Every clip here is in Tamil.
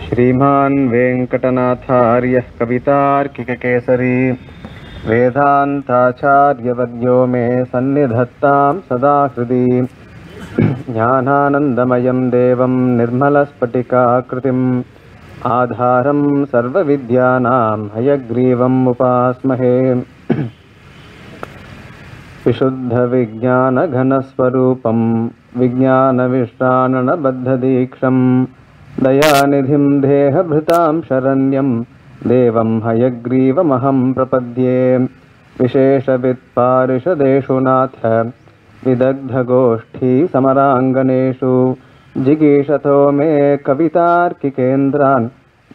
श्रीमान् वेङ्कटनाथार्यः कवितार्किककेसरी वेदान्ताचार्यवर्यो मे सन्निधत्तां सदा हृदि ज्ञानानन्दमयं देवं निर्मलस्फटिकाकृतिम् आधारं सर्वविद्यानां हयग्रीवम् उपास्महे विशुद्धविज्ञानघनस्वरूपं विज्ञानविश्राणबद्धदीक्षं दयानिधिं देहभृतां शरण्यं देवं हयग्रीवमहं प्रपद्ये विशेषवित्पारिषदेषु नाथ विदग्धगोष्ठीसमराङ्गनेषु जिगीषतो मे कवितार्किकेन्द्रान्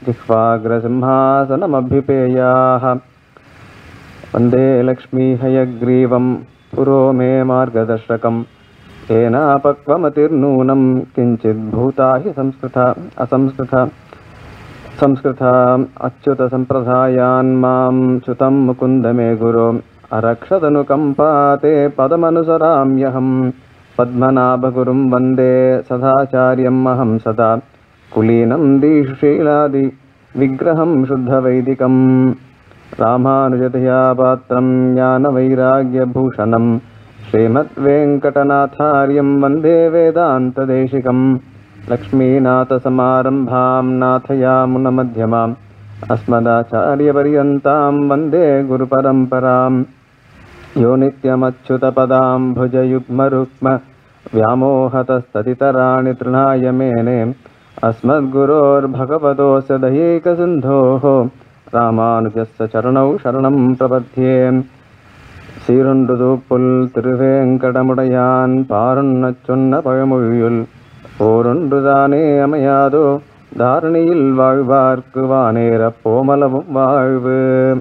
जिह्वाग्रसिंहासनमभ्युपेयाः वन्दे लक्ष्मीहयग्रीवं पुरो मे मार्गदर्शकं येनापक्वमतिर्नूनं किञ्चिद्भूता हि संस्कृता असंस्कृता संस्कृता अच्युतसम्प्रदायान् मां च्युतं मुकुन्द मे गुरो अरक्षदनुकम्पाते पदमनुसराम्यहं पद्मनाभगुरुं वन्दे सदाचार्यम् अहं सदा कुलीनं दीशुशीलादि विग्रहं शुद्धवैदिकम् रामानुजतया पात्रं ज्ञानवैराग्यभूषणं श्रीमद्वेङ्कटनाथार्यं वन्दे वेदान्तदेशिकं लक्ष्मीनाथसमारम्भां नाथयामुनमध्यमाम् अस्मदाचार्यपर्यन्तां वन्दे गुरुपरम्परां यो नित्यमच्युतपदां भुजयुग्मरुक्म व्यामोहतस्ततितराणि तृणाय मेने अस्मद्गुरोर्भगवतोऽस्य दयैकसिन्धोः ராமானுஜஸ்ய சரணௌ சரணம் பிரபத்தியே சீருண்டுது புல் திருவேங்கடமுடையான் பாருண்ணச் சொன்ன பழமொழியுள் ஓரொன்றுதானே அமையாதோ தாரணியில் வாழ்வார்க்கு வானேரப் போமலவும் வாழ்வு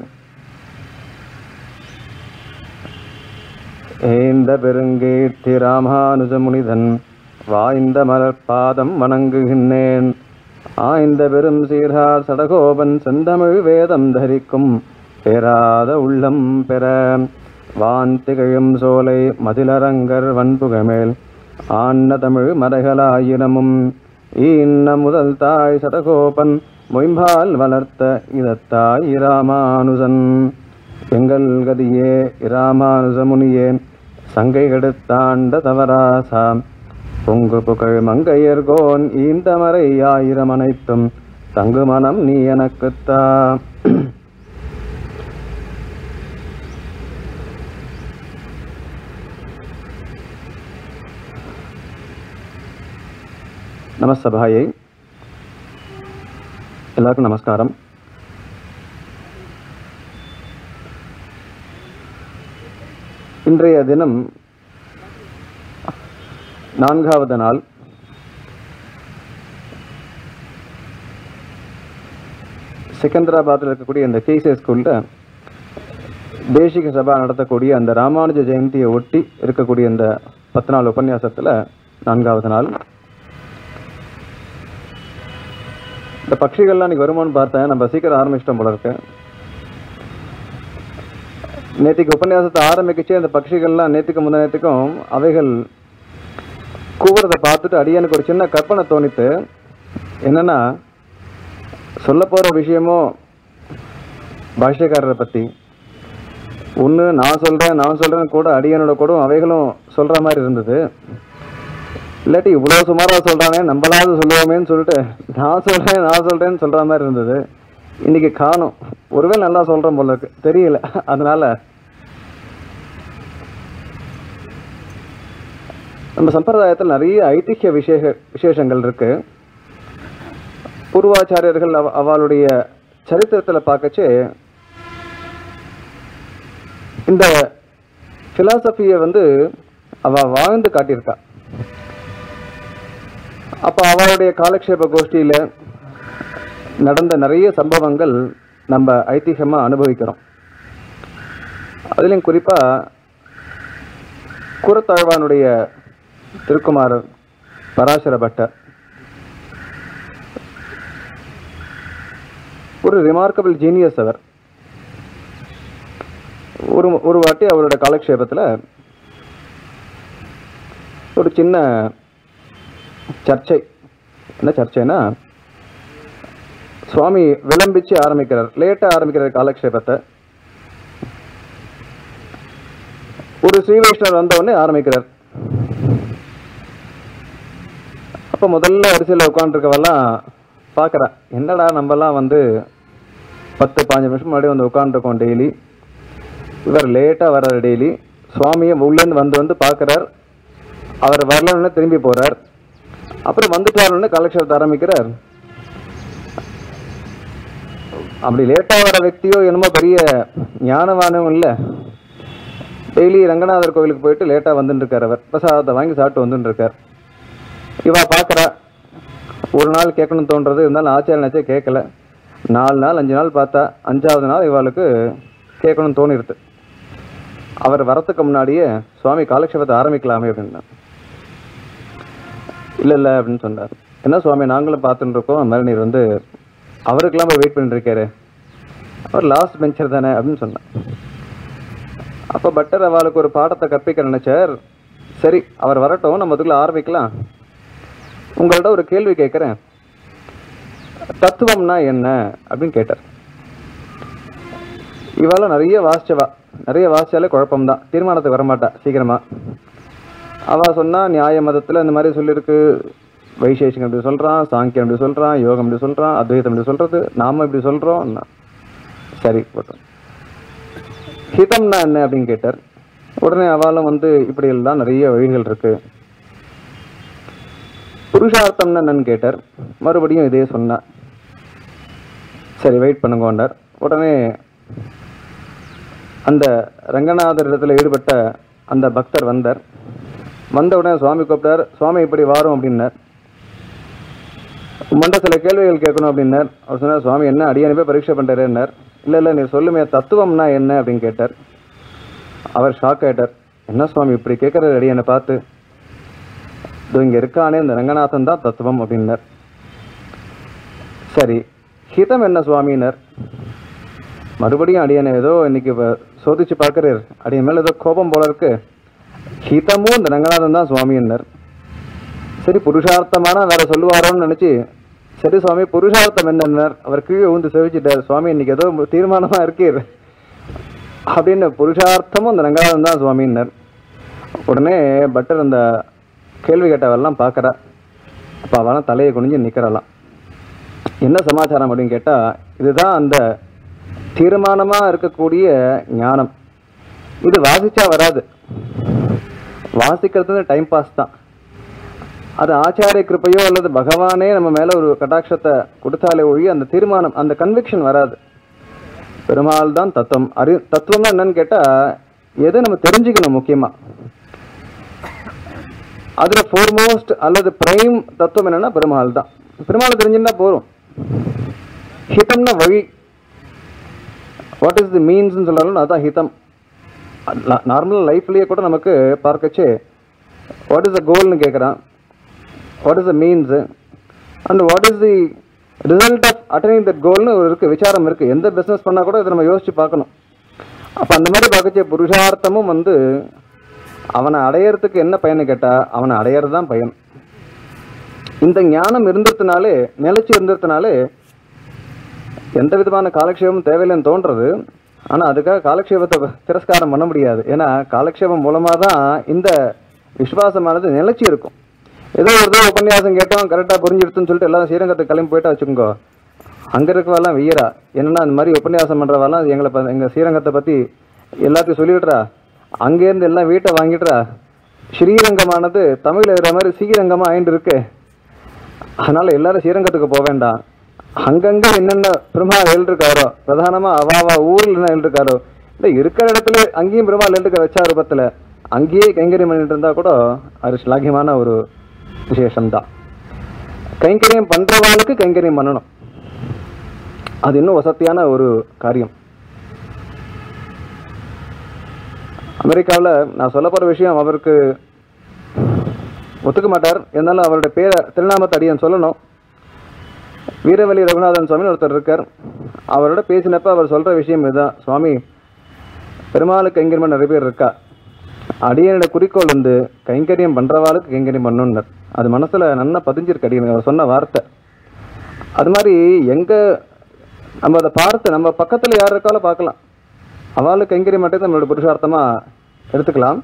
ஏந்த பெருங்கீர்த்தி ராமானுஜ முனிதன் வாய்ந்த மலர்பாதம் வணங்குகின்றேன் ஆய்ந்த பெரும் சீர்கார் சடகோபன் செந்தமிழ் வேதம் தரிக்கும் பெறாத உள்ளம் பெற வான் திகழும் சோலை மதிலரங்கர் வன்புகமேல் ஆன்ன தமிழ் மறைகளாயிரமும் ஈன்ன முதல் தாய் சடகோபன் மொயம்பால் வளர்த்த இதத்தாய் இராமானுஜன் எங்கள் கதியே இராமானுஜ முனியே சங்கை கெடுத்தாண்ட தவராசா பொங்கு புகழ் மங்கையர்கோன் ஈந்தமரை ஆயிரம் அனைத்தும் தங்கு மனம் நீ எனக்குத்தா நமசபாயை எல்லாருக்கும் நமஸ்காரம் இன்றைய தினம் நான்காவது நாள் செகந்திராபாத்தில் இருக்கக்கூடிய இந்த கேசே ஸ்கூலில் தேசிக சபா நடத்தக்கூடிய அந்த ராமானுஜ ஜெயந்தியை ஒட்டி இருக்கக்கூடிய இந்த பத்து நாள் உபன்யாசத்தில் நான்காவது நாள் இந்த பட்சிகள்லாம் இன்னைக்கு வருமானு பார்த்தேன் நம்ம சீக்கிரம் ஆரம்பிச்சிட்டோம் போல இருக்கு நேற்றுக்கு உபன்யாசத்தை ஆரம்பிக்கச்சே அந்த பட்சிகள்லாம் நேற்றுக்கு முந்த நேற்றுக்கும் அவைகள் கூவுறதை பார்த்துட்டு அடியனுக்கு ஒரு சின்ன கற்பனை தோணித்து என்னன்னா சொல்ல போகிற விஷயமோ பாஷ்யக்காரரை பற்றி ஒன்று நான் சொல்கிறேன் நான் சொல்கிறேன் கூட அடியனோட கூட அவைகளும் சொல்கிற மாதிரி இருந்தது இல்லாட்டி இவ்வளோ சுமாராக சொல்கிறானே நம்மளாவது சொல்லுவோமேன்னு சொல்லிட்டு நான் சொல்கிறேன் நான் சொல்கிறேன்னு சொல்கிற மாதிரி இருந்தது இன்றைக்கி காணும் ஒருவேளை நல்லா சொல்கிறேன் போல இருக்கு தெரியல அதனால் நம்ம சம்பிரதாயத்தில் நிறைய ஐதிஹ்ய விசேஷ விசேஷங்கள் இருக்கு பூர்வாச்சாரியர்கள் அவ அவளுடைய சரித்திரத்தில் பார்க்கச்சு இந்த ஃபிலாசபியை வந்து அவ வாழ்ந்து காட்டியிருக்கா அப்போ அவளுடைய காலக்ஷேப கோஷ்டியில் நடந்த நிறைய சம்பவங்கள் நம்ம ஐதிஹ்யமாக அனுபவிக்கிறோம் அதுலேயும் குறிப்பாக குரத்தாழ்வானுடைய திருக்குமாரர் பராசர பட்டர் ஒரு ரிமார்க்கபிள் ஜீனியஸ் அவர் ஒரு ஒரு வாட்டி அவரோட காலக்ஷேபத்தில் ஒரு சின்ன சர்ச்சை என்ன சர்ச்சைனா சுவாமி விளம்பிச்சு ஆரம்பிக்கிறார் லேட்டா ஆரம்பிக்கிறார் காலக்ஷேபத்தை ஒரு ஸ்ரீ வைஷ்ணவர் வந்த உடனே ஆரம்பிக்கிறார் அப்ப முதல்ல வரிசையில் உட்காந்துருக்கவெல்லாம் பார்க்கறா என்னடா நம்மலாம் வந்து பத்து பாஞ்சு நிமிஷம் முன்னாடி வந்து உட்காந்துருக்கோம் டெய்லி இவர் லேட்டாக வர்றாரு டெய்லி சுவாமியை உள்ளேருந்து வந்து வந்து பார்க்குறார் அவர் வரலன்னு திரும்பி போறார் அப்புறம் வந்துட்டாருன்னு கலெக்ஷன் ஆரம்பிக்கிறார் அப்படி லேட்டாக வர వ్యక్తిயோ என்னமோ பெரிய ஞானவானும் இல்லை டெய்லி ரங்கநாதர் கோவிலுக்கு போயிட்டு லேட்டாக வந்துட்டு இருக்கார் அவர் பிரசாதத்தை வாங்கி சாப்பிட்டு வந்துட்டு இருக்கார் இவ பார்க்குறா ஒரு நாள் கேட்கணும்னு தோன்றது இருந்தாலும் ஆச்சாரிய நினச்சே கேட்கல நாலு நாள் அஞ்சு நாள் பார்த்தா அஞ்சாவது நாள் இவளுக்கு கேட்கணும்னு தோணிருது அவர் வரத்துக்கு முன்னாடியே சுவாமி காலக்ஷேபத்தை ஆரம்பிக்கலாமே அப்படின்னா இல்லை இல்லை அப்படின்னு சொன்னார் என்ன சுவாமி நாங்களும் பார்த்துட்டு இருக்கோம் மறுநீர் வந்து அவருக்கெல்லாம் போய் வெயிட் பண்ணிட்டு இருக்காரு அவர் லாஸ்ட் பெஞ்சர் தானே அப்படின்னு சொன்னார் அப்போ பட்டர் அவளுக்கு ஒரு பாடத்தை கற்பிக்க நினைச்சார் சரி அவர் வரட்டும் நம்ம அதுக்குள்ள ஆரம்பிக்கலாம் உங்கள்ட்ட ஒரு கேள்வி கேட்குறேன் தத்துவம்னா என்ன அப்படின்னு கேட்டார் இவாள நிறைய வாசிச்சவா நிறைய வாசிச்சாலே குழப்பம்தான் தீர்மானத்துக்கு வரமாட்டா சீக்கிரமா அவ சொன்னா நியாய மதத்துல இந்த மாதிரி சொல்லியிருக்கு வைசேஷிகம் இப்படி சொல்றான் சாங்கியம் இப்படி சொல்றான் யோகம் இப்படி சொல்றான் அத்வைதம் இப்படி சொல்றது நாம இப்படி சொல்றோம் சரி போட்டோம் ஹிதம்னா என்ன அப்படின்னு கேட்டார் உடனே அவளும் வந்து இப்படி எல்லாம் நிறைய வழிகள் இருக்கு புருஷார்த்தம்னா என்னன்னு கேட்டார் மறுபடியும் இதே சொன்னா சரி வெயிட் பண்ணுங்கோண்டார் உடனே அந்த ரங்கநாதர் இடத்துல ஈடுபட்ட அந்த பக்தர் வந்தார் வந்த உடனே சுவாமி கூப்பிட்டார் சுவாமி இப்படி வாரும் அப்படின்னார் உம்மண்ட சில கேள்விகள் கேட்கணும் அப்படின்னார் அவர் சொன்னார் சுவாமி என்ன அடியானு போய் பரீட்சை பண்ணுறேன்னார் இல்லை இல்லை நீ சொல்லுமே தத்துவம்னா என்ன அப்படின்னு கேட்டார் அவர் ஷாக் ஆயிட்டார் என்ன சுவாமி இப்படி கேட்குற அடியனை பார்த்து இதோ இங்கே இருக்கானே இந்த ரங்கநாதன் தான் தத்துவம் அப்படின்னார் சரி ஹிதம் என்ன சுவாமினர் மறுபடியும் அடியனை ஏதோ இன்னைக்கு வ- சோதிச்சு பார்க்கறார் அடியன் மேல ஏதோ கோபம் போல இருக்கு ஹிதமும் இந்த ரங்கநாதன் தான் சுவாமின்னர் சரி புருஷார்த்தமான வேற சொல்லுவாரோன்னு நினைச்சு சரி சுவாமி புருஷார்த்தம் என்னன்னார் அவர் கீழே ஊந்து செவிச்சிட்டார் சுவாமி இன்னைக்கு ஏதோ தீர்மானமா இருக்கீர் அப்படின்னு புருஷார்த்தமும் இந்த ரங்கநாதன் தான் சுவாமின்னர் உடனே பட்டர் அந்த கேள்வி கேட்டவெல்லாம் பார்க்கறா அப்போ அவெல்லாம் தலையை குனிஞ்சு நிற்கிறாளாம் என்ன சமாச்சாரம் அப்படின்னு கேட்டா இதுதான் அந்த தீர்மானமா இருக்கக்கூடிய ஞானம் இது வாசிச்சா வராது வாசிக்கிறது டைம் பாஸ் தான் அது ஆச்சாரிய கிருப்பையோ அல்லது பகவானே நம்ம மேல ஒரு கட்டாட்சத்தை கொடுத்தாலே ஒழிய அந்த தீர்மானம் அந்த கன்விக்ஷன் வராது பெருமாள் தான் தத்துவம் அறி தத்துவம்னா என்னன்னு கேட்டா எதை நம்ம தெரிஞ்சுக்கணும் முக்கியமா அதுல ஃபோர்மோஸ்ட் அல்லது பிரைம் தத்துவம் என்னன்னா பெருமாள் தான் பெருமாளை தெரிஞ்சுன்னா போதும் ஹிதம்னா வழி வாட் இஸ் தி மீன்ஸ்னு சொல்றாலும் அதான் ஹிதம் நார்மல் லைஃப்லயே கூட நமக்கு பார்க்கச்சு வாட் இஸ் த கோல்னு கேட்குறான் what is the means and what is the result of attaining that கோல்னு ஒரு இருக்கு விசாரம் இருக்கு எந்த பிஸ்னஸ் பண்ணா கூட இதை நம்ம யோசிச்சு பார்க்கணும் அப்போ அந்த மாதிரி பார்க்கச்சு புருஷார்த்தமும் வந்து அவனை அடையறதுக்கு என்ன பயன்னு கேட்டா அவனை அடையறது தான் பயன் இந்த ஞானம் இருந்ததுனாலே நிலைச்சு இருந்ததுனாலே எந்த விதமான காலக்ஷேபமும் தேவையில்லைன்னு தோன்றது ஆனா அதுக்காக காலக்ஷேபத்தை திரஸ்காரம் பண்ண முடியாது ஏன்னா காலக்ஷேபம் மூலமா தான் இந்த விசுவாசமானது நிலைச்சு இருக்கும் ஏதோ ஒரு தடவை உபன்யாசம் கேட்டோம் கரெக்டாக புரிஞ்சிடுதுன்னு சொல்லிட்டு எல்லாரும் ஸ்ரீரங்கத்துக்கு கிளம்பி போயிட்டா வச்சுக்கோங்க அங்க இருக்கவெல்லாம் வெய்யரா என்னன்னா இந்த மாதிரி உபன்யாசம் பண்றவெல்லாம் எங்களை ப- எங்க ஸ்ரீரங்கத்தை பத்தி எல்லாத்தையும் சொல்லிவிடுறா அங்கேருந்து எல்லாம் வீட்டை வாங்கிடுறா ஸ்ரீரங்கமானது தமிழ்ல இருக்கிற மாதிரி ஸ்ரீரங்கமா ஆயிட்டு இருக்கு அதனால எல்லாரும் ஸ்ரீரங்கத்துக்கு போக வேண்டாம் அங்கங்க என்னென்ன பெருமாள் எழுதிருக்காரோ பிரதானமா அவாவா ஊர்ல என்ன எழுதிருக்காரோ இல்ல இருக்கிற இடத்துல அங்கேயும் பெருமாள் எழுதிருக்க வச்சா ரூபத்துல அங்கேயே கைங்கரியம் பண்ணிட்டு இருந்தா கூட அது ஸ்லாகியமான ஒரு விசேஷம்தான் கைங்கரியம் பண்றவாளுக்கு கைங்கரியம் பண்ணணும் அது இன்னும் வசதியான ஒரு காரியம் அமெரிக்காவில் நான் சொல்ல போற விஷயம் அவருக்கு ஒத்துக்க மாட்டார் இருந்தாலும் அவருடைய பேரை திருநாமத்தை அடியன் சொல்லணும் வீரவலி ரகுநாதன் சுவாமி ஒருத்தர் இருக்கார் அவரோட பேசினப்ப அவர் சொல்ற விஷயம் இதுதான் சுவாமி பெருமாளுக்கு கைங்கரியம் நிறைய பேர் இருக்கா அடியனோட குறிக்கோள் வந்து கைங்கரியம் பண்றவாளுக்கு கைங்கரியம் பண்ணணும்னர் அது மனசுல நல்லா பதிஞ்சிருக்கு அடியனுக்கு அவர் சொன்ன வார்த்தை அது மாதிரி எங்க நம்ம அதை பார்த்து நம்ம பக்கத்துல யார் இருக்காலும் பார்க்கலாம் அவளுக்கு கைங்கரி மட்டும் நம்மளோட புருஷார்த்தமா எடுத்துக்கலாம்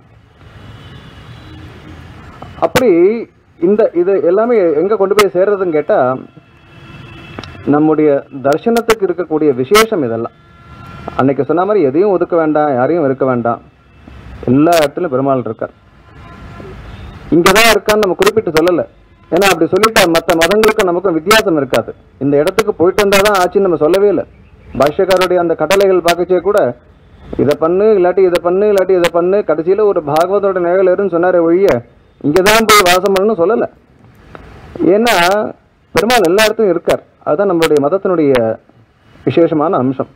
அப்படி இந்த இது எல்லாமே எங்க கொண்டு போய் சேர்றதுன்னு கேட்டா நம்முடைய தர்சனத்துக்கு இருக்கக்கூடிய விசேஷம் இதெல்லாம் அன்னைக்கு சொன்ன மாதிரி எதையும் ஒதுக்க வேண்டாம் யாரையும் இருக்க வேண்டாம் எல்லா இடத்துலையும் பெருமாள் இருக்கார் இங்கே தான் இருக்கான்னு நம்ம குறிப்பிட்டு சொல்லலை ஏன்னா அப்படி சொல்லிட்டா மற்ற மதங்களுக்கும் நமக்கும் வித்தியாசம் இருக்காது இந்த இடத்துக்கு போயிட்டு வந்தால் தான் ஆச்சுன்னு நம்ம சொல்லவே இல்லை பாஷ்யக்காரருடைய அந்த கட்டளைகள் பார்க்கச்சே கூட இதை பண்ணு இல்லாட்டி இதை பண்ணு இல்லாட்டி இதை பண்ணு கடைசியில் ஒரு பாகவதோட நிழல் இருன்னு சொன்னாரே ஒழிய இங்கே தான் போய் வாசம் பண்ணணும்னு சொல்லலை ஏன்னா பெருமாள் எல்லா இடத்துலையும் இருக்கார் அதுதான் நம்மளுடைய மதத்தினுடைய விசேஷமான அம்சம்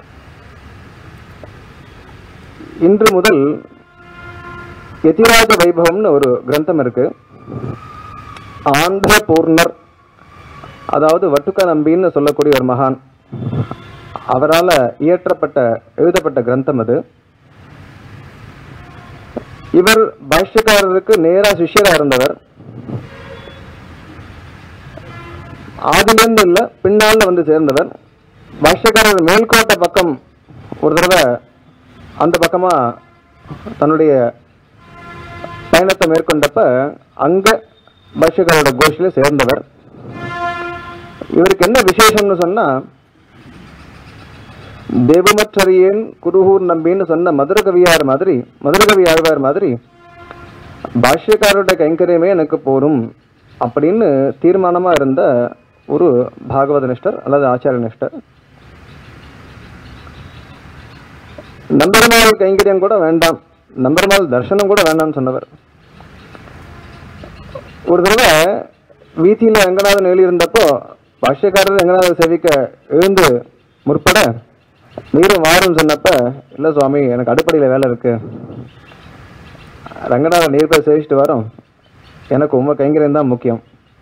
இன்று முதல் யதிராஜ வைபவம்னு ஒரு கிரந்தம் இருக்கு ஆந்திர பூர்ணர் அதாவது வட்டுக்க நம்பின்னு சொல்லக்கூடிய ஒரு மகான் அவரால் இயற்றப்பட்ட எழுதப்பட்ட கிரந்தம் அது இவர் பாஷ்யக்காரருக்கு நேரா சிஷ்யரா இருந்தவர் ஆதிலேருந்து இல்லை பின்னால வந்து சேர்ந்தவர் பாஷ்யக்காரர் மேல்கோட்டை பக்கம் ஒரு தடவை அந்த பக்கமா தன்னுடைய பயணத்தை மேற்கொண்டப்ப அங்க பாஷ்யக்காரோட கோஷ்டில சேர்ந்தவர் இவருக்கு என்ன விசேஷம்னு சொன்னா தேவமற்றறியேன் குருகூர் நம்பின்னு சொன்ன மதுரகவியார் மாதிரி மதுரகவி ஆழ்வார் மாதிரி பாஷ்யக்காரோட கைங்கரியமே எனக்கு போரும் அப்படின்னு தீர்மானமா இருந்த ஒரு பாகவத நிஷ்டர் அல்லது ஆச்சார நிஷ்டர் நம்பெருமாள் கைங்கரியம் கூட வேண்டாம் நம்பெருமாள் தர்சனம் கூட வேண்டாம்னு சொன்னவர் ஒரு தடவை வீதியில் ரங்கநாதன் எழுதியிருந்தப்போ பாஷ்யக்காரர் ரங்கநாதன் செவிக்க எழுந்து முற்பட நீரும் வாரும் சொன்னப்ப இல்லை சுவாமி எனக்கு அடுப்படையில் வேலை இருக்கு ரங்கநாதன் நீர் போய் சேவிச்சுட்டு வரோம் எனக்கு உங்க கைங்கரியம் தான் முக்கியம்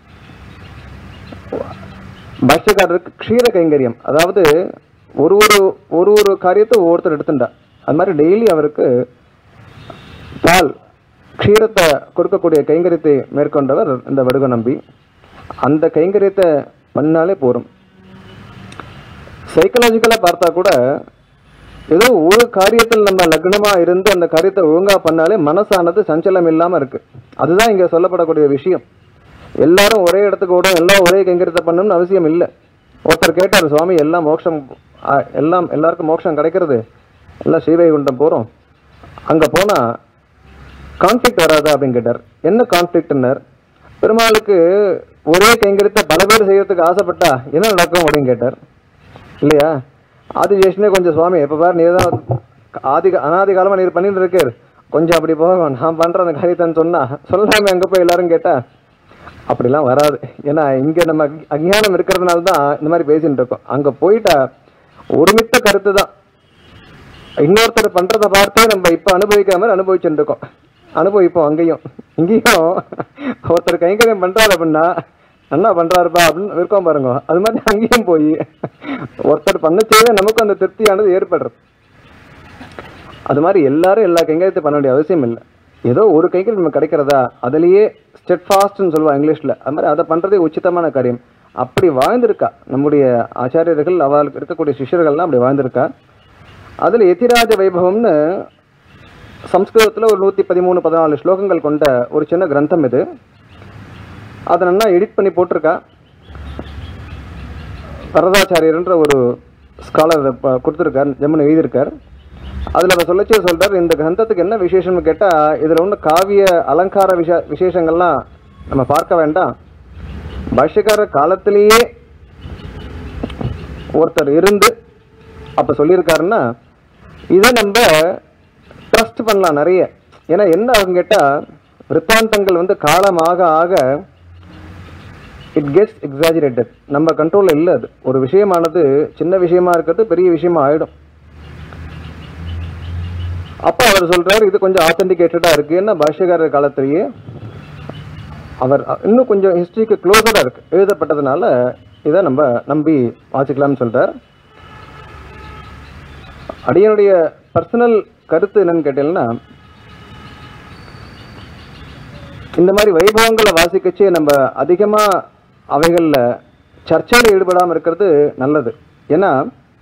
பாஷ்யக்காரருக்கு க்ஷீர கைங்கரியம் அதாவது ஒரு ஒரு ஒரு ஒரு காரியத்தை ஒவ்வொருத்தர் எடுத்துட்டா அது மாதிரி டெய்லி அவருக்கு பால் க்ஷீரத்தை கொடுக்கக்கூடிய கைங்கரியத்தை மேற்கொண்டவர் இந்த வடுக நம்பி அந்த கைங்கரியத்தை பண்ணாலே போரும் சைக்கலாஜிக்கலாக பார்த்தா கூட ஏதோ ஒரு காரியத்தில் நம்ம லக்னமா இருந்து அந்த காரியத்தை ஒழுங்கா பண்ணாலே மனசானது சஞ்சலம் இல்லாம இருக்கு அதுதான் இங்க சொல்லப்படக்கூடிய விஷயம் எல்லாரும் ஒரே இடத்துக்கு ஓடும் எல்லாம் ஒரே கைங்கரியத்தை பண்ணணும்னு அவசியம் இல்லை ஒருத்தர் கேட்டார் சுவாமி எல்லாம் மோட்சம் ஆ, எல்லாம் எல்லாருக்கும் மோட்சம் கிடைக்கிறது எல்லாம் ஸ்ரீவைகுண்டம் போறோம் அங்க போனா கான்ஃப்ளிக்ட் வராதா அப்படின்னு கேட்டார் என்ன கான்ஃப்ளிக்ட்னர் பெருமாளுக்கு ஒரே கைங்கரியத்தை பல பேர் செய்யறதுக்கு ஆசைப்பட்டா என்ன நடக்கும் அப்படின்னு கேட்டார் இல்லையா ஆதிசேஷனே கொஞ்சம் சுவாமி எப்போ பாரு நீ தான் ஆதி அனாதி காலமாக நீர் பண்ணிட்டு இருக்கார் கொஞ்சம் அப்படி போக நான் பண்ணுற அந்த காரியத்தைன்னு சொன்னா சொல்லாம எங்கே போய் எல்லாரும் கேட்டா அப்படிலாம் வராது ஏன்னா இங்கே நம்ம அக்- அஞ்ஞானம் இருக்கிறதுனால தான் இந்த மாதிரி பேசிட்டு இருக்கோம் அங்கே போயிட்டா ஒருமித்த கருத்து தான் இன்னொருத்தர் பண்றத பார்த்தே நம்ம இப்ப அனுபவிக்கிற மாதிரி அனுபவிச்சுட்டு இருக்கோம் அனுபவிப்போம் அங்கேயும் இங்கேயும் ஒருத்தர் கைங்கரியம் பண்றாரு அப்படின்னா அண்ணா பண்றாருப்பா அப்படின்னு இருக்கோம் பாருங்க அது மாதிரி அங்கேயும் போய் ஒருத்தர் பண்ணச்சேவே நமக்கு அந்த திருப்தியானது ஏற்படுறது அது மாதிரி எல்லாரும் எல்லா கைங்கரியத்தை பண்ண வேண்டிய அவசியம் இல்லை ஏதோ ஒரு கைங்கரியம் நமக்கு கிடைக்கிறதா அதுலயே ஸ்டெட் ஃபாஸ்ட்னு சொல்லுவா இங்கிலீஷ்ல அது மாதிரி அதை பண்றதே உச்சிதமான காரியம் அப்படி வாழ்ந்திருக்கா நம்முடைய ஆச்சாரியர்கள் அவளுக்கு இருக்கக்கூடிய சிஷ்யர்கள்லாம் அப்படி வாழ்ந்திருக்கா அதுல எதிராஜ வைபவம்னு சம்ஸ்கிருதத்துல ஒரு நூத்தி பதிமூணு பதினாலு ஸ்லோகங்கள் கொண்ட ஒரு சின்ன கிரந்தம் இது அதை நல்லா எடிட் பண்ணி போட்டிருக்கா வரதாச்சாரியர்ன்ற ஒரு ஸ்காலர் கொடுத்துருக்கார் ஜெம்மன் எழுதியிருக்கார் அதில் அவர் சொல்லச்சே சொல்றார் இந்த கிரந்தத்துக்கு என்ன விசேஷம்னு கேட்டால் இதில் ஒன்று காவிய அலங்கார விஷ விசேஷங்கள்லாம் நம்ம பார்க்க வேண்டாம் பாஷ்யக்கார காலத்திலேயே ஒருத்தர் இருந்து அப்போ சொல்லியிருக்காருன்னா இதை நம்ம ட்ரஸ்ட் பண்ணலாம் நிறைய ஏன்னா என்ன ஆகும் கேட்டால் விற்த்தாந்தங்கள் வந்து காலமாக ஆக இட் கெட்ஸ் எக்ஸாஜிரேட்டட் நம்ம கண்ட்ரோலில் இல்லை அது ஒரு விஷயமானது சின்ன விஷயமா இருக்கிறது பெரிய விஷயமா ஆயிடும் அப்போ அவர் சொல்றாரு இது கொஞ்சம் ஆத்தென்டிகேட்டடாக இருக்கு ஏன்னா பாஷ்யக்காரர் காலத்திலேயே அவர் இன்னும் கொஞ்சம் ஹிஸ்டரிக்கு க்ளோஸராக இருக்கு எழுதப்பட்டதுனால இதை நம்ம நம்பி வாசிக்கலாம்னு சொல்றார் அடியனுடைய பர்சனல் கருத்து என்னன்னு கேட்டீங்கன்னா இந்த மாதிரி வைபவங்களை வாசிக்கச்சே நம்ம அதிகமாக அவைகளில் சர்ச்சையில் ஈடுபடாமல் இருக்கிறது நல்லது ஏன்னா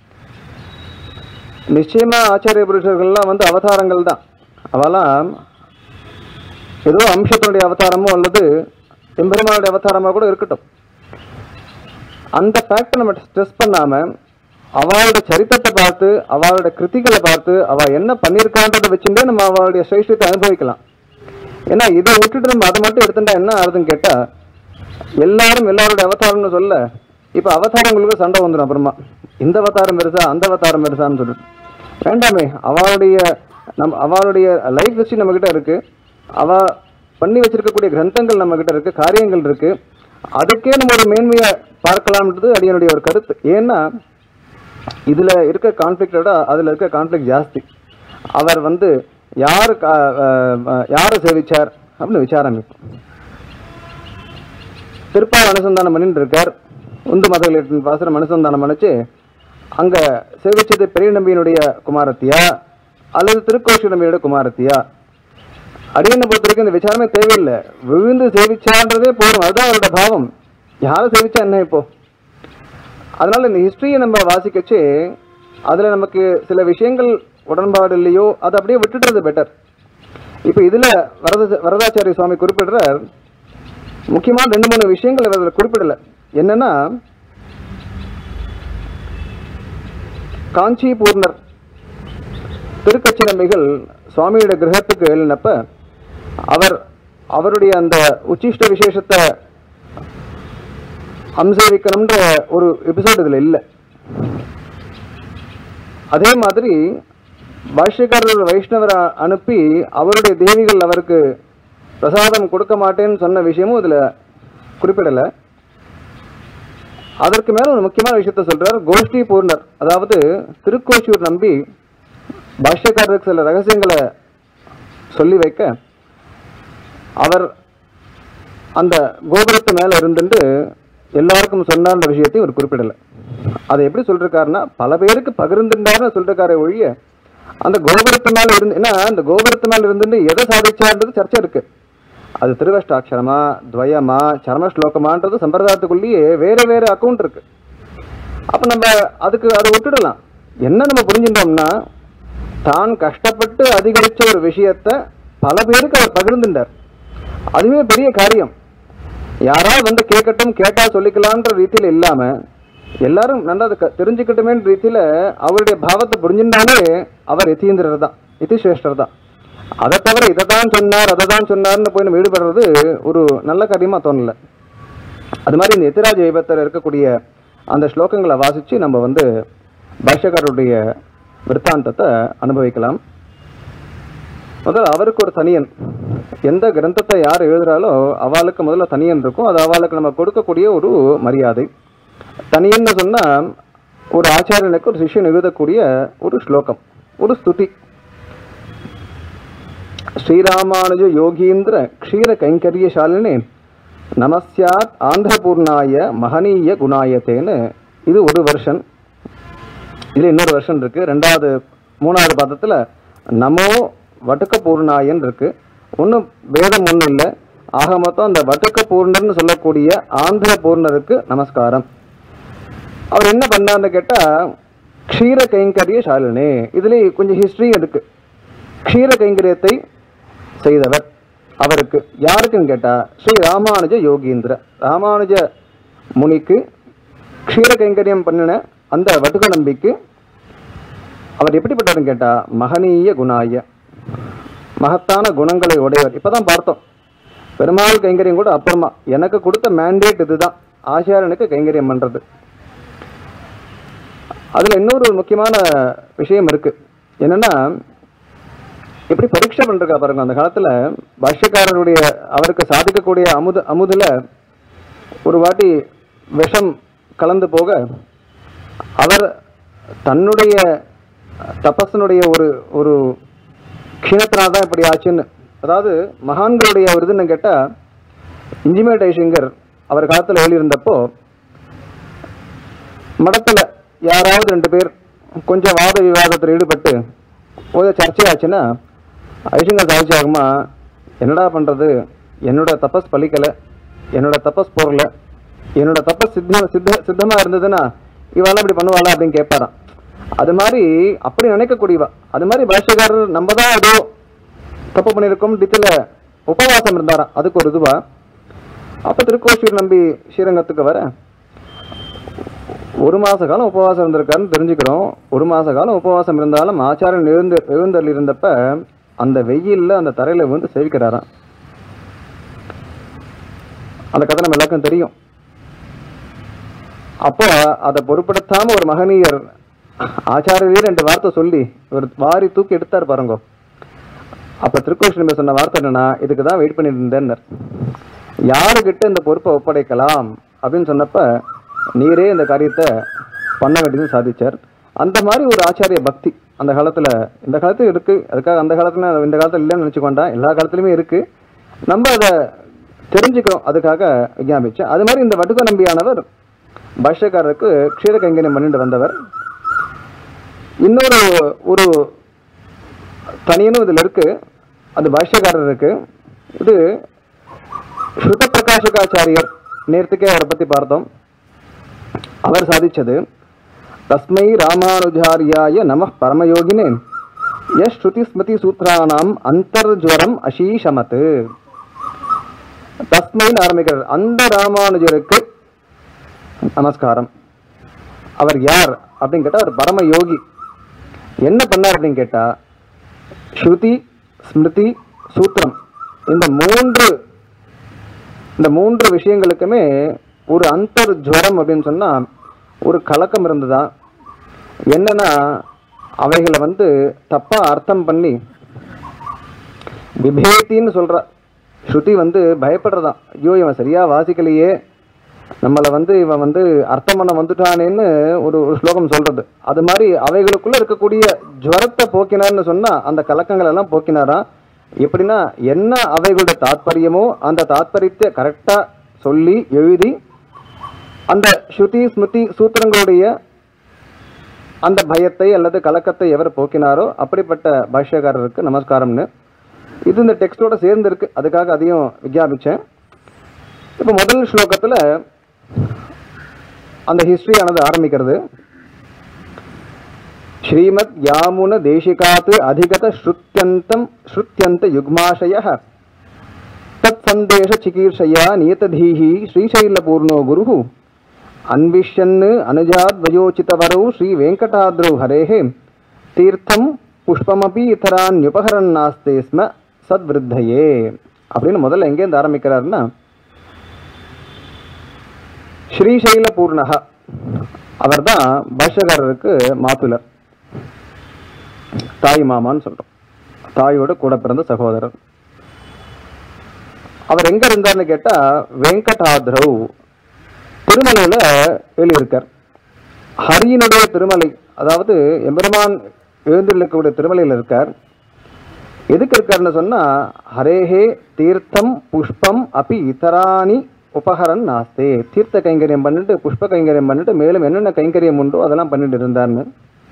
நிச்சயமா ஆச்சாரிய புருஷர்கள்லாம் வந்து அவதாரங்கள் தான் அவெல்லாம் ஏதோ அம்சத்தினுடைய அவதாரமோ அல்லது எம்பெருமானுடைய அவதாரமாக கூட இருக்கட்டும் அந்த ஃபேக்டை நம்ம ஸ்ட்ரெஸ் பண்ணாம அவளோட சரித்திரத்தை பார்த்து அவளோட கிருத்திகளை பார்த்து அவ என்ன பண்ணியிருக்கான்றதை வச்சுட்டே நம்ம அவளுடைய சிரேஷ்டத்தை அனுபவிக்கலாம் ஏன்னா இதை விட்டுட்டு நம்ம அதை மட்டும் எடுத்துட்டா என்ன ஆகுதுன்னு கேட்டா எல்லாரும் எல்லாரோட அவதாரம்னு சொல்ல இப்போ அவதாரங்களுக்கு சண்டை வந்துடும் அப்புறமா இந்த அவதாரம் பெருசா அந்த அவதாரம் பெருசான்னு சொல்லிட்டு வேண்டாமே அவளுடைய நம் அவளுடைய லைஃப் ஹிஸ்ட்ரி நம்ம கிட்ட இருக்கு அவ பண்ணி வச்சிருக்கக்கூடிய கிரந்தங்கள் நம்ம கிட்ட இருக்கு காரியங்கள் இருக்கு அதுக்கே நம்ம ஒரு மேன்மையை பார்க்கலாம்ன்றது அடியனுடைய ஒரு கருத்து ஏன்னா இதுல இருக்க கான்ஃப்ளிக்டோட அதுல இருக்க கான்ஃப்ளிக்ட் ஜாஸ்தி அவர் வந்து யாரு கா- அஹ் அஹ் யாரை சேவிச்சார் அப்படின்னு விசாரம் இப்போ திருப்பால் அனுசந்தானம் பண்ணிட்டு இருக்கார் உந்து மதகளின் பாசனம் அனுசந்தானம் பண்ணிச்சு அங்க சேவிச்சது பெரிய நம்பியினுடைய குமாரத்தியா அல்லது திருக்கோஷி நம்பியோட குமாரத்தியா அடியனை பொறுத்த வரைக்கும் இந்த விசாரமே தேவையில்லை விழுந்து சேவிச்சான்றதே போதும் அதுதான் அவரோட பாவம் யாரை சேவிச்சா என்ன இப்போ அதனால இந்த ஹிஸ்டரியை நம்ம வாசிக்கச்சு அதுல நமக்கு சில விஷயங்கள் உடன்பாடு இல்லையோ அதை அப்படியே விட்டுடுறது பெட்டர் இப்போ இதுல வரத வரதாச்சாரிய சுவாமி குறிப்பிடுறார் முக்கியமான ரெண்டு மூணு விஷயங்கள் அவர் அதுல குறிப்பிடல என்னன்னா காஞ்சி பூர்ணர் திருக்கச்சி நம்பிகள் சுவாமியோட கிரகத்துக்கு எழுனப்ப அவர் அவருடைய அந்த உச்சிஷ்ட விசேஷத்தை அம்சரிக்கணும்ன்ற ஒரு எபிசோடு இதுல இல்லை அதே மாதிரி பாஷ்யக்காரர் வைஷ்ணவரை அனுப்பி அவருடைய தேவிகள் அவருக்கு பிரசாதம் கொடுக்க மாட்டேன்னு சொன்ன விஷயமும் இதுல குறிப்பிடல அதற்கு மேல ஒரு முக்கியமான விஷயத்த சொல்றார் கோஷ்டி பூர்ணர் அதாவது திருக்கோஷூர் நம்பி பாஷ்யக்காரருக்கு சில ரகசியங்களை சொல்லி வைக்க அவர் அந்த கோபுரத்து மேல இருந்துட்டு எல்லாருக்கும் சொன்னார்ன்ற விஷயத்தையும் அவர் குறிப்பிடல அதை எப்படி சொல்லிருக்காருன்னா பல பேருக்கு பகிர்ந்துட்டாருன்னு சொல்லிருக்காரே ஒழிய அந்த கோபுரத்து மேல இருந்து ஏன்னா அந்த கோபுரத்து மேல இருந்துட்டு எதை சாதிச்சார்ன்றது சர்ச்சை இருக்கு அது திருவஷ்டாட்சரமா துவயமா சரம ஸ்லோகமான்றது சம்பிரதாயத்துக்குள்ளேயே வேற வேற அக்கௌண்ட் இருக்கு அப்ப நம்ம அதுக்கு அதை விட்டுடலாம் என்ன நம்ம புரிஞ்சுட்டோம்னா தான் கஷ்டப்பட்டு அதிகரிச்ச ஒரு விஷயத்த பல பேருக்கு அவர் பகிர்ந்துட்டார் அதுவே பெரிய காரியம் யாராவது வந்து கேட்கட்டும் கேட்டா சொல்லிக்கலான்ற ரீதியில இல்லாம எல்லாரும் நல்லா அதை க- தெரிஞ்சுக்கட்டுமேன்ற ரீதியில அவருடைய பாவத்தை புரிஞ்சுட்டாலே அவர் யதீந்திரர் தான் யதிசிரேஷ்டர் தான் அதை தவிர இதை தான் சொன்னார் அதை தான் சொன்னார்னு போய் நம்ம ஈடுபடுறது ஒரு நல்ல காரியமா தோணல அது மாதிரி இந்த எத்திராஜ விபத்தில் இருக்கக்கூடிய அந்த ஸ்லோகங்களை வாசிச்சு நம்ம வந்து பாஷ்யக்காரருடைய விற்த்தாந்தத்தை அனுபவிக்கலாம் முதல்ல அவருக்கு ஒரு தனியன் எந்த கிரந்தத்தை யார் எழுதுறாலோ அவளுக்கு முதல்ல தனியன் இருக்கும் அது அவளுக்கு நம்ம கொடுக்கக்கூடிய ஒரு மரியாதை தனியன்னு சொன்னா ஒரு ஆச்சாரியனுக்கு ஒரு சிஷ்யன் எழுதக்கூடிய ஒரு ஸ்லோகம் ஒரு ஸ்துதி ஸ்ரீராமானுஜ யோகீந்திர க்ஷீர கைங்கரியசாலினே நமஸ்யாத் ஆந்திரபூர்ணாய மகனீய குணாயத்தேன்னு இது ஒரு வருஷன் இதுல இன்னொரு வருஷன் இருக்கு ரெண்டாவது மூணாவது பதத்துல நமோ வட்டுக்க பூர்ணாயன் இருக்கு ஒன்றும் பேதம் ஒன்றும் இல்லை ஆக மொத்தம் அந்த வட்டுக்க பூர்ணர்னு சொல்லக்கூடிய ஆந்திர பூர்ணருக்கு நமஸ்காரம் அவர் என்ன பண்ணார்னு கேட்டா க்ஷீர கைங்கரிய சாலினே இதுல கொஞ்சம் ஹிஸ்டரி இருக்கு க்ஷீர கைங்கரியத்தை செய்தவர் அவருக்கு யாருக்குன்னு கேட்டா ஸ்ரீ ராமானுஜ யோகீந்திர ராமானுஜ முனிக்கு க்ஷீர கைங்கரியம் பண்ணின அந்த வட்டுக நம்பிக்கு அவர் எப்படிப்பட்டவர்னு கேட்டா மகனீய குணாய மகத்தான குணங்களை உடையவர் இப்பதான் பார்த்தோம் பெருமாள் கைங்கரியம் கூட அப்புறமா எனக்கு கொடுத்த மேண்டேட் இதுதான் ஆச்சாரியனுக்கு கைங்கரியம் பண்றது அதுல இன்னொரு ஒரு முக்கியமான விஷயம் இருக்கு என்னன்னா எப்படி பரீட்சை பண்றா பாருங்க அந்த காலத்துல பாஷ்யக்காரருடைய அவருக்கு சாதிக்கக்கூடிய அமுத அமுதுல ஒரு வாட்டி விஷம் கலந்து போக அவர் தன்னுடைய தபஸனுடைய ஒரு ஒரு க்ஷீணத்தினால தான் இப்படி ஆச்சுன்னு அதாவது மகான்களுடைய ஒரு இதுன்னு கேட்டா இஞ்சிமே டைசிங்கர் அவர் காலத்துல எழுதியிருந்தப்போ மடத்துல யாராவது ரெண்டு பேர் கொஞ்சம் வாத விவாதத்தில் ஈடுபட்டு ஒரு சர்ச்சையாச்சுன்னா ஐஷங்கர் சாதிச்சாகுமா என்னடா பண்றது என்னோட தபஸ் பலிக்கல என்னோட தபஸ் போறல என்னோட தப்பு சித்த சித்த சித்தமா இருந்ததுன்னா இவெல்லாம் இப்படி பண்ணுவாளா அப்படின்னு கேட்பாராம் அது மாதிரி அப்படி நினைக்கக்கூடியவா அது மாதிரி பாஷ்யக்காரர் நம்ம தான் ஏதோ தப்பு பண்ணியிருக்கோம் டித்துல உபவாசம் இருந்தாராம் அதுக்கு ஒரு இதுவா அப்ப திருக்கோஷூர் நம்பி ஸ்ரீரங்கத்துக்கு வர ஒரு மாச காலம் உபவாசம் இருந்திருக்காருன்னு தெரிஞ்சுக்கிறோம் ஒரு மாச காலம் உபவாசம் இருந்தாலும் ஆச்சாரன் எழுந்து எழுந்தல் இருந்தப்ப அந்த வெயில்ல அந்த தரையில விழுந்து சேவிக்கிறாராம் அந்த கதை நம்ம எல்லாருக்கும் தெரியும் அப்போ அதை பொருட்படுத்தாம ஒரு மகனீயர் ஆச்சாரியர் ரெண்டு வார்த்தை சொல்லி ஒரு வாரி தூக்கி எடுத்தார் பாருங்க அப்ப திருக்கோஷன் சொன்ன வார்த்தை என்னன்னா இதுக்கு தான் வெயிட் பண்ணிட்டு இருந்தேன்னார் யாருக்கிட்ட இந்த பொறுப்பை ஒப்படைக்கலாம் அப்படின்னு சொன்னப்ப நீரே இந்த காரியத்தை பண்ண வேண்டியதுன்னு சாதிச்சார் அந்த மாதிரி ஒரு ஆச்சாரிய பக்தி அந்த காலத்துல இந்த காலத்துல இருக்கு அதுக்காக அந்த காலத்துல இந்த காலத்துல இல்லைன்னு நினைச்சுக்கொண்டா எல்லா காலத்துலயுமே இருக்கு நம்ம அதை தெரிஞ்சுக்கிறோம் அதுக்காக விஞ்ஞாபிச்சேன் அது மாதிரி இந்த வடுக நம்பியானவர் பாஷ்யக்காரருக்கு க்ஷீர கைங்கரியம் பண்ணிட்டு வந்தவர் இன்னொரு ஒரு தனியனும் இதுல இருக்கு அது பாஷ்யக்காரர் இருக்கு இது ஸ்ருத பிரகாஷகாச்சாரியர் நேர்த்துக்கே அவரை பத்தி பார்த்தோம் அவர் சாதிச்சது தஸ்மை ராமானுஜாரியாய நம பரமயோகினே யஸ் ஸ்ருதி ஸ்மிருதி சூத்ரானாம் அந்தர்ஜ்வரம் அசீஷமத்து தஸ்மைன்னு ஆரம்பிக்கிறார் அந்த ராமானுஜருக்கு நமஸ்காரம் அவர் யார் அப்படின்னு கேட்டா அவர் பரம யோகி என்ன பண்ணார் அப்படின்னு கேட்டா ஸ்ருதி ஸ்மிருதி சூத்திரம் இந்த மூன்று இந்த மூன்று விஷயங்களுக்குமே ஒரு அந்தர் ஜுவரம் அப்படின்னு சொன்னா ஒரு கலக்கம் இருந்ததா என்னன்னா அவைகளை வந்து தப்பா அர்த்தம் பண்ணி விபேத்தின்னு சொல்றா ஸ்ருதி வந்து பயப்படுறதான் ஐயோ இவன் சரியா வாசிக்கலையே நம்மளை வந்து இவன் வந்து அர்த்தம் பண்ண வந்துட்டானேன்னு ஒரு ஒரு ஸ்லோகம் சொல்றது அது மாதிரி அவைகளுக்குள்ள இருக்கக்கூடிய ஜுவரத்தை போக்கினார்னு சொன்னா அந்த கலக்கங்கள் எல்லாம் போக்கினாராம் எப்படின்னா என்ன அவைகளுடைய தாத்பரியமோ அந்த தாத்பரியத்தை கரெக்டா சொல்லி எழுதி அந்த ஸ்ருதி ஸ்மிருதி சூத்திரங்களுடைய அந்த பயத்தை அல்லது கலக்கத்தை எவர் போக்கினாரோ அப்படிப்பட்ட பாஷ்யக்காரருக்கு நமஸ்காரம்னு இது இந்த டெக்ஸ்டோட சேர்ந்து இருக்கு அதுக்காக அதையும் விஞ்ஞாபிச்சேன் இப்போ முதல் ஸ்லோகத்துல அந்த ஹிஸ்டரியானது ஆரம்பிக்கிறது ஸ்ரீமத் யாமுன தேசிகாத் அதிகத ஸ்ருத்யந்தம் ஸ்ருத்யந்த யுக்மாஷய தத் சந்தேஷ சிகீர்ஷயா நியததீஹி ஸ்ரீசைலபூர்ணோ குருः அன்விஷ்யன் அனுஜாத்வயோச்சிதவரௌ ஸ்ரீ வெங்கடாத்ரௌ ஹரேः தீர்த்தம் புஷ்பமபி இதரான்யுபகரன் நாஸ்தே ஸ்ம சத்விருத்தையே அப்படின்னு முதல்ல எங்கேருந்து ஆரம்பிக்கிறாருன்னா ஸ்ரீசைல பூர்ணக அவர் தான் பாஷ்யக்காரருக்கு மாத்துலர் தாய் மாமான்னு சொல்றோம் தாயோட கூட பிறந்த சகோதரர் அவர் எங்க இருந்தார்னு கேட்டா வெங்கடாத்ரவ் திருமலையில எழுதியிருக்கார் ஹரியினுடைய திருமலை அதாவது எம்பெருமான் எழுந்திருக்கக்கூடிய திருமலையில் இருக்கார் எதுக்கு இருக்காருன்னு சொன்னா ஹரேஹே தீர்த்தம் புஷ்பம் அப்பி இதராணி உபகரன் நாஸ்தே தீர்த்த கைங்கரியம் பண்ணிட்டு புஷ்ப கைங்கரியம் பண்ணிட்டு மேலும் என்னென்ன கைங்கரியம் உண்டோ அதெல்லாம் பண்ணிட்டு இருந்தார்னு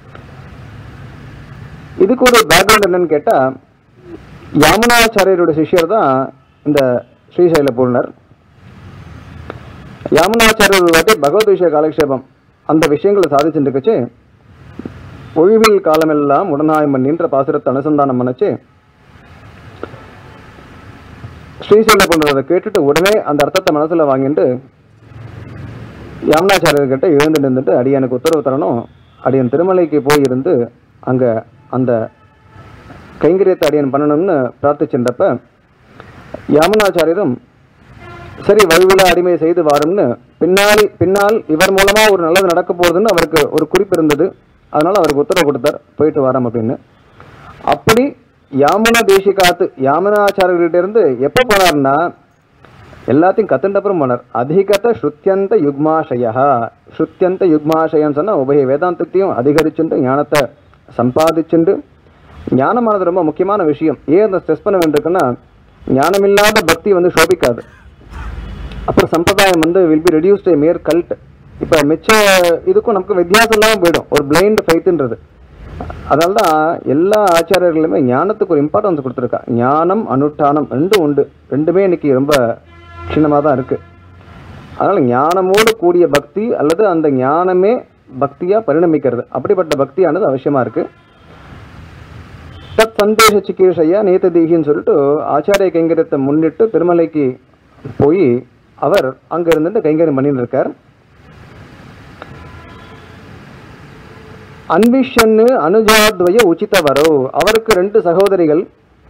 இதுக்கு ஒரு பேக்ரவுண்ட் என்னன்னு கேட்டா யாமுனாச்சாரியருடைய சிஷ்யர் தான் இந்த ஸ்ரீசைல பூர்ணர் யாமுனாச்சாரியர் ஒரு வாட்டி பகவத் விஷய காலக்ஷேபம் அந்த விஷயங்களை சாதிச்சுட்டு இருக்கச்சு ஒழிவில் காலமெல்லாம் உடனாயம் பண்ணின்ற பாசுரத்தை அனுசந்தானம் பண்ணச்சு ஸ்ரீசைல பூர்ணர் கேட்டுட்டு உடனே அந்த அர்த்தத்தை மனசுல வாங்கிட்டு யாமுனாச்சாரியர்கிட்ட எழுந்து நின்றுட்டு அடியனுக்கு உத்தரவு தரணும் அடியன் திருமலைக்கு போயிருந்து அங்க அந்த கைங்கரியத்தை அடியன் பண்ணணும்னு பிரார்த்திச்சுட்டப்ப யாமுனாச்சாரியரும் சரி வலுவில அடிமை செய்து வாரும்னு பின்னாடி பின்னால் இவர் மூலமா ஒரு நல்லது நடக்க போகுதுன்னு அவருக்கு ஒரு குறிப்பு இருந்தது அதனால அவருக்கு உத்தரவு கொடுத்தார் போயிட்டு வரோம் அப்படின்னு அப்படி யாமுன தேசிகாத்து யாமுனாச்சாரியர்கிட்ட இருந்து எப்போ போனார்னா எல்லாத்தையும் கத்துண்ட அப்புறம் போனார் அதிகத ஸ்ருத்தியந்த யுக்மாஷயா ஸ்ருத்தியந்த யுக்மாஷயன்னு சொன்னா உபய வேதாந்தத்தையும் அதிகரிச்சுண்டு ஞானத்தை சம்பாதிச்சுண்டு ஞானமானது ரொம்ப முக்கியமான விஷயம் ஏன் அதை ஸ்ட்ரெஸ் பண்ண வேண்டியிருக்குன்னா ஞானமில்லாத பக்தி வந்து சோபிக்காது அப்புறம் சம்பிரதாயம் வந்து will be reduced mere cult இப்போ மிச்ச இதுக்கும் நமக்கு வித்தியாசம் இல்லாமல் போயிடும் ஒரு பிளைண்ட் ஃபைத்துன்றது அதனால தான் எல்லா ஆச்சாரியர்களுமே ஞானத்துக்கு ஒரு இம்பார்ட்டன்ஸ் கொடுத்துருக்கா ஞானம் அனுஷ்டானம் ரெண்டும் உண்டு ரெண்டுமே இன்னைக்கு ரொம்ப க்ஷீணமாக தான் இருக்கு அதனால ஞானமோடு கூடிய பக்தி அல்லது அந்த ஞானமே பக்தியா பரிணமிக்கிறது அப்படிப்பட்ட பக்தியானது அவசியமா இருக்கு தத் சந்தேஷ சிகிச்சையா நேத்த தீகின்னு சொல்லிட்டு ஆச்சாரிய கைங்கரியத்தை முன்னிட்டு திருமலைக்கு போய் அவர் அங்க இருந்துட்டு கைங்கரியம் பண்ணிட்டு இருக்கார் அன்விஷன்னு அனுஜாத்வய உச்சிதவரோ அவருக்கு ரெண்டு சகோதரிகள்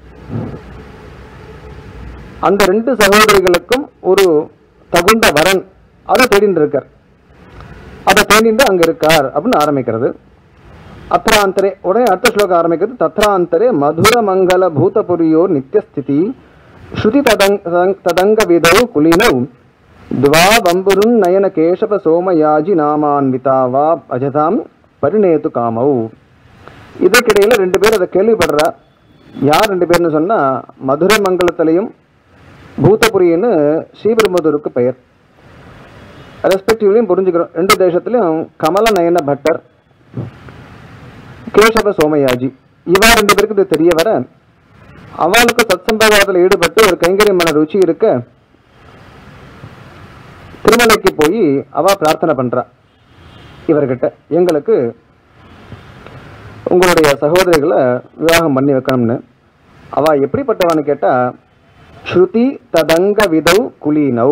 அந்த ரெண்டு சகோதரிகளுக்கும் ஒரு தகுந்த வரன் அதை தேடிட்டு இருக்கார் அதை தேடிட்டு அங்க இருக்கார் அப்படின்னு ஆரம்பிக்கிறது அத்ராந்தரே உடனே அடுத்த ஸ்லோகம் ஆரம்பிக்கிறது தத்ராந்தரே மதுர மங்கள பூதபுரியோர் நித்தியஸ்திதி ஸ்ருதி ததங் ததங்- ததங்க விதௌ குலினௌ துவா வம்புருன் நயன கேசவ சோமயாஜி நாமான்விதா வா அஜதாம் பரிணேது காமௌ இதற்கிடையில ரெண்டு பேர் அதை கேள்விப்படுறா யார் ரெண்டு பேர்னு சொன்னா மதுரை மங்கலத்திலையும் பூதபுரின்னு ஸ்ரீபெரும்புதூருக்கு பெயர் ரெஸ்பெக்டிவ்லையும் புரிஞ்சுக்கிறோம் ரெண்டு தேசத்துலையும் கமல நயன பட்டர் கேசவ சோமயாஜி இவா ரெண்டு பேருக்கு இது தெரிய வர அவளுக்கு சத்சம்பவாதத்தில் ஈடுபட்டு ஒரு கைங்கரியம் மன ருச்சி இருக்க திருமலைக்கு போய் அவ பிரார்த்தனை பண்றா இவர்கிட்ட எங்களுக்கு உங்களுடைய சகோதரிகளை விவாகம் பண்ணி வைக்கணும்னு அவ எப்படிப்பட்டவான்னு கேட்டா ஸ்ருதி ததங்க விதௌ குலீனௌ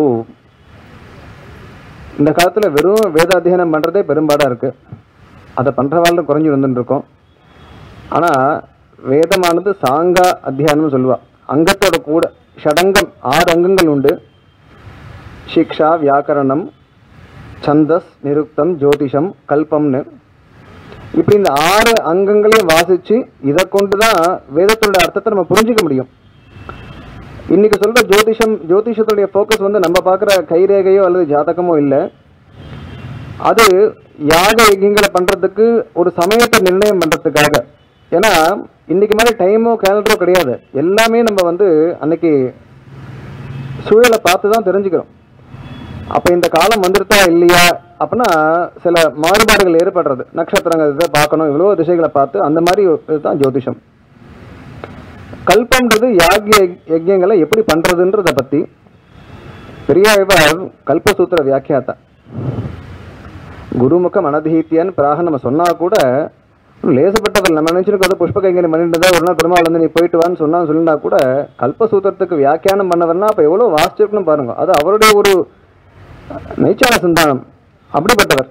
இந்த காலத்துல வெறும் வேத அத்தியனம் பண்றதே பெரும்பாடா இருக்கு அதை பண்றவாள் குறைஞ்சி வந்துட்டு இருக்கோம் ஆனா வேதமானது சாங்கா அத்தியானம்னு சொல்லுவா அங்கத்தோட கூட ஷடங்கம் ஆறு அங்கங்கள் உண்டு சிக்ஷா வியாக்கரணம் சந்தஸ் நிருக்தம் ஜோதிஷம் கல்பம்னு இப்படி இந்த ஆறு அங்கங்களையும் வாசிச்சு இதை கொண்டு தான் வேதத்தோட அர்த்தத்தை நம்ம புரிஞ்சுக்க முடியும் இன்னைக்கு சொல்ற ஜோதிஷம் ஜோதிஷத்துடைய ஃபோக்கஸ் வந்து நம்ம பார்க்குற கைரேகையோ அல்லது ஜாதகமோ இல்லை அது யாக யஜ்யங்களை பண்றதுக்கு ஒரு சமயத்தை நிர்ணயம் பண்றதுக்காக ஏன்னா இன்னைக்கு மாதிரி டைமோ கேலண்டரோ கிடையாது எல்லாமே நம்ம வந்து அன்னைக்கு சூழலை பார்த்து தான் தெரிஞ்சுக்கிறோம் அப்போ இந்த காலம் வந்துருத்தா இல்லையா அப்படின்னா சில மாறுபாடுகள் ஏற்படுறது நட்சத்திரங்கள் இதை பார்க்கணும் இவ்வளோ திசைகளை பார்த்து அந்த மாதிரி இதுதான் ஜோதிஷம் கல்பம்ன்றது யாகிய யஜ்யங்களை எப்படி பண்றதுன்றத பத்தி பெரியாழ்வார் கல்பசூத்திர வியாக்கியாத்தா குருமுகம் அனதீத்தியன் பிராக நம்ம சொன்னா கூட லேசப்பட்டவர் நம்ம நினைச்சிருக்கோம் புஷ்ப கைங்கரி பண்ணிட்டு தான் ஒரு நாள் பெருமாள் வந்து நீ போயிட்டு வான்னு சொன்னா சொல்லினா கூட கல்பசூத்திரத்துக்கு வியாக்கியானம் பண்ணவர்னா அப்ப எவ்வளவு வாசிச்சிருக்கணும் பாருங்க அது அவருடைய ஒரு நைச்சான சிந்தானம் அப்படிப்பட்டவர்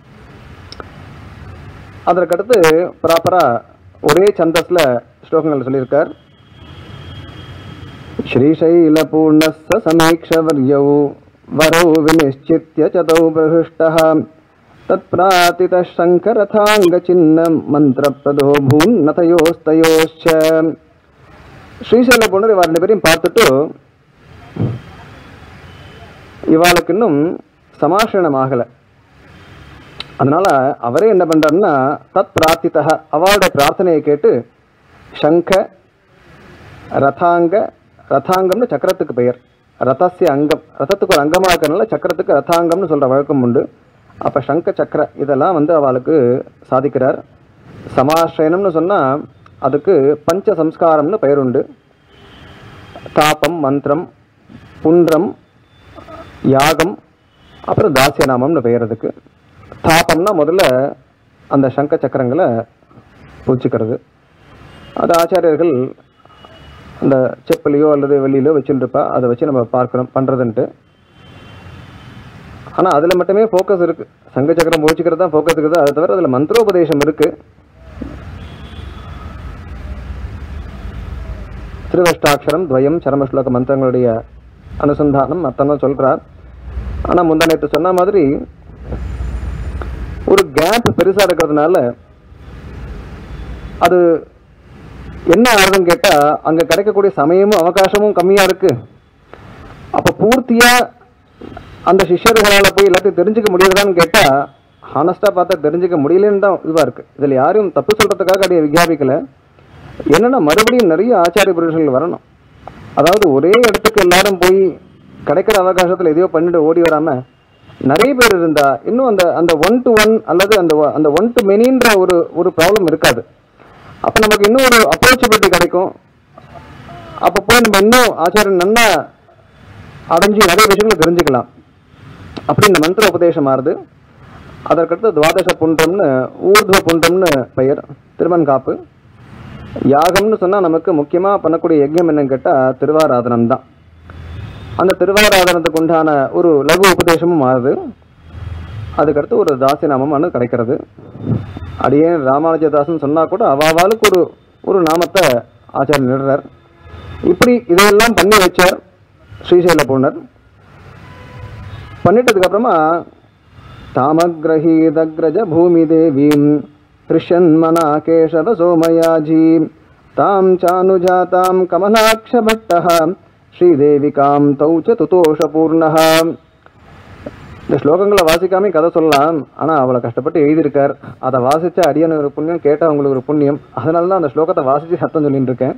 அதற்கடுத்து ப்ராப்பரா ஒரே சந்தஸ்ல ஸ்லோகங்கள் சொல்லியிருக்கார் श्रीशैलपूर्णस्य समीक्षवर्यौ वरौ विनिश्चित्य चतौ प्रहृष्टः तत्प्रातितः शङ्करथाङ्गचिह्नं मन्त्रप्रदो भून्नतयोस्तयोश्च ஸ்ரீசைல பொண்ணு இவ ரெண்டு பேரையும் பார்த்துட்டு இவாளுக்கு இன்னும் சமாஷணம் ஆகலை அதனால அவரே என்ன பண்றாருன்னா தத் பிரார்த்தித்தக அவளுடைய பிரார்த்தனையை கேட்டு சங்க ரதாங்க ரதாங்கம்னு சக்கரத்துக்கு பெயர் ரதஸ்ய அங்கம் ரதத்துக்கு ஒரு அங்கமாக இருக்கிறனால சக்கரத்துக்கு ரதாங்கம்னு சொல்ற வழக்கம் உண்டு அப்ப சங்க சக்கர இதெல்லாம் வந்து அவளுக்கு சாதிக்கிறார் சமாசிரயனம்னு சொன்னா அதுக்கு பஞ்ச சம்ஸ்காரம்னு பெயர் உண்டு தாபம் மந்திரம் புன்றம் யாகம் அப்புறம் தாசியநாமம்னு பெயர் அதுக்கு தாபம்னா முதல்ல அந்த சங்க சக்கரங்களை பூச்சிக்கிறது அது ஆச்சாரியர்கள் அந்த செப்பலையோ அல்லது வெள்ளியிலோ வச்சுட்டு இருப்பா அதை வச்சு நம்ம பார்க்கணும் பண்றதுன்ட்டு ஆனா அதுல மட்டுமே ஃபோக்கஸ் இருக்கு சங்க சக்கரம் பூச்சிக்கிறது தான் ஃபோக்கஸ் இருக்குது அதை தவிர அதுல மந்திரோபதேசம் இருக்கு திருவஷ்டாட்சரம் துவயம் சரமஸ்லோக மந்திரங்களுடைய அனுசந்தானம் மத்தெல்லாம் சொல்றார் ஆனா முந்தா நேத்து சொன்ன மாதிரி ஒரு கேப் பெருசா இருக்கிறதுனால அது என்ன ஆகுதுன்னு கேட்டா அங்க கிடைக்கக்கூடிய சமயமும் அவகாசமும் கம்மியா இருக்கு அப்ப பூர்த்தியா அந்த சிஷ்யர்களால போய் எல்லாத்தையும் தெரிஞ்சுக்க முடியுதான்னு கேட்டா ஹானஸ்டா பார்த்தா தெரிஞ்சுக்க முடியலன்னு தான் இதுவா இருக்கு இதுல யாரையும் தப்பு சொல்றதுக்காக அடைய விஞ்ஞாபிக்கல என்னன்னா மறுபடியும் நிறைய ஆச்சாரிய புருஷர்கள் வரணும் அதாவது ஒரே இடத்துக்கு எல்லாரும் போய் கிடைக்கிற அவகாசத்துல எதையோ பண்ணிட்டு ஓடி வராம நிறைய பேர் இருந்தா இன்னும் அந்த அந்த ஒன் டு ஒன் அல்லது அந்த ஒ- அந்த ஒன் டு மெனின்ற ஒரு ஒரு ப்ராப்ளம் இருக்காது அப்ப நமக்கு இன்னும் ஒரு அப்ரோச்சபிலிட்டி கிடைக்கும் அப்ப போய் நம்ம இன்னும் ஆச்சாரியன் நல்லா அடைஞ்சு நிறைய விஷயங்களை தெரிஞ்சுக்கலாம் அப்படி இந்த மந்திர உபதேசம் ஆறுது அதற்கடுத்து துவாதச புண்டம்னு ஊர்துவ புண்டம்னு பெயர் திருமண் காப்பு யாகம்னு சொன்னால் நமக்கு முக்கியமாக பண்ணக்கூடிய யஜ்யம் என்னன்னு கேட்டால் திருவாராதனம் தான் அந்த திருவாராதனத்துக்கு உண்டான ஒரு லகு உபதேசமும் மாறுது அதுக்கடுத்து ஒரு தாசிநாமம் கிடைக்கிறது அடியே ராமானுஜதாசன் சொன்னா கூட அவாவாளுக்கு ஒரு ஒரு நாமத்தை ஆச்சாரியர் நிடுறார் இப்படி இதையெல்லாம் பண்ணி வச்சார் ஸ்ரீசைல பூர்ணர் பண்ணிட்டதுக்கு அப்புறமா தாமகிரகீதக்ரஜ பூமி தேவீம் ஹிருஷன்மனா கேசவ சோமயாஜி தாம் சானுஜாதாம் கமலாட்ச பட்டः ஸ்ரீதேவிகாம் தௌ ச துதோஷ பூர்ணः இந்த ஸ்லோகங்களை வாசிக்காம கதை சொல்லலாம் ஆனா அவளை கஷ்டப்பட்டு எழுதியிருக்கார் அதை வாசிச்ச அடியனுக்கு ஒரு புண்ணியம் கேட்ட அவங்களுக்கு ஒரு புண்ணியம் அதனால தான் அந்த ஸ்லோகத்தை வாசிச்சு சத்தம் சொல்லிட்டு இருக்கேன்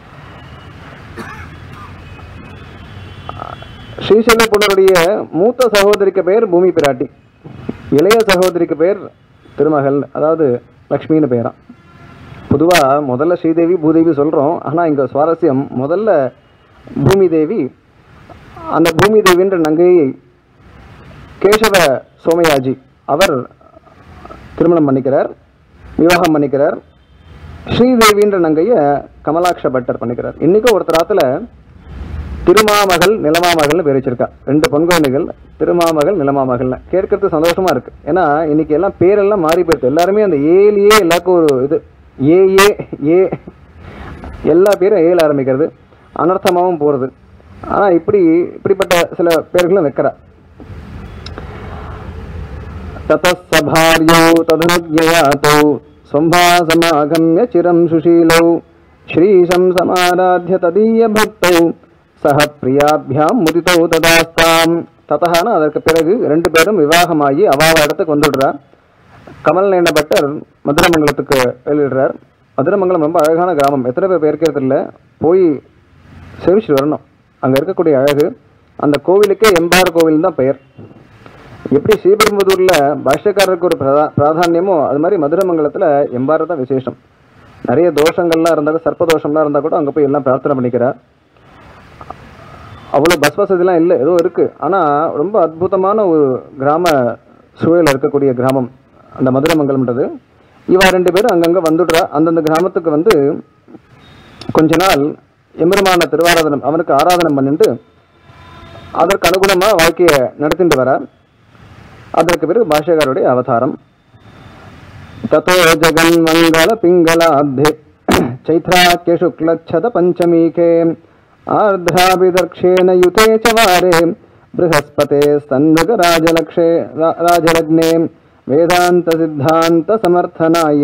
ஸ்ரீசைல புனருடைய மூத்த சகோதரிக்கு பேர் பூமி பிராட்டி இளைய சகோதரிக்கு பேர் திருமகள் அதாவது லக்ஷ்மின்னு பேராம் பொதுவா முதல்ல ஸ்ரீதேவி பூதேவி சொல்றோம் ஆனா இங்க சுவாரஸ்யம் முதல்ல பூமி தேவி அந்த பூமி தேவின்ற நங்கையை கேசவ சோமயாஜி அவர் திருமணம் பண்ணிக்கிறார் விவாகம் பண்ணிக்கிறார் ஸ்ரீதேவின்ற நங்கைய கமலாட்ச பட்டர் பண்ணிக்கிறார் இன்னைக்கும் ஒருத்தராத்துல திருமாமகள் நிலமாமகள்னு பேர் வச்சிருக்கா ரெண்டு பொன் குழந்தைகள் திருமாமகள் நிலமாமகள்னு கேட்கறது சந்தோஷமா இருக்கு ஏன்னா இன்னைக்கு எல்லாம் பேரெல்லாம் மாறி போயிடுது எல்லாருமே அந்த ஏலியே எல்லாருக்கும் ஒரு இது ஏ ஏ ஏ எல்லா பேரும் ஏல ஆரம்பிக்கிறது அனர்த்தமாகவும் போறது ஆனா இப்படி இப்படிப்பட்ட சில பேர்களும் வைக்கிறா ततः सभार्यौ तदनुज्ञयातौ सम्भासमागम्य चिरं सुशीलौ श्रीशं समाराध्य तदीयभक्तौ சக பிரியாபியாம் முதித்தோ ததாஸ்தாம் ததஹான அதற்கு பிறகு ரெண்டு பேரும் விவாகமாகி அவாவ இடத்துக்கு வந்துடுறா கமல் நேன பட்டர் மதுரமங்கலத்துக்கு வெளியிடுறார் மதுரமங்கலம் ரொம்ப அழகான கிராமம் எத்தனை பேர் பேருக்கிறது இல்லை போய் செவிச்சு வரணும் அங்கே இருக்கக்கூடிய அழகு அந்த கோவிலுக்கே எம்பார் கோவில் தான் பெயர் எப்படி ஸ்ரீபெரும்புதூர்ல பாஷ்யக்காரருக்கு ஒரு பிரதா பிராதானியமோ அது மாதிரி மதுரமங்கலத்துல எம்பாறு தான் விசேஷம் நிறைய தோஷங்கள்லாம் இருந்தாலும் சர்ப்ப தோஷம்லாம் இருந்தால் கூட அங்கே போய் எல்லாம் பிரார்த்தனை பண்ணிக்கிறார் அவ்வளோ பஸ் வசதிலாம் இல்லை ஏதோ இருக்கு ஆனால் ரொம்ப அற்புதமான ஒரு கிராம சூழல் இருக்கக்கூடிய கிராமம் அந்த மதுரமங்கலம்ன்றது இவா ரெண்டு பேரும் அங்கங்கே வந்துடுறா அந்தந்த கிராமத்துக்கு வந்து கொஞ்ச நாள் எம்பெருமான திருவாராதனம் அவனுக்கு ஆராதனம் பண்ணிட்டு அதற்கு அனுகுணமாக வாழ்க்கையை நடத்திட்டு வர அதற்கு பிறகு பாஷ்யக்காரருடைய அவதாரம் தத்தோ ஜெகன் மங்கள பிங்களாப்தே चैत्राख्य शुक्लच्छद पञ्चमीके आर्द्राभिदर्क्षेण युते च वारे बृहस्पते स्तन्मृगराजलक्षे रा- राजलग्ने वेदान्तसिद्धान्तसमर्थनाय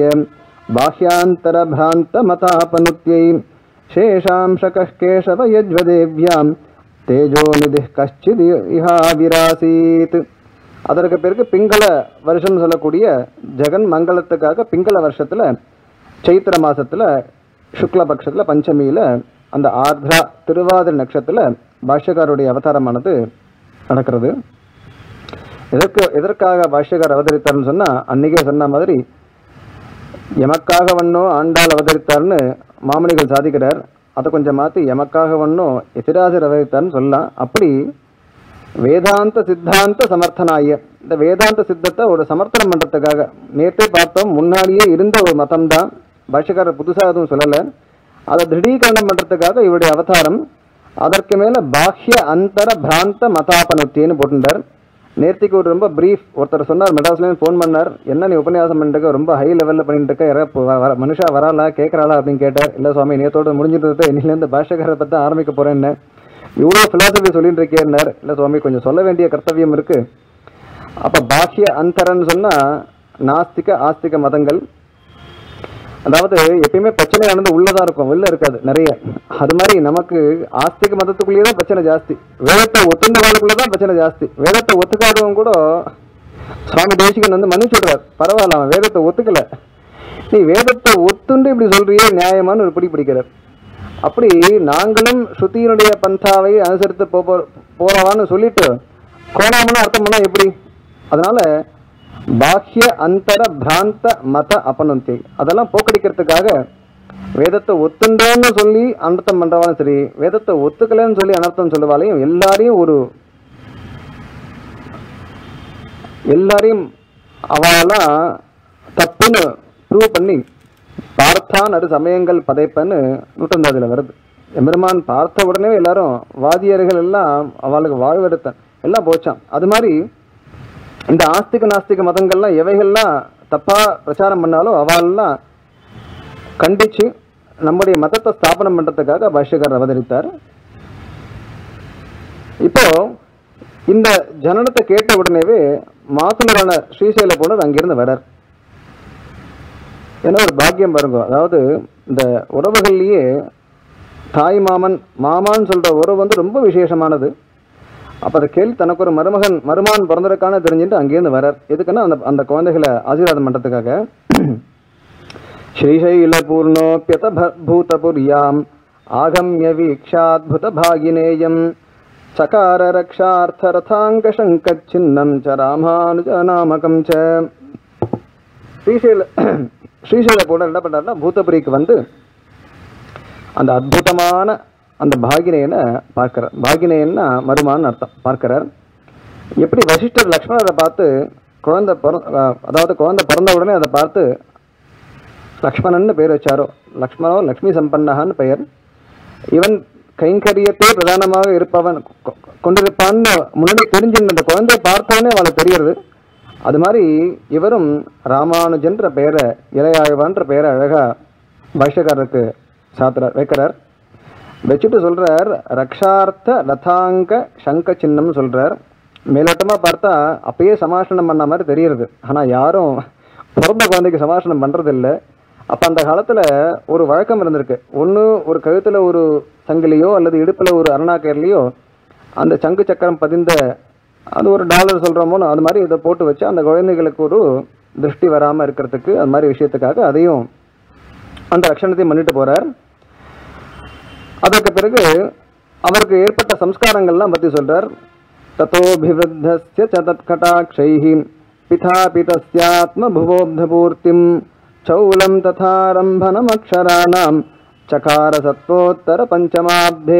बाह्यान्तरभ्रान्तमतापनुत्यै शेषांशकः केशव यज्वदेव्यां तेजोनिधिः कश्चिद् इहाविरासीत् அதற்கு பிறகு பிங்கள வருஷம் சொல்லக்கூடிய ஜெகன் மங்களத்துக்காக பிங்கள வருஷத்துல சைத்திர மாசத்துல சுக்ல பட்சத்துல பஞ்சமியில அந்த ஆர்த்ரா திருவாதிரை நட்சத்திரத்துல பாஷ்யக்காரருடைய அவதாரமானது நடக்கிறது எதற்கு எதற்காக பாஷ்யக்கார் அவதரித்தார்னு சொன்னா அன்னைக்கே சொன்ன மாதிரி எமக்காக வண்ணோ ஆண்டாள் அவதரித்தார்னு மாமனிகள் சாதிக்கிறார் அதை கொஞ்சம் மாற்றி எமக்காக வண்ணோ எதிராசர் அவதரித்தார்னு சொல்லலாம் அப்படி வேதாந்த சித்தாந்த சமர்த்தனாய இந்த வேதாந்த சித்தத்தை ஒரு சமர்த்தனம் பண்றதுக்காக நேற்றே பார்த்தோம் முன்னாடியே இருந்த ஒரு மதம் தான் பாஷ்யக்காரர் புதுசாக எதுவும் சொல்லலை அதை திருடீகரணம் பண்றதுக்காக இவருடைய அவதாரம் அதற்கு மேல பாஹ்ய அந்தர பிராந்த மதாபனுத்தின்னு போட்டுட்டார் நேர்த்திக்கு ஒரு ரொம்ப பிரீஃப் ஒருத்தர் சொன்னார் மெட்ராஸ்லேருந்து ஃபோன் பண்ணார் என்ன நீ உபன்யாசம் பண்ணிட்டு இருக்க? ரொம்ப ஹை லெவலில் பண்ணிட்டு இருக்க யாரா இப்போ வர மனுஷா வராளா கேட்குறாளா அப்படின்னு கேட்டார் இல்லை சுவாமி நேத்தோடு முடிஞ்சிட்டு இன்னிலேருந்து பாஷ்யக்காரரை பற்றி ஆரம்பிக்க போறேன்னு இவ்வளோ ஃபிலாசபி சொல்லிட்டு இருக்கேன்னார் இல்லை சுவாமி கொஞ்சம் சொல்ல வேண்டிய கர்த்தவியம் இருக்கு அப்போ பாஹ்ய அந்தரன்னு சொன்னா நாஸ்திக ஆஸ்திக மதங்கள் அதாவது எப்பயுமே பிரச்சனை நடந்து உள்ளதா இருக்கும் வெளில இருக்காது நிறைய அது மாதிரி நமக்கு ஆஸ்திக மதத்துக்குள்ளேயே தான் பிரச்சனை ஜாஸ்தி வேதத்தை ஒத்துந்த வாழ்க்குள்ள தான் பிரச்சனை ஜாஸ்தி வேதத்தை ஒத்துக்காதவங்க கூட சுவாமி தேசிகன் வந்து மன்னிச்சு விடுறார் பரவாயில்ல அவன் வேதத்தை ஒத்துக்கல நீ வேதத்தை ஒத்துண்டு இப்படி சொல்றியே நியாயமான்னு ஒரு பிடி பிடிக்கிறார் அப்படி நாங்களும் ஸ்ருதியினுடைய பந்தாவை அனுசரித்து போ போ- போறவான்னு சொல்லிட்டு கோணாமன்னு அர்த்தம் பண்ணா எப்படி அதனால பாஹ்ய அந்தர பிராந்த மத அபனந்தி அதெல்லாம் போக்கடிக்கிறதுக்காக வேதத்தை ஒத்துண்டோன்னு சொல்லி அனர்த்தம் பண்றவாலும் சரி வேதத்தை ஒத்துக்கலைன்னு சொல்லி அனர்த்தம் சொல்லுவாலையும் எல்லாரையும் ஒரு எல்லாரையும் அவெல்லாம் தப்புன்னு ப்ரூவ் பண்ணி பார்த்தான் அது சமயங்கள் பதைப்பன்னு நூற்றந்தாதில் வருது எம்பெருமான் பார்த்த உடனே எல்லாரும் வாதியர்கள் எல்லாம் அவளுக்கு வாழ்வெடுத்தன் எல்லாம் போச்சான் அது மாதிரி இந்த ஆஸ்திக நாஸ்திக மதங்கள்லாம் எவைகள்லாம் தப்பா பிரச்சாரம் பண்ணாலும் அவெல்லாம் கண்டிச்சு நம்முடைய மதத்தை ஸ்தாபனம் பண்றதுக்காக பாஷ்யக்காரர் அவதரித்தார் இப்போ இந்த ஜனனத்தை கேட்ட உடனேவே மாசுலரான ஸ்ரீசைல போனது அங்கிருந்து வரார் ஏன்னா ஒரு பாக்கியம் பாருங்க அதாவது இந்த உறவுகள்லயே தாய் மாமன் மாமான்னு சொல்ற உறவு வந்து ரொம்ப விசேஷமானது அப்ப அதை கேள்வி தனக்கு ஒரு மருமகன் மருமான் பிறந்திருக்கான்னு தெரிஞ்சுட்டு அங்கேருந்து வரார் எதுக்குன்னா அந்த அந்த குழந்தைகளை ஆசீர்வாதம் பண்றதுக்காக श्रीशैलपूर्णोऽप्यत भूतपुर्याम् आगम्य वीक्षाद्भुत भागिनेयम् चकार रक्षार्थरथाङ्कशङ्कच्छिन्नं च ராமானுஜநாமகம் ச ஸ்ரீசைல ஸ்ரீசைல கூட என்ன பண்ணாருன்னா பூதபுரிக்கு வந்து அந்த அற்புதமான அந்த பாகினேயனை பார்க்கிறார் பாகினேயன்னா மருமான்னு அர்த்தம் பார்க்கிறார் எப்படி வசிஷ்டர் லக்ஷ்மணரை பார்த்து குழந்தை பிற அதாவது குழந்தை பிறந்த உடனே அதை பார்த்து லக்ஷ்மணன் பேர் வச்சாரோ லக்ஷ்மணோ லக்ஷ்மி சம்பன்னகான்னு பெயர் இவன் கைங்கரியத்தை பிரதானமாக இருப்பவன் கொ- கொண்டிருப்பான்னு முன்னாடி தெரிஞ்சிருந்த அந்த குழந்தையை பார்த்தோன்னே அவளுக்கு தெரியறது அது மாதிரி இவரும் ராமானுஜன்ற பெயரை இளையாழ்வான்ற பெயரை அழகா பாஷ்யக்காரருக்கு சாத்துறார் வைக்கிறார் வச்சுட்டு சொல்றார் ரக்ஷார்த்த ரதாங்க சங்க சின்னம்னு சொல்றார் மேலோட்டமா பார்த்தா அப்பயே சமாஷணம் பண்ண மாதிரி தெரியுது ஆனா யாரும் பிறந்த குழந்தைக்கு சமாஷணம் பண்றது இல்ல அப்ப அந்த காலத்துல ஒரு வழக்கம் இருந்திருக்கு ஒண்ணு ஒரு கழுத்துல ஒரு சங்கிலியோ அல்லது இடுப்புல ஒரு அருணாக்கர்லையோ அந்த சங்கு சக்கரம் பதிந்த அது ஒரு டாலர் சொல்றோமோ அது மாதிரி இதை போட்டு வச்சு அந்த குழந்தைகளுக்கு ஒரு திருஷ்டி வராம இருக்கிறதுக்கு அது மாதிரி விஷயத்துக்காக அதையும் அந்த லட்சணத்தையும் பண்ணிட்டு போறார் அதற்கு பிறகு அவருக்கு ஏற்பட்ட சம்ஸ்காரங்கள்லாம் பற்றி சொல்றார் தத்தோபிவருத்தஸ்ய ச தத்கட்டாட்சைः பிதாபிதஸ்யாத்ம புவோப்தபூர்த்திம் சௌலம் ததாரம்பனமக்ஷராணாம் சகார சத்வோத்தர பஞ்சமாப்தே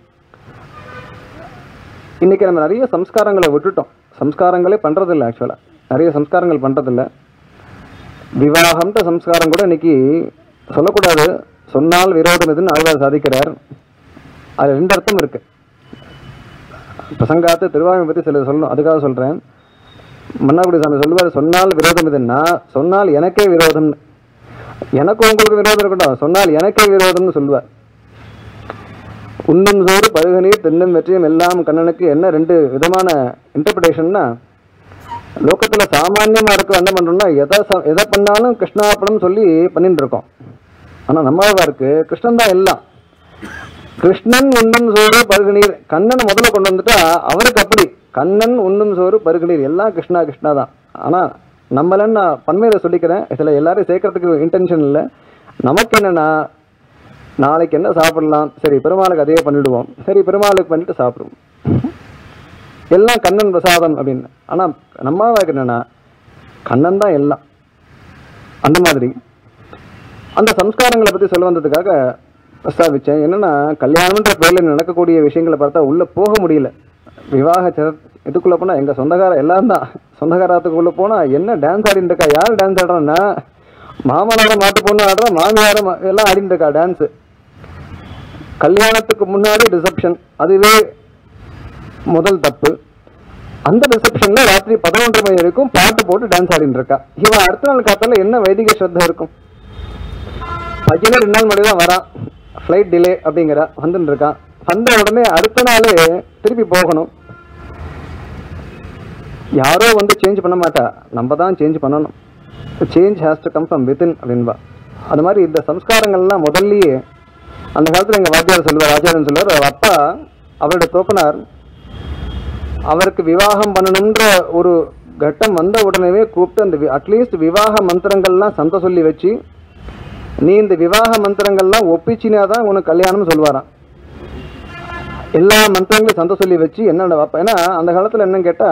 இன்னைக்கு நம்ம நிறைய சம்ஸ்காரங்களை விட்டுட்டோம் சம்ஸ்காரங்களே பண்றதில்ல ஆக்சுவலா நிறைய சம்ஸ்காரங்கள் பண்றதில்ல விவாகம்ன்ற சம்ஸ்காரம் கூட இன்னைக்கு சொல்லக்கூடாது சொன்னால் விரோதம் இதுன்னு ஆழ்வார் சாதிக்கிறார் அது ரெண்டு அர்த்தம் இருக்கு பிரசங்காத்து திருவாமை பத்தி சில சொல்லணும் அதுக்காக சொல்றேன் மன்னார்குடி சாமி சொல்லுவார் சொன்னால் விரோதம் இதுன்னா சொன்னால் எனக்கே விரோதம் எனக்கு உங்களுக்கு விரோதம் இருக்கட்டும் சொன்னால் எனக்கே விரோதம்னு சொல்லுவார் உண்ணும் சோறு பருகநீர் தின்னும் வெற்றியும் எல்லாம் கண்ணனுக்கு என்ன ரெண்டு விதமான இன்டர்பிரேஷன்னா லோகத்துல சாமானியமா இருக்க என்ன பண்றோம்னா எதை ச- எதை பண்ணாலும் கிருஷ்ணாப்படம் சொல்லி பண்ணிட்டு இருக்கோம் ஆனா நம்மளுக்கு கிருஷ்ணன் தான் எல்லாம் கிருஷ்ணன் உண்ணும் சோறு பருகுநீர் கண்ணனை முதல்ல கொண்டு வந்துட்டா அவருக்கு அப்படி கண்ணன் உண்ணும் சோறு பருகுநீர் எல்லாம் கிருஷ்ணா கிருஷ்ணா தான் ஆனா நம்மளன்னு நான் பன்மையில சொல்லிக்கிறேன் இதுல எல்லாரையும் சேர்க்கறதுக்கு இன்டென்ஷன் இல்லை நமக்கு என்னன்னா நாளைக்கு என்ன சாப்பிடலாம் சரி பெருமாளுக்கு அதே பண்ணிடுவோம் சரி பெருமாளுக்கு பண்ணிட்டு சாப்பிடுவோம் எல்லாம் கண்ணன் பிரசாதம் அப்படின்னு ஆனா நம்ம என்னன்னா கண்ணன் தான் எல்லாம் அந்த மாதிரி அந்த சம்ஸ்காரங்களை பத்தி சொல்ல வந்ததுக்காக பிரஸ்தாபிச்சேன் என்னன்னா கல்யாணம்ன்ற பேர்ல நடக்கக்கூடிய விஷயங்களை பார்த்தா உள்ள போக முடியல விவாக ச- இதுக்குள்ள போனா எங்க சொந்தக்கார எல்லாம் தான் சொந்தக்காரத்துக்குள்ள போனா என்ன டான்ஸ் ஆடிட்டு இருக்கா யார் டான்ஸ் ஆடுறான்னா மாமனார மாட்டு பொண்ணு ஆடுறா மாமியார மா- எல்லாம் ஆடிட்டு இருக்கா டான்ஸ் கல்யாணத்துக்கு முன்னாடி ரிசப்ஷன் அதுவே முதல் தப்பு அந்த ரிசப்ஷன்ல ராத்திரி பதினொன்றரை மணி வரைக்கும் பாட்டு போட்டு டான்ஸ் ஆடிட்டு இருக்கா இவன் அடுத்த நாள் காத்தால என்ன வைதிக ஸ்ரத்தா இருக்கும் பையனே ரெண்டு நாள் முன்னாடி தான் வரான் ஃப்ளைட் டிலே அப்படிங்கிறா வந்துட்டு இருக்கான் வந்த உடனே அடுத்த நாள் திருப்பி போகணும் யாரோ வந்து சேஞ்ச் பண்ண மாட்டா நம்ம தான் சேஞ்ச் பண்ணணும் change has to come from within அப்படின்பா அது மாதிரி இந்த சம்ஸ்காரங்கள்லாம் முதல்லயே அந்த காலத்துல எங்க வாத்தியார் சொல்லுவார் ஆச்சாரியன் சொல்லுவார் அவர் அப்பா அவருடைய தோப்பனார் அவருக்கு விவாகம் பண்ணணுன்ற ஒரு கட்டம் வந்த உடனேவே கூப்பிட்டு அந்த அட்லீஸ்ட் விவாக மந்திரங்கள்லாம் சந்த சொல்லி வச்சு நீ இந்த விவாக மந்திரங்கள்லாம் ஒப்பிச்சினா தான் உனக்கு கல்யாணம்னு சொல்லுவாராம் எல்லா மந்திரங்களையும் சந்த சொல்லி வச்சு என்னென்ன வைப்ப ஏன்னா அந்த காலத்துல என்னன்னு கேட்டா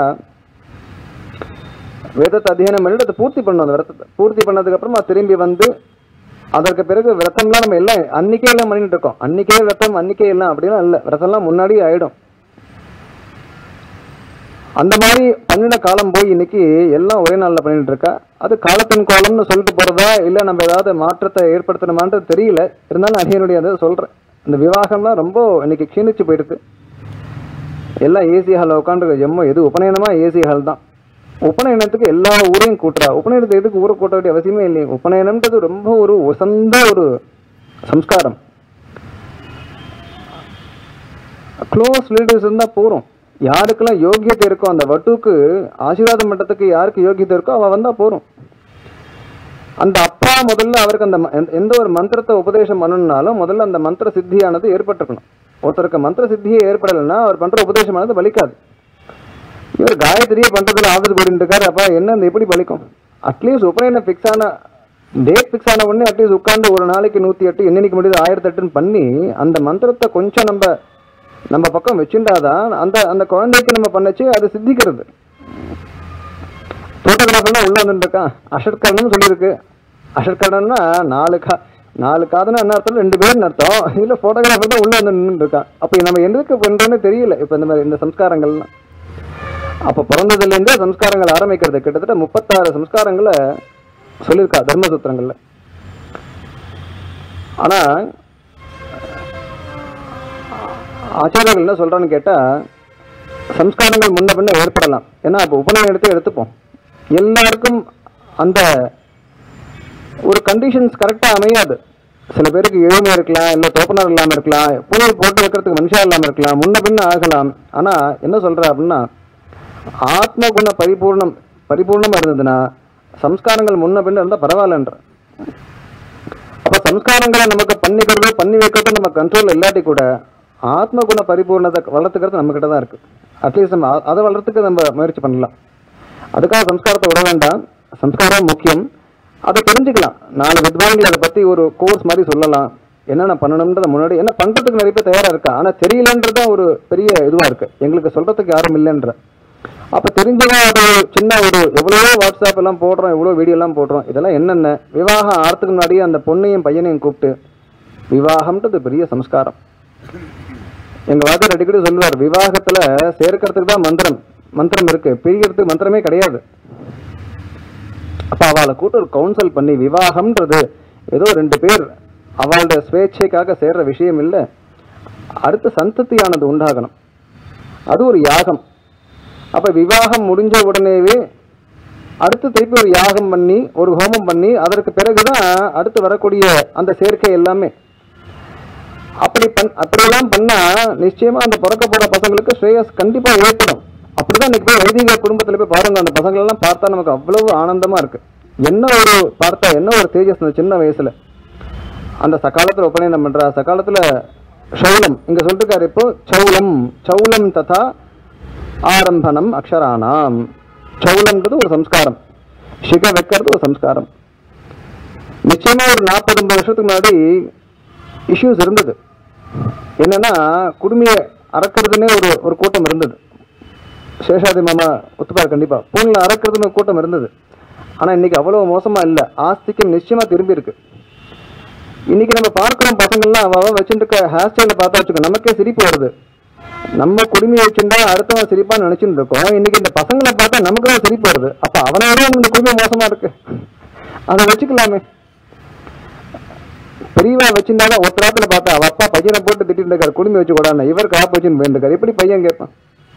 வேதத்தை அத்தியனம் பண்ணிட்டு அதை பூர்த்தி பண்ணணும் அந்த விரதத்தை பூர்த்தி பண்ணதுக்கு அப்புறமா திரும்பி வந்து அதற்கு பிறகு விரதம்லாம் நம்ம எல்லாம் அன்னைக்கே எல்லாம் பண்ணிட்டு இருக்கோம் அன்னைக்கே விரதம் அன்னைக்கே எல்லாம் அப்படிலாம் இல்லை விரதம்லாம் முன்னாடியே ஆயிடும் அந்த மாதிரி பண்ணின காலம் போய் இன்னைக்கு எல்லாம் ஒரே நாளில் பண்ணிட்டு இருக்கா அது காலத்தின் கோலம்னு சொல்லிட்டு போறதா இல்லை நம்ம ஏதாவது மாற்றத்தை ஏற்படுத்தணுமான்றது தெரியல இருந்தாலும் அடியனுடைய அதை சொல்றேன் இந்த விவாகம்லாம் ரொம்ப இன்னைக்கு க்ஷீணிச்சு போயிடுது எல்லாம் ஏசி ஹாலில் உட்காந்து எம்மோ எது உபநயனமா ஏசி ஹால் தான் உபநயனத்துக்கு எல்லா ஊரையும் கூட்டுறா உபநயனத்தை எதுக்கு ஊரை கூட்ட வேண்டிய அவசியமே இல்லையே உபநயனம்ன்றது ரொம்ப ஒரு உசந்த ஒரு சம்ஸ்காரம் க்ளோஸ் ரிலேட்டிவ்ஸ் இருந்தால் போகிறோம் யாருக்கெல்லாம் யோகியத்தை இருக்கோ அந்த வட்டுக்கு ஆசீர்வாதம் பண்ணுறதுக்கு யாருக்கு யோகியத்தை இருக்கோ அவள் வந்தால் போகிறோம் அந்த அப்பா முதல்ல அவருக்கு அந்த ம- எந்த- எந்த ஒரு மந்திரத்தை உபதேசம் பண்ணணும்னாலும் முதல்ல அந்த மந்திர சித்தியானது ஏற்பட்டிருக்கணும் ஒருத்தருக்கு மந்திர சித்தியே ஏற்படலைன்னா அவர் பண்ற உபதேசமானது பலிக்காது இவர் காயத்ரியே பண்றதுல ஆபத்து போயிட்டு இருக்காரு அப்ப என்ன இந்த எப்படி பலிக்கும் அட்லீஸ்ட் உபநயனம் ஃபிக்ஸ் ஆன டேட் ஃபிக்ஸ் ஆன உடனே அட்லீஸ்ட் உட்கார்ந்து ஒரு நாளைக்கு நூத்தி எட்டு என்னைக்கு முடியுது ஆயிரத்தி எட்டுன்னு பண்ணி அந்த மந்திரத்தை கொஞ்சம் நம்ம நம்ம பக்கம் வச்சுட்டாதான் அந்த அந்த குழந்தைக்கு நம்ம பண்ணச்சு அது சித்திக்கிறது போட்டோகிராஃபர்லாம் உள்ள வந்துருக்கான் அஷர்கரணம் சொல்லியிருக்கு அஷர்கரணம்னா நாலு கா நாலு காதுனா என்ன அர்த்தம் ரெண்டு பேர்னு அர்த்தம் இதுல போட்டோகிராஃபர் தான் உள்ள வந்து நின்று இருக்கான் அப்போ நம்ம எதுக்கு பண்றோன்னு தெரியல இப்போ இந்த மாதிரி இந்த சம்ஸ்காரங்கள்லாம் அப்போ பிறந்ததுலேருந்தே சம்ஸ்காரங்கள் ஆரம்பிக்கிறது கிட்டத்தட்ட முப்பத்தாறு சம்ஸ்காரங்களை சொல்லியிருக்கா தர்மசூத்திரங்கள்ல ஆனா ஆச்சாரியர்கள் என்ன சொல்றான்னு கேட்டா சம்ஸ்காரங்கள் முன்ன பின்ன ஏற்படலாம் ஏன்னா அப்போ உபநயம் எடுத்து எடுத்துப்போம் எல்லாருக்கும் அந்த ஒரு கண்டிஷன்ஸ் கரெக்டாக அமையாது சில பேருக்கு ஏழ்மை இருக்கலாம் இல்லை தோப்பனர் இல்லாமல் இருக்கலாம் புனல் போட்டு வைக்கிறதுக்கு மனுஷா இல்லாமல் இருக்கலாம் முன்ன பின்ன ஆகலாம் ஆனால் என்ன சொல்ற அப்படின்னா ஆத்ம குண பரிபூர்ணம் பரிபூர்ணமாக இருந்ததுன்னா சம்ஸ்காரங்கள் முன்ன பின்ன இருந்தால் பரவாயில்லன்ற அப்போ சம்ஸ்காரங்களை நமக்கு பண்ணிக்கிறது பண்ணி வைக்கிறது நம்ம கண்ட்ரோல் இல்லாட்டி கூட ஆத்ம குண பரிபூர்ணத்தை வளர்த்துக்கிறது நம்ம கிட்ட தான் இருக்கு அட்லீஸ்ட் நம்ம அ- அதை வளர்த்துக்கு நம்ம முயற்சி பண்ணலாம் அதுக்காக சம்ஸ்காரத்தை விட வேண்டாம் சம்ஸ்காரம் முக்கியம் அதை தெரிஞ்சுக்கலாம் நாலு வித்வான்கள் அதை பத்தி ஒரு கோர்ஸ் மாதிரி சொல்லலாம் என்னென்ன பண்ணணும்ன்றத முன்னாடி என்ன பண்றதுக்கு நிறைய பேர் தயாரா இருக்கா ஆனா தெரியலன்றது தான் ஒரு பெரிய இதுவா இருக்கு எங்களுக்கு சொல்றதுக்கு யாரும் இல்லைன்ற அப்ப தெரிஞ்சவங்க அது சின்ன ஒரு எவ்வளவோ வாட்ஸ்அப் எல்லாம் போடுறோம் எவ்வளோ வீடியோ எல்லாம் போடுறோம் இதெல்லாம் என்னென்ன விவாகம் ஆறதுக்கு முன்னாடியே அந்த பொண்ணையும் பையனையும் கூப்பிட்டு விவாகம்ன்றது பெரிய சம்ஸ்காரம் எங்க வாத்தியார் அடிக்கடி சொல்லுவார் விவாகத்துல சேர்க்கறதுக்கு தான் மந்திரம் மந்திரம் இருக்கு பிரிக்கிறதுக்கு மந்திரமே கிடையாது அப்ப அவளை கூட்டு ஒரு கவுன்சில் பண்ணி விவாகம்ன்றது ஏதோ ரெண்டு பேர் அவளோட சுவேட்சைக்காக சேர்ற விஷயம் இல்லை அடுத்த சந்ததியானது உண்டாகணும் அது ஒரு யாகம் அப்ப விவாகம் முடிஞ்ச உடனேவே அடுத்து திருப்பி ஒரு யாகம் பண்ணி ஒரு ஹோமம் பண்ணி அதற்கு பிறகுதான் அடுத்து வரக்கூடிய அந்த சேர்க்கை எல்லாமே அப்படி பண் அப்படியெல்லாம் பண்ணா நிச்சயமா அந்த பிறக்க போற பசங்களுக்கு ஸ்ரேயஸ் கண்டிப்பா ஏற்படும் அப்படிதான் இன்னைக்கு போய் வைதிக குடும்பத்துல போய் பாருங்க அந்த பசங்கள் எல்லாம் பார்த்தா நமக்கு அவ்வளவு ஆனந்தமா இருக்கு என்ன ஒரு பார்த்தா என்ன ஒரு தேஜஸ் அந்த சின்ன வயசுல அந்த சகாலத்துல உபநயனம் பண்றா சகாலத்துல சௌலம் இங்க சொல்லிருக்காரு இப்போ சௌலம் சௌலம் ததா ஆரம்பனம் அக்ஷரானாம் சௌலம்ன்றது ஒரு சம்ஸ்காரம் சிக வைக்கிறது ஒரு சம்ஸ்காரம் நிச்சயமா ஒரு நாற்பது ஐம்பது வருஷத்துக்கு முன்னாடி இஷ்யூஸ் இருந்தது என்னன்னா குடுமையை அறக்கிறதுனே ஒரு ஒரு கூட்டம் இருந்தது சேஷாதி மாமா ஒத்துப்பார் கண்டிப்பா பூனில் அறக்கிறதுன்னு ஒரு கூட்டம் இருந்தது ஆனா இன்னைக்கு அவ்வளவு மோசமா இல்ல ஆஸ்திக்கம் நிச்சயமா திரும்பி இருக்கு இன்னைக்கு நம்ம பார்க்கிறோம் பசங்கள்லாம் அவ அவ வச்சுட்டு இருக்க ஹேர் ஸ்டைல பார்த்தா வச்சுக்கோ நமக்கே சிரிப்பு வருது நம்ம குடுமையை வச்சுட்டா அடுத்தவன் சிரிப்பான்னு நினைச்சுட்டு இருக்கோம் இன்னைக்கு இந்த பசங்களை பார்த்தா நமக்கு தான் சிரிப்பு வருது அப்ப அவனை விட இந்த குடும்பம் மோசமா இருக்கு அதை வச்சுக்கலாமே பெரியவா வச்சிருந்தாலும் ஒருத்தராத்துல பார்த்தா அவ அப்பா பையனை போட்டு திட்டிட்டு இருக்காரு குடுமி வச்சு கூடாது இவர் காப்பு வச்சுன்னு போயிருக்காரு எப்படி பையன் கேட்பான்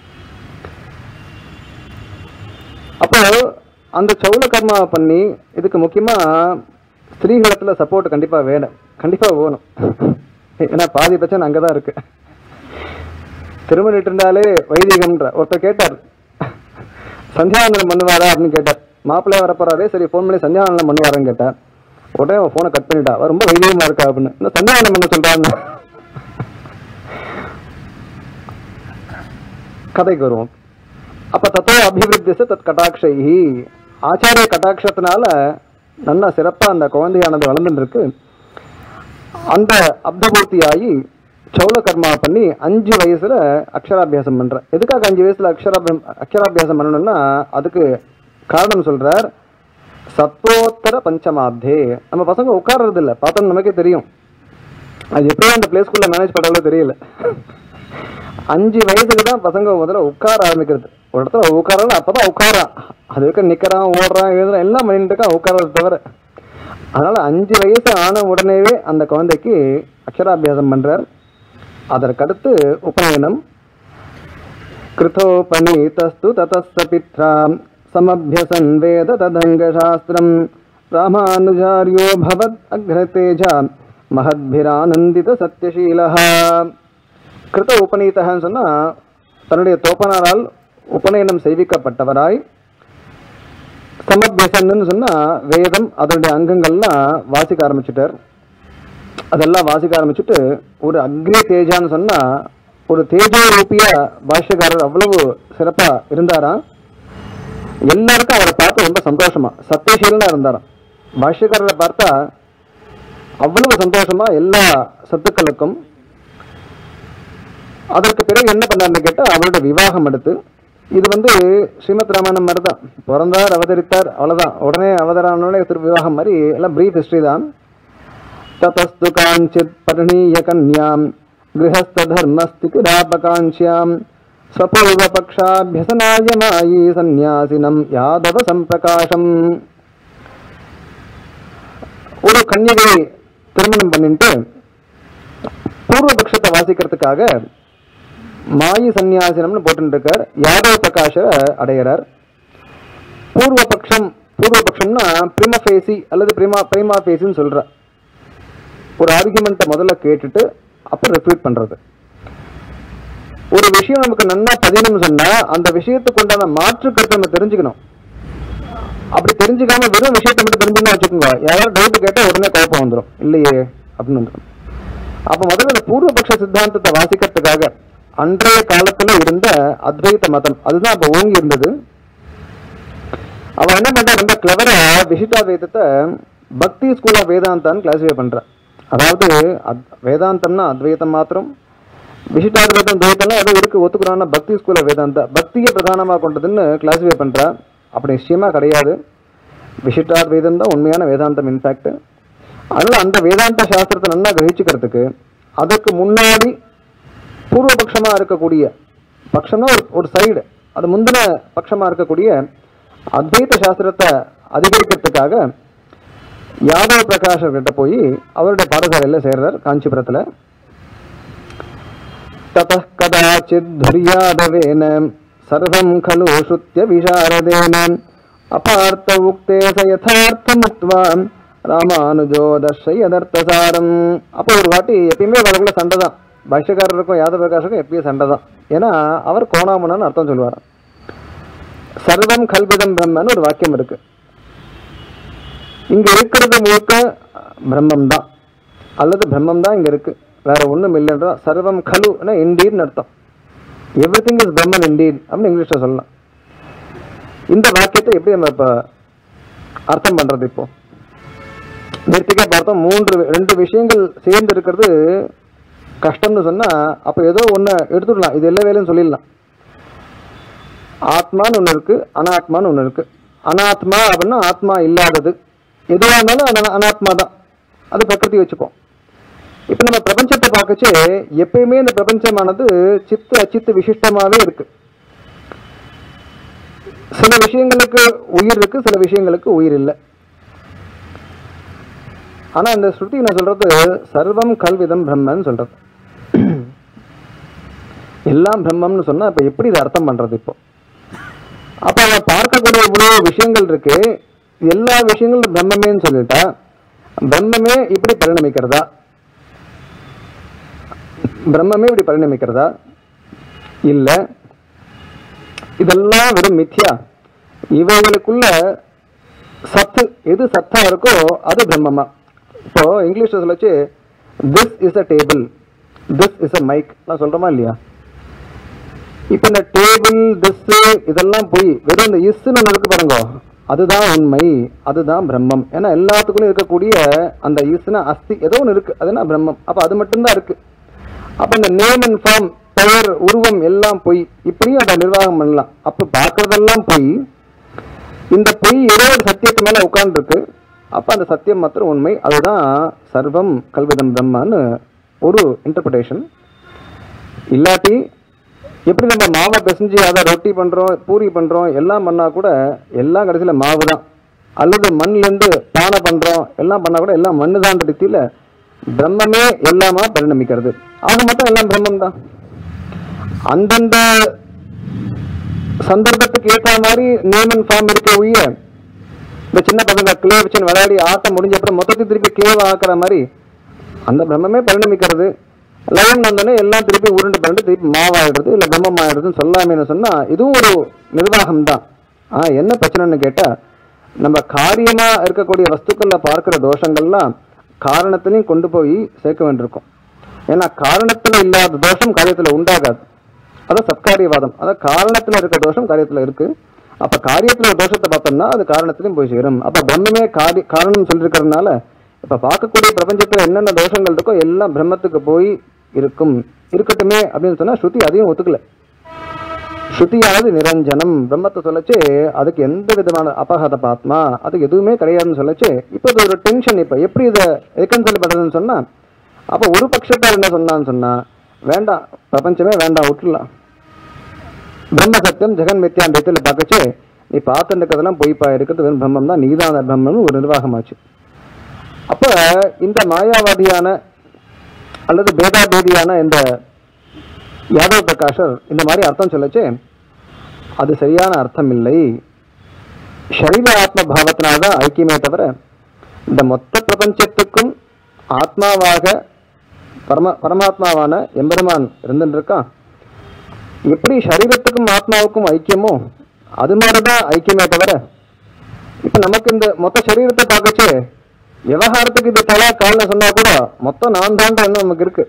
அப்போ அந்த சௌல கர்மாவை பண்ணி இதுக்கு முக்கியமா ஸ்திரீகளத்துல சப்போர்ட் கண்டிப்பா வேணும் கண்டிப்பா வேணும் ஏன்னா பாதி பிரச்சனை அங்கதான் இருக்கு திருமணிட்டு இருந்தாலே வைதிகம்ன்ற ஒருத்தர் கேட்டார் சந்தியாவந்தனம் பண்ணுவாரா அப்படின்னு கேட்டார் மாப்பிள்ளையா வரப்போறாரே சரி ஃபோன் பண்ணி சந்தியாவந்தனம் பண்ணுவாரான்னு கேட்டார் உடனே அவன் ஃபோனை கட் பண்ணிட்டா அவ ரொம்ப வைதிகமா இருக்கா அப்படின்னு இன்னும் சந்தியாவந்தனம் பண்ண சொல்றான்னு கதைக்கு வருவோம் அப்ப தத்தோ அபிவிருத்தி தத் கட்டாட்சைஹி ஆச்சாரிய கட்டாட்சத்தினால நல்லா சிறப்பா அந்த குழந்தையானது வளர்ந்துட்டு இருக்கு அந்த அப்தபூர்த்தியாகி சௌல கர்மா பண்ணி அஞ்சு வயசுல அக்ஷராபியாசம் பண்ற எதுக்காக அஞ்சு வயசுல அக்ஷராபியம் அக்ஷராபியாசம் பண்ணணும்னா அதுக்கு காரணம் சொல்றார் சத்வோத்தர பஞ்சமாப்தே நம்ம பசங்க உட்கார்றது இல்ல பார்த்தோம் நமக்கே தெரியும் அது எப்படி அந்த பிளே ஸ்கூல்ல மேனேஜ் பண்றாங்களோ தெரியல அஞ்சு வயசுக்கு தான் பசங்க முதல்ல உட்கார ஆரம்பிக்கிறது ஒரு இடத்துல உட்காரல அப்பதான் உட்காரான் அது வரைக்கும் நிக்கிறான் ஓடுறான் எழுதுறான் எல்லாம் பண்ணிட்டு இருக்கான் உட்காரத தவிர அதனால அஞ்சு வயசு ஆன உடனேவே அந்த குழந்தைக்கு அக்ஷராபியாசம் பண்றார் அதற்கடுத்து உபநயனம் கிருத்தோபநீதஸ்து ததஸ்த பித்ரா சமபியசன் வேத ததங்கசாஸ்திரம் ராமானுஜாரியோ பவத் அக்ரதேஜா மகத்பிரானந்தித சத்யசீலஹா கிருத உபநீதகன்னு சொன்னா தன்னுடைய தோப்பனாரால் உபநயனம் செய்விக்கப்பட்டவராய் சமபியசன்னு சொன்னா வேதம் அதனுடைய அங்கங்கள்லாம் வாசிக்க ஆரம்பிச்சுட்டார் அதெல்லாம் வாசிக்க ஆரம்பிச்சுட்டு ஒரு அக்னி தேஜான்னு சொன்னா ஒரு தேஜோ ரூபியா பாஷ்யக்காரர் அவ்வளவு சிறப்பா இருந்தாராம் எல்லாருக்கும் அவரை பார்த்து ரொம்ப சந்தோஷமா சத்தியசீலனா இருந்தாராம் பாஷ்யக்காரரை பார்த்தா அவ்வளவு சந்தோஷமா எல்லா சத்துக்களுக்கும் அதற்கு பிறகு என்ன பண்ணார்னு கேட்டா அவரோட விவாகம் எடுத்து இது வந்து ஸ்ரீமத் ராமாயணம் மாதிரி தான் பிறந்தார் அவதரித்தார் அவ்வளவுதான் உடனே அவதாரானோட திரு விவாகம் மாதிரி எல்லாம் பிரீஃப் ஹிஸ்டரி தான் ततस्तु काञ्चित् परिणीय कन्याम् गृहस्थधर्मस्थितिरापकाङ्क्ष्याम् स्वपूर्वपक्षाभ्यसनाय मायी सन्न्यासिनम् யாதவ சம்பிரகாசம் ஒரு கன்யகை திருமணம் பண்ணிட்டு பூர்வபக்ஷத்தை வாசிக்கிறதுக்காக மாயி சந்நியாசினம்னு போட்டு இருக்கார் யாதவ பிரகாஷ அடையிறார் பூர்வபக்ஷம் பூர்வபக்ஷம்னா பிரிமஃபேசி அல்லது பிரிமா பிரிமா ஃபேசின்னு சொல்றார் ஒரு ஆர்குமெண்ட்டை முதல்ல கேட்டுட்டு அப்புறம் ரிப்பீட் பண்றது ஒரு விஷயம் நமக்கு நன்னா பதியணும்னு சொன்னா அந்த விஷயத்துக்கு உண்டான மாற்று கருத்தை நம்ம தெரிஞ்சுக்கணும் அப்படி தெரிஞ்சுக்காம வெறும் விஷயத்தை மட்டும் தெரிஞ்சுக்கணும் வச்சுக்கோங்க யாராவது டவுட் கேட்டா உடனே குழப்பம் வந்துடும் இல்லையே அப்படின்னு வந்துடும் அப்ப முதல்ல இந்த பூர்வபக்ஷ சித்தாந்தத்தை வாசிக்கிறதுக்காக அன்றைய காலத்துல இருந்த அத்வைத மதம் அதுதான் அப்ப ஓங்கி இருந்தது அவன் என்ன பண்றா ரொம்ப கிளவரா விசிட்டாத்வைதத்தை பக்தி ஸ்கூல் ஆஃப் வேதாந்தான்னு கிளாசிஃபை பண்றான் அதாவது அத்- வேதாந்தம்னா அத்வைதம் மாத்திரம் விசிட்டாத்வைதம் துவைத்தம்னா அது இருக்கு ஒத்துக்கிறான்னா பக்தி ஸ்கூல் ஆஃப் வேதாந்தா பக்தியை பிரதானமாக கொண்டதுன்னு கிளாசிஃபை பண்றா அப்படி நிச்சயமா கிடையாது விசிட்டாத்வைதம் தான் உண்மையான வேதாந்தம் இன்ஃபேக்ட் அதனால அந்த வேதாந்த சாஸ்திரத்தை நல்லா கிரகிச்சுக்கிறதுக்கு அதுக்கு முன்னாடி பூர்வபக்ஷமா இருக்கக்கூடிய பட்சம்னா ஒரு ஒரு சைடு அது முந்தின பட்சமா இருக்கக்கூடிய அத்வைத சாஸ்திரத்தை அதிகரிக்கிறதுக்காக யாதவ பிரகாஷர் கிட்ட போய் அவருடைய பாடசாலையில சேர்றார் காஞ்சிபுரத்துல ततः कदाचित् धुर्यादवेन सर्वं खलु श्रुत्य विशारदेन अपार्थ उक्ते स यथार्थमुक्त्वा ராமானுஜோ தர்ஷயதர்த்தசாரம் அப்போ ஒரு வாட்டி எப்பயுமே வரக்குள்ள சண்டை தான் பாஷ்யக்காரருக்கும் யாதவ பிரகாஷுக்கும் எப்பயும் சண்டை தான் ஏன்னா அவர் கோணாமனான்னு அர்த்தம் சொல்லுவார் சர்வம் கல்பிதம் பிரம்மன்னு ஒரு வாக்கியம் இருக்கு இங்க இருக்கிறது முழுக்க பிரம்மம் தான் அல்லது பிரம்மம் தான் இங்க இருக்கு வேற ஒண்ணும் இல்லைன்றா சர்வம் கலுன்னா இண்டீட்னு அர்த்தம் everything is Brahman indeed அப்படின்னு இங்கிலீஷ்ல சொல்லலாம் இந்த வாக்கியத்தை எப்படி நம்ம இப்ப அர்த்தம் பண்றது இப்போ நேர்த்திக்கா பார்த்தோம் மூன்று ரெண்டு விஷயங்கள் சேர்ந்து இருக்கிறது கஷ்டம்னு சொன்னா அப்ப ஏதோ ஒண்ணு எடுத்துடலாம் இது எல்லா வேலையும் சொல்லிடலாம் ஆத்மான்னு ஒண்ணு இருக்கு அனாத்மான்னு ஒண்ணு இருக்கு அனாத்மா அப்படின்னா ஆத்மா இல்லாதது எதுவாக இருந்தாலும் அது அனா- அனாத்மா தான் அது பிரகிருதி வச்சுப்போம் இப்ப நம்ம பிரபஞ்சத்தை பார்க்கச்சே எப்பயுமே இந்த பிரபஞ்சமானது சித்து அச்சித்து விசிஷ்டமாவே இருக்கு சில விஷயங்களுக்கு உயிர் இருக்கு சில விஷயங்களுக்கு உயிர் இல்லை ஆனா இந்த ஸ்ருதி நான் சொல்றது சர்வம் கல்விதம் பிரம்மன்னு சொல்றது எல்லாம் பிரம்மம்னு சொன்னா இப்ப எப்படி இதை அர்த்தம் பண்றது இப்போ அப்ப அவன் பார்க்கக்கூடிய இவ்வளவு விஷயங்கள் இருக்கு எல்லா விஷயங்களும் பிரம்மமேன்னு சொல்லிட்டா பிரம்மமே இப்படி பரிணமிக்கிறதா பிரம்மமே இப்படி பரிணமிக்கிறதா இல்ல இதெல்லாம் வெறும் மித்யா இவைகளுக்குள்ள சத்து எது சத்தா இருக்கோ அது பிரம்மமா இப்போ இங்கிலீஷ்ல சொல்லச்சு this is a table this is a mic நான் சொல்றோமா இல்லையா இப்ப இந்த டேபிள் திஸ் இதெல்லாம் போய் வெறும் இந்த இஸ்ன்னு ஒண்ணு இருக்கு பாருங்க அதுதான் உண்மை அதுதான் பிரம்மம் ஏன்னா எல்லாத்துக்குள்ளும் இருக்கக்கூடிய அந்த இஸ்னா அஸ்தி ஏதோ ஒன்று இருக்கு அதுனா பிரம்மம் அப்ப அது மட்டும்தான் இருக்கு அப்ப இந்த நேம் அண்ட் ஃபார்ம் பெயர் உருவம் எல்லாம் பொய் இப்படியும் அதை நிர்வாகம் பண்ணலாம் அப்ப பார்க்கறதெல்லாம் பொய் இந்த பொய் ஏதோ ஒரு சத்தியத்து மேல உட்கார்ந்துருக்கு அப்ப அந்த சத்தியம் மாத்திரம் உண்மை அதுதான் சர்வம் கல்விதம் பிரம்மான்னு ஒரு இன்டர்பிரேஷன் இல்லாட்டி எப்படி நம்ம மாவை பிசைஞ்சு அதை ரொட்டி பண்ணுறோம் பூரி பண்ணுறோம் எல்லாம் பண்ணால் கூட எல்லாம் கடைசியில் மாவு தான் அல்லது மண்ணிலேருந்து பானை பண்ணுறோம் எல்லாம் பண்ணால் கூட எல்லாம் மண்ணு தான் ரீதியில் பிரம்மமே எல்லாமா பரிணமிக்கிறது ஆக மொத்தம் எல்லாம் பிரம்மம் தான் அந்தந்த சந்தர்ப்பத்துக்கு ஏற்ற மாதிரி நேம் அண்ட் ஃபார்ம் இருக்க ஒழிய இந்த சின்ன பசங்க கிளே வச்சு விளையாடி ஆட்டம் முடிஞ்ச அப்புறம் மொத்தத்தை திருப்பி கிளேவா ஆக்குற மாதிரி அந்த பிரம்மமே பரிணமிக்கிறது லயம் வந்தோடனே எல்லாம் திருப்பி உருண்டு பண்ணிட்டு திருப்பி மாவாயிடுறது இல்லை பிரம்மம் ஆயிடுறதுன்னு சொல்லாமேன்னு சொன்னா இதுவும் ஒரு நிர்வாகம் தான் ஆ என்ன பிரச்சனைன்னு கேட்டா நம்ம காரியமா இருக்கக்கூடிய வஸ்துக்கள்ல பார்க்கிற தோஷங்கள்லாம் காரணத்திலையும் கொண்டு போய் சேர்க்க வேண்டியிருக்கும் ஏன்னா காரணத்துல இல்லாத தோஷம் காரியத்துல உண்டாகாது அதான் சத்காரியவாதம் அதான் காரணத்துல இருக்க தோஷம் காரியத்துல இருக்கு அப்ப காரியத்துல ஒரு தோஷத்தை பார்த்தோம்னா அது காரணத்திலையும் போய் சேரும் அப்ப பிரம்மமே காரி காரணம் சொல்லியிருக்கிறதுனால இப்ப பார்க்கக்கூடிய பிரபஞ்சத்துல என்னென்ன தோஷங்கள் இருக்கோ எல்லாம் பிரம்மத்துக்கு போய் இருக்கும் இருக்கட்டுமே அப்படின்னு சொன்னா ஸ்ருதி அதையும் ஒத்துக்கல ஸ்ருதியானது நிரஞ்சனம் பிரம்மத்தை சொல்லச்சு அதுக்கு எந்த விதமான அபகத பாத்மா அதுக்கு எதுவுமே கிடையாதுன்னு சொல்லச்சு இப்போ இது ஒரு டென்ஷன் இப்போ எப்படி இதை ரெக்கன்சல் பண்ணுறதுன்னு சொன்னா அப்ப ஒரு பட்சத்தார் என்ன சொன்னான்னு சொன்னா வேண்டாம் பிரபஞ்சமே வேண்டாம் விட்டுலாம் பிரம்ம சத்தியம் ஜெகன் மித்யான் ரீதியில் பார்க்கச்சு நீ பார்த்துட்டு இருக்கிறதெல்லாம் பொய்ப்பா இருக்கிறது வெறும் பிரம்மம் தான் நீதான பிரம்மம்னு ஒரு நிர்வாகமாச்சு அப்ப இந்த மாயாவாதியான அல்லது பேதாபேதியான இந்த யாதவ் பிரகாஷர் இந்த மாதிரி அர்த்தம் சொல்லச்சு அது சரியான அர்த்தம் இல்லை சரீர ஆத்ம பாவத்தினால்தான் ஐக்கியமே தவிர இந்த மொத்த பிரபஞ்சத்துக்கும் ஆத்மாவாக பரம பரமாத்மாவான எம்பெருமான் இருந்துட்டு இருக்கான் எப்படி சரீரத்துக்கும் ஆத்மாவுக்கும் ஐக்கியமோ அது மாதிரிதான் ஐக்கியமே தவிர இப்ப நமக்கு இந்த மொத்த சரீரத்தை பார்க்கச்சு விவகாரத்துக்கு இது தலை கால்னு சொன்னா கூட மொத்தம் நான் தான்டா என்ன நமக்கு இருக்கு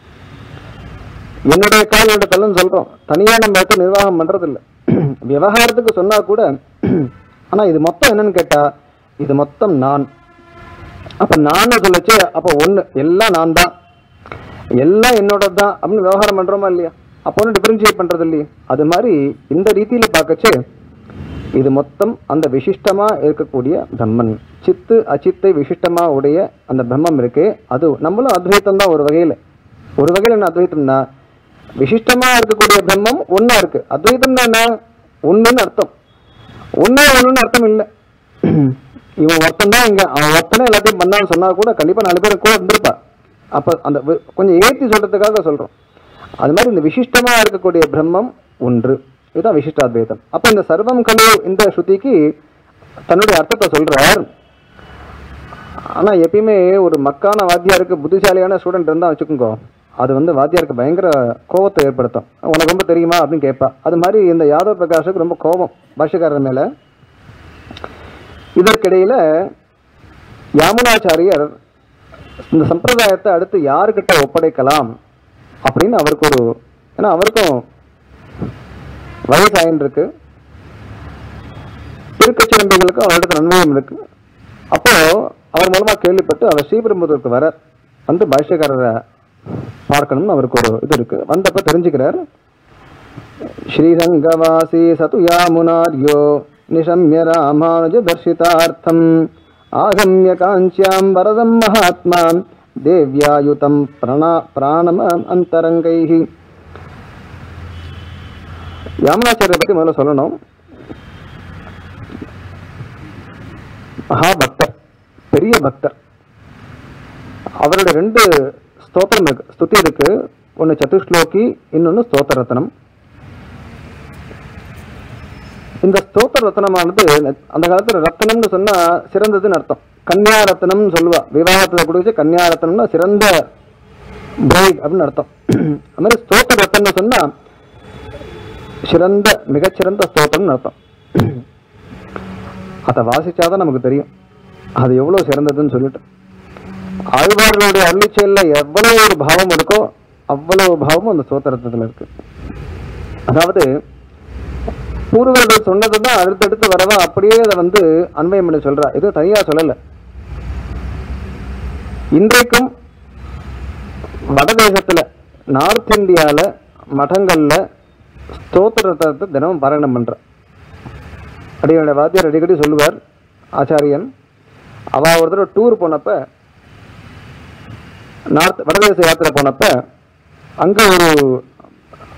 என்னுடைய கால் என்னுடைய தலைன்னு சொல்றோம் தனியா நம்ம எடுத்து நிர்வாகம் பண்றது இல்ல விவகாரத்துக்கு சொன்னா கூட ஆனா இது மொத்தம் என்னன்னு கேட்டா இது மொத்தம் நான் அப்ப நான் சொல்லச்சு அப்ப ஒண்ணு எல்லாம் நான் தான் எல்லாம் என்னோட தான் அப்படின்னு விவகாரம் பண்றோமா இல்லையா அப்போ ஒன்றும் டிஃபரன்ஷியேட் பண்றது இல்லையா அது மாதிரி இந்த ரீதியில பார்க்கச்சு இது மொத்தம் அந்த விசிஷ்டமா இருக்கக்கூடிய பிரம்மன் சித்து அச்சித்தை விசிஷ்டமா உடைய அந்த பிரம்மம் இருக்கு அது நம்மளும் அத்வைத்தம் தான் ஒரு வகையில ஒரு வகையில என்ன அத்வைத்தம்னா விசிஷ்டமா இருக்கக்கூடிய பிரம்மம் ஒண்ணா இருக்கு அத்வைத்தம்னா என்ன ஒண்ணுன்னு அர்த்தம் ஒண்ணே ஒண்ணுன்னு அர்த்தம் இல்லை இவன் ஒருத்தன் தான் இங்க அவன் ஒருத்தனே எல்லாத்தையும் பண்ணான்னு சொன்னா கூட கண்டிப்பா நாலு பேர் கூட இருந்திருப்பா அப்ப அந்த வி- கொஞ்சம் ஏத்தி சொல்றதுக்காக சொல்றோம் அது மாதிரி இந்த விசிஷ்டமா இருக்கக்கூடிய பிரம்மம் ஒன்று இதுதான் விசிஷ்டாத்வைதம் அப்ப இந்த சர்வம் கலு இந்த ஸ்ருதிக்கு தன்னுடைய அர்த்தத்தை சொல்றார் ஆனா எப்பயுமே ஒரு மக்கான வாத்தியாருக்கு புத்திசாலியான ஸ்டூடெண்ட் இருந்தா வச்சுக்கோங்க அது வந்து வாத்தியாருக்கு பயங்கர கோபத்தை ஏற்படுத்தும் உனக்கு ரொம்ப தெரியுமா அப்படின்னு கேட்பா அது மாதிரி இந்த யாதவ் பிரகாஷுக்கு ரொம்ப கோபம் பாஷ்யக்காரர் மேல இதற்கிடையில யாமுனாச்சாரியர் இந்த சம்பிரதாயத்தை அடுத்து யாருக்கிட்ட ஒப்படைக்கலாம் அப்படின்னு அவருக்கு ஒரு ஏன்னா அவருக்கும் வயசாயின் இருக்கு திருக்கச்சிரம்பிகளுக்கும் அவரிடத்துல அனுபவம் இருக்கு அப்போ அவர் மூலமா கேள்விப்பட்டு அவர் ஸ்ரீபெரும்புதூருக்கு வர வந்து பாஷ்யக்காரரை பார்க்கணும்னு அவருக்கு ஒரு இது இருக்கு வந்தப்ப தெரிஞ்சுக்கிறார் ஸ்ரீரங்கவாசி சது யாமுனார்யோ நிஷம்ய ராமானுஜ தர்ஷிதார்த்தம் ஆகம்ய காஞ்சியாம் வரதம் மகாத்மா தேவ்யாயுதம் பிரணா பிராணம அந்தரங்கைஹி யாமுனாச்சாரியரை பத்தி முதல்ல சொல்லணும் மகா பக்தர் பெரிய பக்தர் அவருடைய ரெண்டு ஸ்தோத்திரம் இருக்கு ஸ்துதி இருக்கு ஒன்று சதுஸ்லோகி இன்னொன்று ஸ்தோத்திர ரத்னம் இந்த ஸ்தோத்திர ரத்னமானது அந்த காலத்துல ரத்னம்னு சொன்னா சிறந்ததுன்னு அர்த்தம் கன்னியா ரத்னம்னு சொல்லுவா விவாகத்துல கொடுத்து கன்னியா ரத்னம்னா சிறந்த பிரைட் அப்படின்னு அர்த்தம் அது மாதிரி ஸ்தோத்திர ரத்னம்னு சொன்னா சிறந்த மிகச்சிறந்த ஸ்தோத்திரம்னு அர்த்தம் அதை வாசிச்சாதான் நமக்கு தெரியும் அது எவ்வளவு சிறந்ததுன்னு சொல்லிட்டு ஆழ்வார்களுடைய அருளிச்செயல்ல எவ்வளவு ஒரு பாவம் இருக்கோ அவ்வளவு பாவமும் அந்த ஸ்தோத்திரத்துல இருக்கு அதாவது பூர்வர்கள் சொன்னது தான் அடுத்தடுத்து வரவா அப்படியே அதை வந்து அன்வயம் பண்ணி சொல்றா இது தனியா சொல்லல இன்றைக்கும் வடதேசத்துல நார்த் இந்தியால மடங்கள்ல ஸ்தோத்திரத்தை தினமும் பாராயணம் பண்ற அடியோட வாத்தியார் அடிக்கடி சொல்லுவார் ஆச்சாரியன் அவ ஒரு தடவை டூர் போனப்ப நார்த் வடதேச யாத்திரை போனப்ப அங்க ஒரு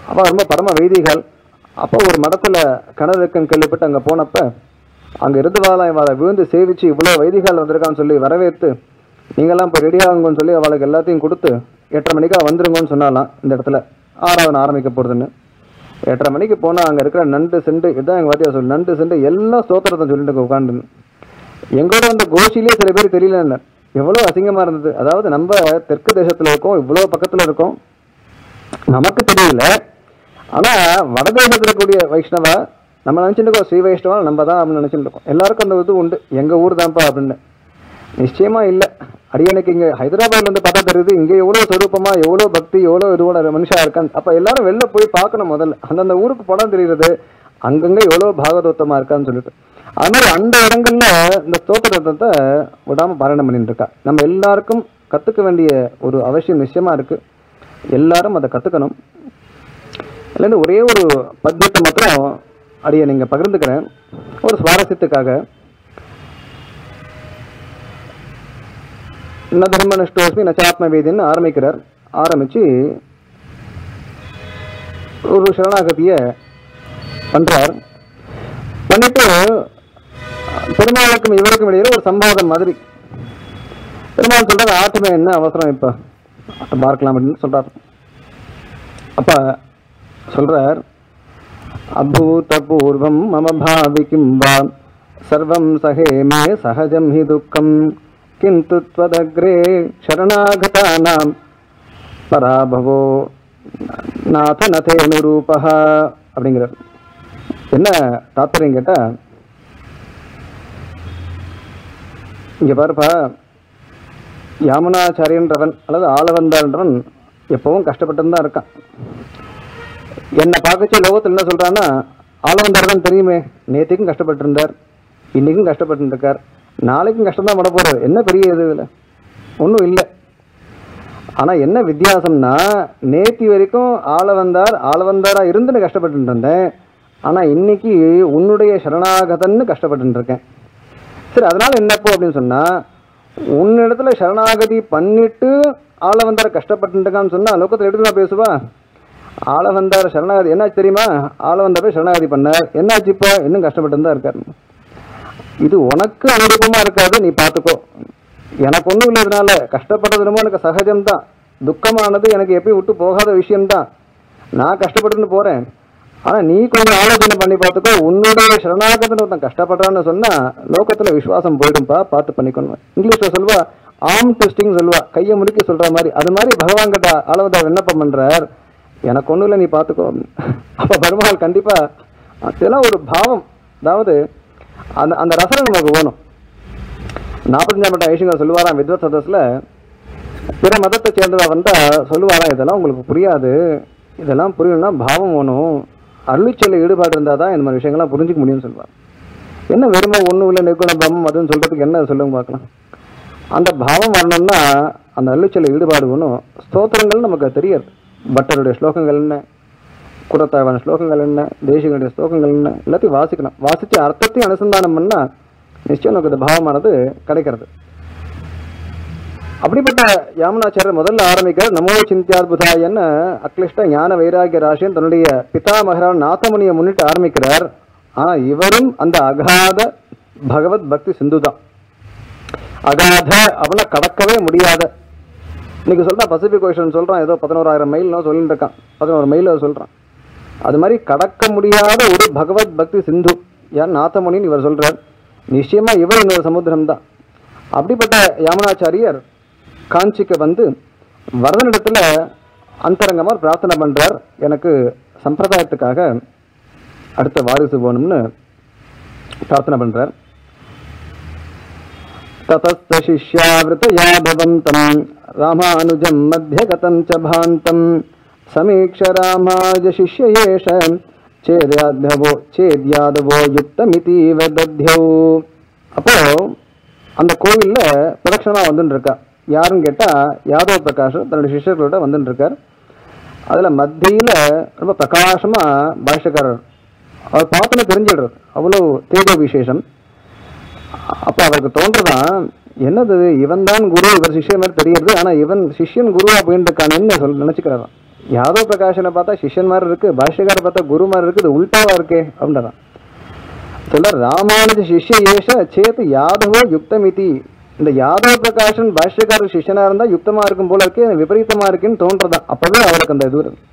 அவள் ரொம்ப பரம வைதிகள் அப்போ ஒரு மடத்துல கிணறு இருக்குன்னு கேள்விப்பட்டு அங்க போனப்ப அங்க இருந்து வாழ இவளை விழுந்து சேவிச்சு இவ்வளவு வைதிகள் வந்திருக்கான்னு சொல்லி வரவேற்று நீங்கெல்லாம் இப்போ ரெடி ஆகுங்கன்னு சொல்லி அவளுக்கு எல்லாத்தையும் கொடுத்து எட்டரை மணிக்கா வந்துருங்கன்னு சொன்னாலாம் இந்த இடத்துல ஆராதனை ஆரம்பிக்க போறதுன்னு எட்டரை மணிக்கு போனா அங்க இருக்கிற நண்டு செண்டு இதான் எங்க வாத்தியா சொல்லு நண்டு செண்டு எல்லாம் ஸ்தோத்திரத்தை சொல்லிட்டு உட்காந்து எங்களோட அந்த கோஷிலே சில பேர் தெரியல என்ன எவ்வளவு அசிங்கமா இருந்தது அதாவது நம்ம தெற்கு தேசத்துல இருக்கோம் இவ்வளவு பக்கத்துல இருக்கோம் நமக்கு தெரியல ஆனா வடதேசத்துல இருக்கக்கூடிய வைஷ்ணவா நம்ம நினைச்சிட்டு இருக்கோம் ஸ்ரீ வைஷ்ணவா நம்ம தான் அப்படின்னு நினைச்சிட்டு இருக்கோம் எல்லாருக்கும் அந்த இது உண்டு எங்க ஊர் தான்ப்பா அப்படின்னு நிச்சயமா இல்ல அடியனுக்கு இங்க ஹைதராபாத்ல இருந்து பார்த்தா தெரியுது இங்க எவ்வளவு சொரூபமா எவ்வளவு பக்தி எவ்வளவு இதுவோட மனுஷா இருக்கான் அப்ப எல்லாரும் வெளில போய் பார்க்கணும் முதல்ல அந்தந்த ஊருக்கு படம் தெரியுறது அங்கங்க எவ்வளவு பாகவதோத்தமா இருக்கான்னு சொல்லிட்டு அது மாதிரி அந்த இடங்கள்ல இந்த ஸ்தோத்திரத்தை விடாம பாராயணம் பண்ணிட்டு இருக்கா நம்ம எல்லாருக்கும் கத்துக்க வேண்டிய ஒரு அவசியம் நிச்சயமா இருக்கு எல்லாரும் அதை கத்துக்கணும் இதுலேருந்து ஒரே ஒரு பத்தியத்தை மாத்திரம் அடியை நீங்க பகிர்ந்துக்கிறேன் ஒரு சுவாரஸ்யத்துக்காக ந தர்ம நஷ்டோஸ்மி நச்சாத்ம வேதின்னு ஆரம்பிக்கிறார் ஆரம்பிச்சு ஒரு சரணாகதிய பண்றார் பண்ணிட்டு பெருமாளுக்கும் இவருக்கும் இடையில ஒரு சம்பாதம் மாதிரி பெருமாள் சொல்றாரு ஆட்டுமே என்ன அவசரம் இப்ப ஆட்டை பார்க்கலாம் அப்படின்னு சொல்றார் அப்ப சொல்றார் அபூதபூர்வம் மம பாவி கிம் வா சர்வம் சகே மே சகஜம் ஹி துக்கம் கிந்து त्वदग्रे சரணாகதானாம் பராபவோ நாத நதேனுரூபः அப்படிங்கிறார் என்ன தாத்பரியம் கேட்டா இங்க பாருப்பா யாமுனாச்சாரியன்றவன் அல்லது ஆளவந்தான்றவன் எப்பவும் கஷ்டப்பட்டு தான் இருக்கான் என்னை பார்க்கச்சு லோகத்தில் என்ன சொல்றான்னா ஆளவந்தார் தான் தெரியுமே நேத்திக்கும் கஷ்டப்பட்டு இருந்தார் இன்னைக்கும் கஷ்டப்பட்டு இருக்கார் நாளைக்கும் கஷ்டம் தான் பட போறாரு என்ன பெரிய இது இதுல ஒன்றும் இல்லை ஆனா என்ன வித்தியாசம்னா நேத்தி வரைக்கும் ஆள வந்தார் ஆள வந்தாரா இருந்துன்னு கஷ்டப்பட்டு இருந்தேன் ஆனா இன்னைக்கு உன்னுடைய சரணாகதன்னு கஷ்டப்பட்டு இருக்கேன் சரி அதனால என்னப்போ அப்படின்னு சொன்னா உன்னிடத்துல சரணாகதி பண்ணிட்டு ஆள வந்தார கஷ்டப்பட்டு இருக்கான்னு சொன்னா லோகத்தில் எடுத்து பேசுவா ஆள வந்தார் சரணாகதி என்னாச்சு தெரியுமா ஆள வந்தார் போய் சரணாகதி பண்ணார் என்னாச்சு இப்போ இன்னும் கஷ்டப்பட்டு தான் இருக்காரு இது உனக்கு அனுரூபமா இருக்காது நீ பார்த்துக்கோ எனக்கு ஒன்றும் இல்லாதனால கஷ்டப்படுறது ரொம்ப எனக்கு சகஜம்தான் துக்கமானது எனக்கு எப்பயும் விட்டு போகாத விஷயம்தான் நான் கஷ்டப்பட்டுன்னு போறேன் ஆனா நீ கொஞ்சம் ஆலோசனை பண்ணி பார்த்துக்கோ உன்னுடைய சரணாகதன் ஒருத்தன் கஷ்டப்படுறான்னு சொன்னா லோகத்துல விசுவாசம் போயிடும்பா பார்த்து பண்ணிக்கணும் இங்கிலீஷ்ல சொல்வா ஆம் ட்விஸ்டிங் சொல்லுவா கையை முறுக்கி சொல்ற மாதிரி அது மாதிரி பகவான் கிட்ட அளவதா விண்ணப்பம் பண்றார் எனக்கு ஒன்றும் இல்லை நீ பார்த்துக்கோ அப்ப பெருமாள் கண்டிப்பா அதெல்லாம் ஒரு பாவம் அதாவது அந்த அந்த ரசனை நமக்கு வேணும் நாற்பத்தஞ்சாம் பட்ட ஐஷிங்கர் சொல்லுவாராம் வித்வத் சதஸ்ல பிற மதத்தை சேர்ந்தவா வந்தா சொல்லுவாராம் இதெல்லாம் உங்களுக்கு புரியாது இதெல்லாம் புரியணும்னா பாவம் வேணும் அருளிச்சொல்ல ஈடுபாடு இருந்தால் தான் இந்த மாதிரி விஷயங்கள்லாம் புரிஞ்சுக்க முடியும்னு சொல்லுவார் என்ன வெறுமை ஒன்றும் இல்லை நிற்குண பிரம்மம் அதுன்னு சொல்றதுக்கு என்ன சொல்லுங்க பார்க்கலாம் அந்த பாவம் வரணும்னா அந்த அருளிச்சொல்ல ஈடுபாடு வேணும் ஸ்தோத்திரங்கள் நமக்கு தெரியாது பட்டருடைய ஸ்லோகங்கள் என்ன குரத்தாழ்வான ஸ்லோகங்கள் என்ன தேசிகளுடைய ஸ்லோகங்கள் என்ன எல்லாத்தையும் வாசிக்கணும் வாசிச்சு அர்த்தத்தையும் அனுசந்தானம் பண்ணா நிச்சயம் நமக்கு இந்த பாவமானது கிடைக்கிறது அப்படிப்பட்ட யாமுனாச்சாரியர் முதல்ல ஆரம்பிக்கிறார் நமோ சிந்தியாத்புதாயன்னு அக்லிஷ்ட ஞான வைராகிய ராசியன் தன்னுடைய பிதாமகரான் நாத்தமுனியை முன்னிட்டு ஆரம்பிக்கிறார் ஆனா இவரும் அந்த அகாத பகவத் பக்தி சிந்து தான் அகாத அப்படின்னா கடக்கவே முடியாத இன்னைக்கு சொல்றான் பசிபிக் ஓஷன் சொல்றான் ஏதோ பதினோராயிரம் மைல்னோ சொல்லிட்டு இருக்கான் பதினோரு மைல் சொல்றான் அது மாதிரி கடக்க முடியாத ஒரு பகவத் பக்தி சிந்து யார் நாத்தமுனின்னு இவர் சொல்றார் நிச்சயமா இவர் இன்னொரு சமுத்திரம் தான் அப்படிப்பட்ட யாமுனாச்சாரியர் காஞ்சிக்கு வந்து வரதனிடத்துல அந்தரங்கமா பிரார்த்தனை பண்றார் எனக்கு சம்பிரதாயத்துக்காக அடுத்த வாரிசு வேணும்னு பிரார்த்தனை பண்றார் ततस्त शिष्यावृत यादवन्तं रामानुजं मध्यगतं च भान्तं समीक्ष रामाय शिष्य एष चेद्यादवो चेद्यादवோ யுக்தமிதீவ தத்யௌ அப்போ அந்த கோவில்ல பிரதட்சணமா வந்துட்டு இருக்கா யாருன்னு கேட்டா யாதவ் பிரகாஷ் தன்னுடைய சிஷ்யர்களோட வந்துட்டு இருக்கார் அதுல மத்தியில ரொம்ப பிரகாசமா பாஷ்யக்காரர் அவர் பார்த்தோன்னே தெரிஞ்சிடுறது அவ்வளோ தேஜ விசேஷம் அப்ப அவருக்கு தோன்றதான் என்னது இவன் தான் குரு இவர் சிஷ்யன் மாதிரி தெரியுது ஆனா இவன் சிஷ்யன் குரு அப்படின்றக்கான என்ன சொல் நினைச்சுக்கிறாராம் யாதவ பிரகாஷனை பார்த்தா சிஷ்யன் மாதிரி இருக்கு பாஷ்யக்கார பார்த்தா குரு மாதிரி இருக்கு இது உல்டாவா இருக்கே அப்படின்றான் சொல்ல ராமானுஜ சிஷ்ய ஏஷ சேத் யாதவோ யுக்தமிதி இந்த யாதவ பிரகாஷன் பாஷ்யக்காரர் சிஷ்யனா இருந்தா யுக்தமா இருக்கும் போல இருக்கு விபரீதமா இருக்குன்னு தோன்றதான் அப்பவே அவருக்கு அந்த இது வருது.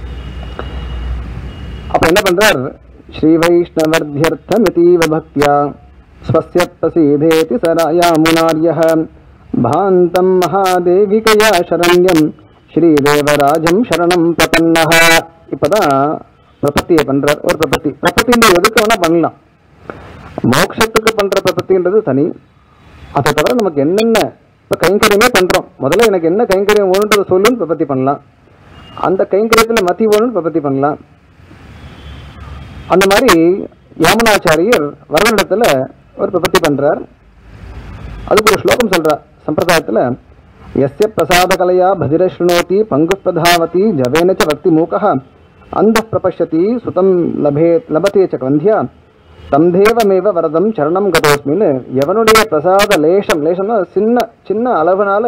அப்ப என்ன பண்றார் ஸ்ரீ வைஷ்ணவர்த்தியர்த்தமிதீவ பக்தியா ஸ்வஸ்ய பிரசீதேதி சராயாமுனார்யः பாந்தம் மகாதேவிகயா சரண்யம் ஸ்ரீதேவராஜம் சரணம் பிரபன்னः இப்பதான் பிரபத்தியை பண்றார் ஒரு பிரபத்தி பிரபத்தின்ற எதுக்கு வேணா பண்ணலாம் மோட்சத்துக்கு பண்ற பிரபத்தின்றது தனி அதை தவிர நமக்கு என்னென்ன இப்போ கைங்கரியமே பண்றோம் முதல்ல எனக்கு என்ன கைங்கரியம் வேணுன்றதை சொல்லுன்னு பிரபத்தி பண்ணலாம் அந்த கைங்கரியத்துல மத்தி வேணும்னு பிரபத்தி பண்ணலாம் அந்த மாதிரி யாமுனாச்சாரியர் வரவனிடத்துல ஒரு பிரபத்தி பண்றார் அதுக்கு ஒரு ஸ்லோகம் சொல்றார் சம்பிரதாயத்துல எஸ்ய பிரசாத கலையா பதிர ஸ்ருணோதி பங்கு பிரதாவதி ஜவேன ச பக்தி மூகः அந்த பிரபஷ்யதி சுதம் லபே லபதே ச கந்தியா தம் தேவமேவ வரதம் சரணம் கதோஸ்மின்னு எவனுடைய பிரசாத லேஷம் லேஷம்னா சின்ன சின்ன அளவுனால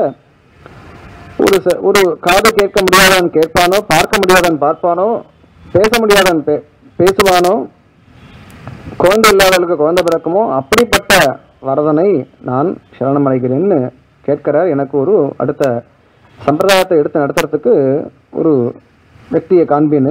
ஒரு ச- ஒரு காது கேட்க முடியாதவன் கேட்பானோ பார்க்க முடியாதவன் பார்ப்பானோ பேச முடியாதவன் பே பேசுவானோ குழந்தை இல்லாதவர்களுக்கு குழந்தை பிறக்குமோ அப்படிப்பட்ட வரதனை நான் சரணம் அடைகிறேன்னு கேட்கிறார் எனக்கு ஒரு அடுத்த சம்பிரதாயத்தை எடுத்து நடத்துறதுக்கு ஒரு व्यक्तिயை காண்பின்னு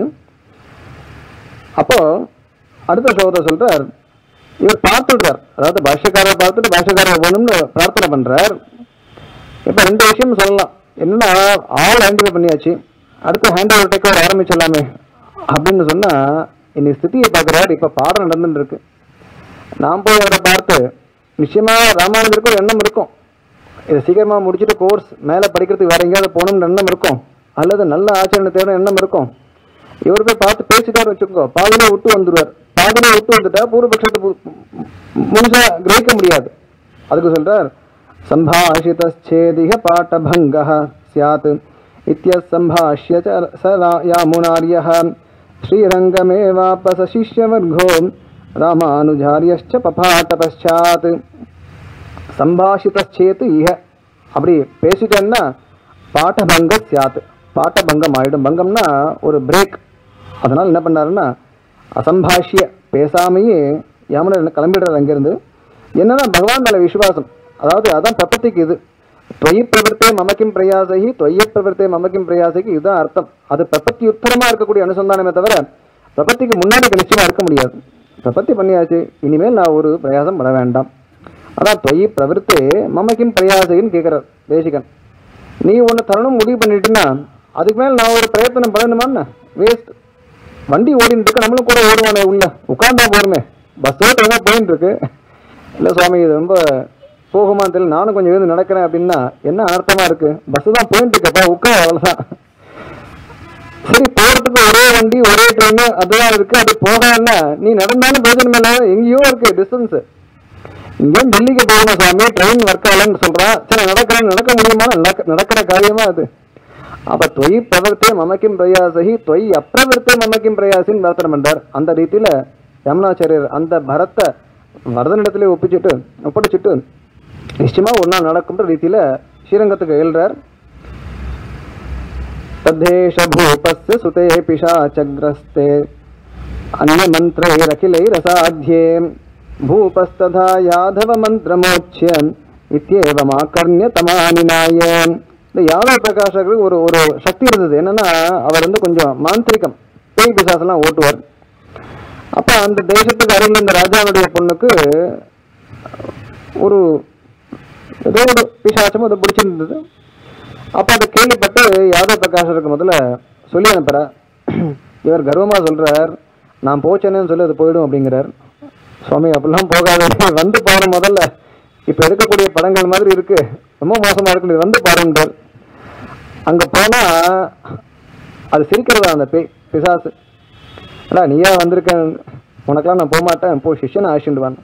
அப்போ அடுத்த ஸ்லோகத்தை சொல்றார் இவர் பார்த்துடுறார் அதாவது பாஷ்யக்காரரை பார்த்துட்டு பாஷ்யக்காரர் வேணும்னு பிரார்த்தனை பண்றார் இப்போ ரெண்டு விஷயம் சொல்லலாம் என்னன்னா ஆல் ஹேண்ட் ஓவர் பண்ணியாச்சு அடுத்து ஹேண்ட் ஓவர் டேக் ஓவர் ஆரம்பிச்சிடலாமே அப்படின்னு சொன்னா இன்னைக்கு ஸ்திதியை பார்க்குறாரு இப்போ பாடம் நடந்துட்டு இருக்கு நான் போய் அவரை பார்த்து நிச்சயமா ராமானுஜருக்கு ஒரு எண்ணம் இருக்கும் இதை சீக்கிரமா முடிச்சுட்டு கோர்ஸ் மேலே படிக்கிறதுக்கு வேற எங்கேயாவது போகணும்னு எண்ணம் இருக்கும் அல்லது நல்ல ஆச்சரணை தேவை எண்ணம் இருக்கும் இவர் போய் பார்த்து பேசிட்டாரு வச்சுக்கோ பாதியிலே விட்டு வந்துருவார் பாதியிலே விட்டு வந்துட்டா பூர்வபக்ஷத்தை பு- முழுசா கிரகிக்க முடியாது அதுக்கு சொல்றார் சம்பாஷிதச்சேதிக பாட்டபங்க சியாத் இத்தியசம்பாஷ்ய ச ச ரா- யாமுனார்யः ஸ்ரீரங்கமேவாபச சிஷ்யவர்கோ ராமானுஜாரியश्च பபாட்ட பశ్చాத் சம்பாஷிதச்சேத்து இஹ அப்படி பேசிட்டேன்னா பாட்டபங்க சியாத் பாட்டபங்கம் ஆயிடும் பங்கம்னா ஒரு பிரேக் அதனால் என்ன பண்ணாருன்னா அசம்பாஷ்ய பேசாமையே யாமனர் என்ன கிளம்பிடுறாரு அங்கேருந்து என்னன்னா பகவான் மேல விசுவாசம் அதாவது அதான் பிரபத்திக்கு இது தொய் பிரவர்த்தே மமக்கிம் பிரயாசகி தொய்ய பிரவர்த்தே மமக்கிம் பிரயாசகி இதுதான் அர்த்தம் அது பிரபத்தி உத்தரமா இருக்கக்கூடிய அனுசந்தானமே தவிர பிரபத்திக்கு முன்னாடி இது நிச்சயமா இருக்க முடியாது பிரபத்தி பண்ணியாச்சு இனிமேல் நான் ஒரு பிரயாசம் பட வேண்டாம் அதான் தொய் பிரவர்த்தே மமக்கிம் பிரயாசகின்னு கேட்கிறார் தேசிகன் நீ ஒன்று தரணும் முடிவு பண்ணிட்டுன்னா அதுக்கு மேல நான் ஒரு பிரயத்தனம் பண்ணணுமான்னு வேஸ்ட் வண்டி ஓடிட்டு இருக்கு நம்மளும் கூட ஓடுவானே உள்ள உட்கார்ந்தா போருமே பஸ்ஸோ ட்ரெயினோ போயின்னு இருக்கு இல்லை சுவாமி இது ரொம்ப போகுமான்னு தெரியல நானும் கொஞ்சம் எழுந்து நடக்கிறேன் அப்படின்னா என்ன அர்த்தமா இருக்கு பஸ் தான் போயிட்டு இருக்கப்பா உட்கார் அவ்வளோதான் சரி போறதுக்கு ஒரே வண்டி ஒரே ட்ரெயின் அதுதான் இருக்கு அது போகலன்னா நீ நடந்தாலும் பிரயோஜனம் இல்லை எங்கேயோ இருக்கு டிஸ்டன்ஸ் இங்கேயும் டெல்லிக்கு போகணும் சாமி ட்ரெயின் ஒர்க் ஆகலன்னு சொல்றான் சரி நடக்கிறேன் நடக்க முடியுமா நடக்க நடக்கிற காரியமா அது அப்ப தொய் பிரவர்த்தே மமக்கிம் பிரயாசகி தொய் அப்பிரவர்த்தே மமக்கிம் பிரயாசின்னு பிரார்த்தனை பண்றார் அந்த ரீதியில யமுனாச்சாரியர் அந்த பரத்தை வரதனிடத்திலே ஒப்பிச்சுட்டு ஒப்படைச்சிட்டு நிச்சயமா ஒரு நாள் நடக்கும்ன்ற ரீதியில ஸ்ரீரங்கத்துக்கு எழுறார் तद्धेश भूपस्य सुते पिशाचग्रस्ते अन्यमन्त्रैरखिलैरसाध्ये भूपस्तथा यादवमन्त्रमोच्य இத்தியேவமாக்கர்ணிய தமானினாய இந்த யாதவ பிரகாஷருக்கு ஒரு ஒரு சக்தி இருந்தது என்னன்னா அவர் வந்து கொஞ்சம் மாந்திரிகம் பேய் பிசாசெல்லாம் ஓட்டுவார் அப்ப அந்த தேசத்துக்கு அருகில் இந்த ராஜாவுடைய பொண்ணுக்கு ஒரு ஏதோ ஒரு பிசாச்சம் அதை பிடிச்சிருந்தது அப்ப அதை கேள்விப்பட்டு யாதவ பிரகாஷருக்கு முதல்ல சொல்லி அனுப்புற இவர் கர்வமா சொல்றார் நான் போச்சேன்னு சொல்லி அது போயிடும் அப்படிங்கிறார் சுவாமி அப்படிலாம் போகாத வந்து பாரு முதல்ல இப்ப எடுக்கக்கூடிய படங்கள் மாதிரி இருக்கு ரொம்ப மோசமா இருக்கு நீ வந்து பாருன்றார் அங்க போனா அது சிரிக்கிறதா அந்த பேய் பிசாசு அடா நீயா வந்திருக்க உனக்கெல்லாம் நான் போக மாட்டேன் போ சிஷ்யனை ஆசிண்டுவான்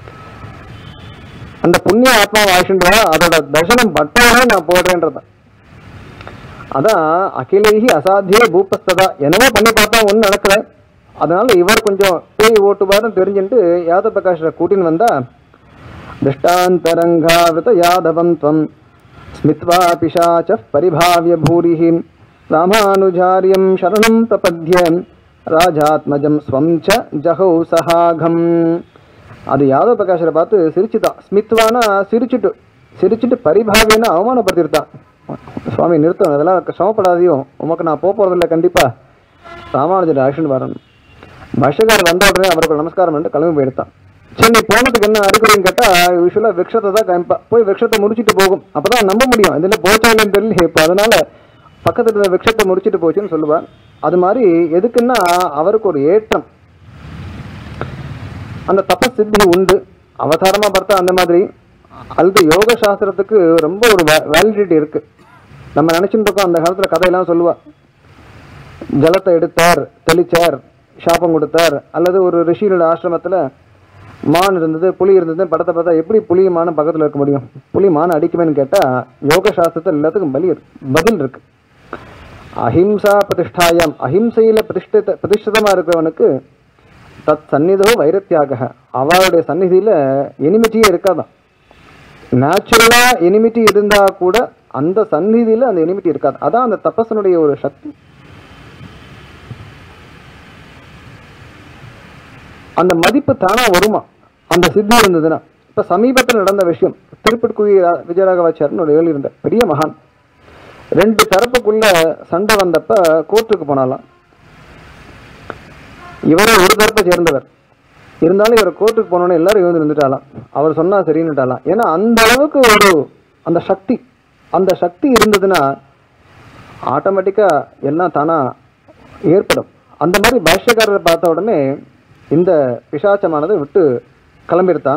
அந்த புண்ணிய ஆத்மாவை ஆசிண்டுவா அதோட தர்சனம் பட்டாலே நான் போடுறேன்றதான் அதான் அகிலேஹி அசாத்திய பூபஸ்ததா என்னவோ பண்ணி பார்த்தா ஒன்றும் நடக்கல அதனால இவர் கொஞ்சம் பேய் ஓட்டுவாருன்னு தெரிஞ்சுட்டு யாதவ பிரகாஷரை கூட்டின்னு வந்தா திருஷ்டாந்தரங்காவிருத யாதவம் துவம் ஸ்மித்வா பிசாச்ச பரிபாவிய பூரிஹி ராமானுஜாரியம் சரணம் பிரபத்ய ராஜாத்மஜம் ஸ்வம் ச ஜஹௌ சஹாகம் அது யாதவ பிரகாஷரை பார்த்து சிரிச்சுதான் ஸ்மித்வானா சிரிச்சுட்டு சிரிச்சுட்டு பரிபாவியன்னு அவமானப்படுத்திருத்தான் சுவாமி நிறுத்தம் அதெல்லாம் சிரமப்படாதையும் உமக்கு நான் போக போகிறதில்ல கண்டிப்பாக ராமானுஜர் ஆக்ஷன் வரணும் பாஷ்யக்காரர் வந்த உடனே அவருக்கு நமஸ்காரம் பண்ணிட்டு கிளம்பி போயிடுத்தான் சரி நீ போனதுக்கு என்ன அறிகுறின்னு கேட்டால் யூஸ்வலாக விரக்ஷத்தை தான் காமிப்பா போய் விரக்ஷத்தை முடிச்சிட்டு போகும் அப்போ தான் நம்ப முடியும் இதில் போச்சாலும் தெரியல இப்போ அதனால பக்கத்துல இருந்த விரக்ஷத்தை முடிச்சிட்டு போச்சுன்னு சொல்லுவார் அது மாதிரி எதுக்குன்னா அவருக்கு ஒரு ஏற்றம் அந்த தபஸ் சித்தி உண்டு அவதாரமா பார்த்தா அந்த மாதிரி அதுக்கு யோக சாஸ்திரத்துக்கு ரொம்ப ஒரு வேலிடிட்டி இருக்கு நம்ம நினைச்சுட்டு இருக்கோம் அந்த காலத்துல கதையெல்லாம் சொல்லுவா ஜலத்தை எடுத்தார் தெளிச்சார் சாபம் கொடுத்தார் அல்லது ஒரு ரிஷியோட ஆசிரமத்துல மான் இருந்தது புலி இருந்தது படத்தை பார்த்தா எப்படி புலி மான் பக்கத்துல இருக்க முடியும் புலி மான் அடிக்குமேன்னு கேட்டா யோக சாஸ்திரத்தில் எல்லாத்துக்கும் பலி இருக்கு பதில் இருக்கு அஹிம்சா பிரதிஷ்டாயம் அஹிம்சையில பிரதிஷ்டித பிரதிஷ்டிதமா இருக்கிறவனுக்கு தத் சந்நிதோ வைரத்தியாக அவளுடைய சந்நிதியில எனிமிட்டியே இருக்காதான் நேச்சுரலா எனிமிட்டி இருந்தா கூட அந்த சந்நிதியில அந்த எனிமிட்டி இருக்காது அதான் அந்த தபசனுடைய ஒரு சக்தி அந்த மதிப்பு தானா வருமா அந்த சித்தி இருந்ததுன்னா இப்ப சமீபத்தில் நடந்த விஷயம் திருப்பட்குழி விஜயராகவாச்சாரன் ஒரு ஏழு இருந்த பெரிய மகான் ரெண்டு தரப்புக்குள்ள சண்டை வந்தப்ப கோர்ட்டுக்கு போனாலாம் இவரும் ஒரு தரப்பை சேர்ந்தவர் இருந்தாலும் இவர் கோர்ட்டுக்கு போனோன்னே எல்லாரும் இவந்து இருந்துட்டாலாம் அவர் சொன்னா சரின்னுட்டாலாம் ஏன்னா அந்த அளவுக்கு ஒரு அந்த சக்தி அந்த சக்தி இருந்ததுன்னா ஆட்டோமேட்டிக்கா எல்லாம் தானா ஏற்படும் அந்த மாதிரி பாஷ்யக்காரரை பார்த்த உடனே இந்த பிசாச்சமானது விட்டு கிளம்பிடுத்தான்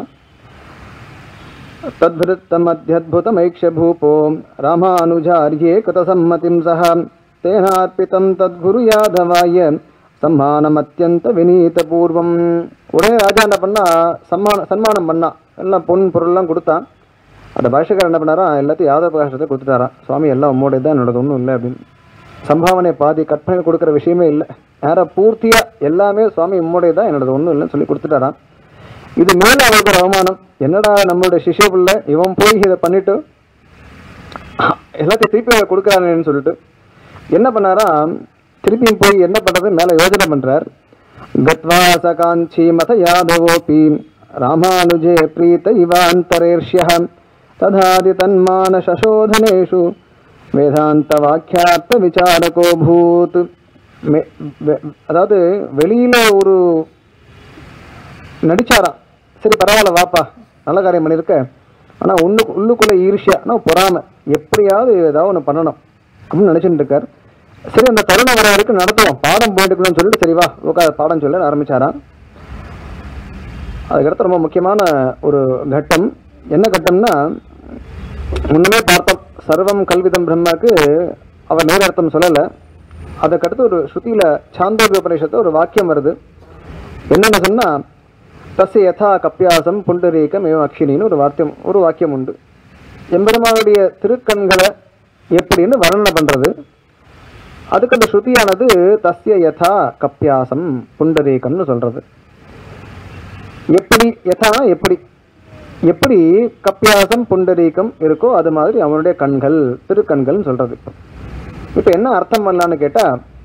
तद्भृत्तमध्यद्भुतमैक्ष्यभूपो रामानुजार्ये कृतसम्मतिं सह तेनार्पितं तद्गुरु यादवाय சம்மானமத்தியந்த வினீதபூர்வம் உடனே ராஜா என்ன பண்ணா சம்மான சன்மானம் பண்ணா எல்லாம் பொன் பொருள்லாம் கொடுத்தான் அந்த பாஷக்காரர் என்ன பண்ணாரா எல்லாத்தையும் யாதவ பிரகாசத்தை கொடுத்துட்டாராம் சுவாமி எல்லாம் உம்மோடைய தான் என்னோடது ஒன்றும் இல்லை அப்படின்னு சம்பாவனை பாதி கற்பனை கொடுக்குற விஷயமே இல்லை நேரா பூர்த்தியா எல்லாமே சுவாமி உம்மோடைய தான் என்னோடது ஒன்றும் இல்லைன்னு சொல்லி கொடுத்துட்டாராம் இது மேல அவருக்கு ஒரு அவமானம் என்னடா நம்மளுடைய சிஷ்ய பிள்ளை இவன் போய் இதை பண்ணிட்டு எல்லாத்தையும் திருப்பி அவர் கொடுக்குறானேன்னு சொல்லிட்டு என்ன பண்ணாராம் திருப்பியும் போய் என்ன பண்றது மேல யோஜனை பண்றார் கத்வா சகாஞ்சி மத யாதவோபி ராமானுஜே பிரீத இவாந்தரேர்ஷ்ய ததாதி தன்மான சசோதனேஷு வேதாந்த வாக்கியார்த்த விசாரகோ பூத் மே- வெ- அதாவது வெளியில ஒரு நடிச்சாராம் சரி பரவாயில்ல வாப்பா நல்ல காரியம் பண்ணியிருக்க ஆனா உள்ளு உள்ளுக்குள்ள ஈர்ஷ்யா ஆனால் பொறாமை எப்படியாவது ஏதாவது ஒன்று பண்ணணும் அப்படின்னு நினைச்சுட்டு இருக்கார் சரி அந்த தருணம் வர வரைக்கும் நடத்துவோம் பாடம் போயிட்டுக்கணும்னு சொல்லிட்டு சரி வா உட்கார பாடம் சொல்ல ஆரம்பிச்சாராம் அதுக்கடுத்து ரொம்ப முக்கியமான ஒரு கட்டம் என்ன கட்டம்னா முன்னமே பார்த்தோம் சர்வம் கல்விதம் பிரம்மாக்கு அவர் நேர அர்த்தம் சொல்லலை அதுக்கடுத்து ஒரு ஸ்ருதியில சாந்தோக்கிய உபநிஷத்துல ஒரு வாக்கியம் வருது என்னென்ன சொன்னா தஸ்ய யதா கப்பியாசம் புண்டரீகம் ஏவம் அக்ஷினின்னு ஒரு வாக்கியம் ஒரு வாக்கியம் உண்டு எம்பெருமானுடைய திருக்கண்களை எப்படின்னு வர்ணனை பண்றது அதுக்கு அந்த ஸ்ருதியானது தஸ்ய யதா கப்பியாசம் புண்டரீகம்னு சொல்றது எப்படி யதானா எப்படி எப்படி கப்பியாசம் புண்டரீகம் இருக்கோ அது மாதிரி அவனுடைய கண்கள் திருக்கண்கள்னு சொல்றது இப்போ என்ன அர்த்தம் பண்ணலான்னு கேட்டா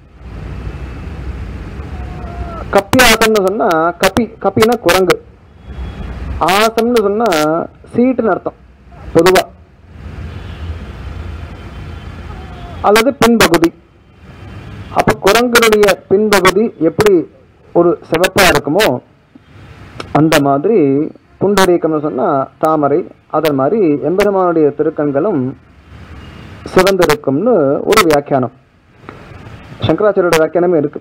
கப்பியாசம்னு சொன்னா கப்பி கப்பினா குரங்கு ஆசம்னு சொன்னா சீட்டுன்னு அர்த்தம் பொதுவா அல்லது பின்பகுதி அப்ப குரங்கனுடைய பின்பகுதி எப்படி ஒரு சிவப்பா இருக்குமோ அந்த மாதிரி புண்டரீகம்னு சொன்னா தாமரை அதன் மாதிரி எம்பெருமானுடைய திருக்கண்களும் சிவந்திருக்கும்னு ஒரு வியாக்கியானம் சங்கராச்சாரியோட வியாக்கியானமே இருக்கு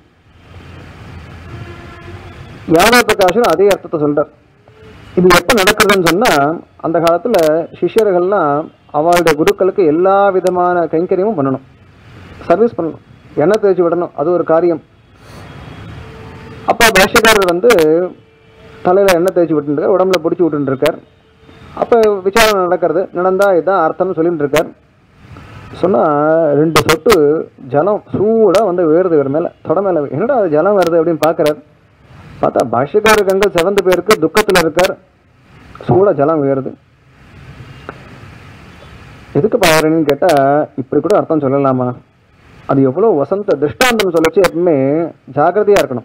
யாதவ பிரகாஷன் அதே அர்த்தத்தை சொல்றார் இது எப்ப நடக்குதுன்னு சொன்னா அந்த காலத்துல சிஷ்யர்கள்லாம் அவளுடைய குருக்களுக்கு எல்லா விதமான கைங்கரியமும் பண்ணணும் சர்வீஸ் பண்ணணும் எண்ணெய் தேய்ச்சி விடணும் அது ஒரு காரியம் அப்போ பாஷ்யக்காரர் வந்து தலையில எண்ணெய் தேய்ச்சி விட்டுருக்கார் உடம்புல பிடிச்சி விட்டுட்டு இருக்கார் அப்போ விசாரணை நடக்கிறது நடந்தா இதான் அர்த்தம்னு சொல்லிட்டு இருக்கார் சொன்னா ரெண்டு சொட்டு ஜலம் சூடா வந்து வேறுது இவர் மேல தொட மேல என்னடா அது ஜலம் வருது அப்படின்னு பார்க்கறார் பார்த்தா பாஷ்யக்கார கண்கள் செவந்து பேருக்கு துக்கத்துல இருக்கார் சூடா ஜலம் வேறுது எதுக்கு பாருன்னு கேட்டா இப்படி கூட அர்த்தம் சொல்லலாமா அது எவ்வளோ வசந்த திருஷ்டாந்தம் சொல்லச்சு எப்பவுமே ஜாக்கிரதையா இருக்கணும்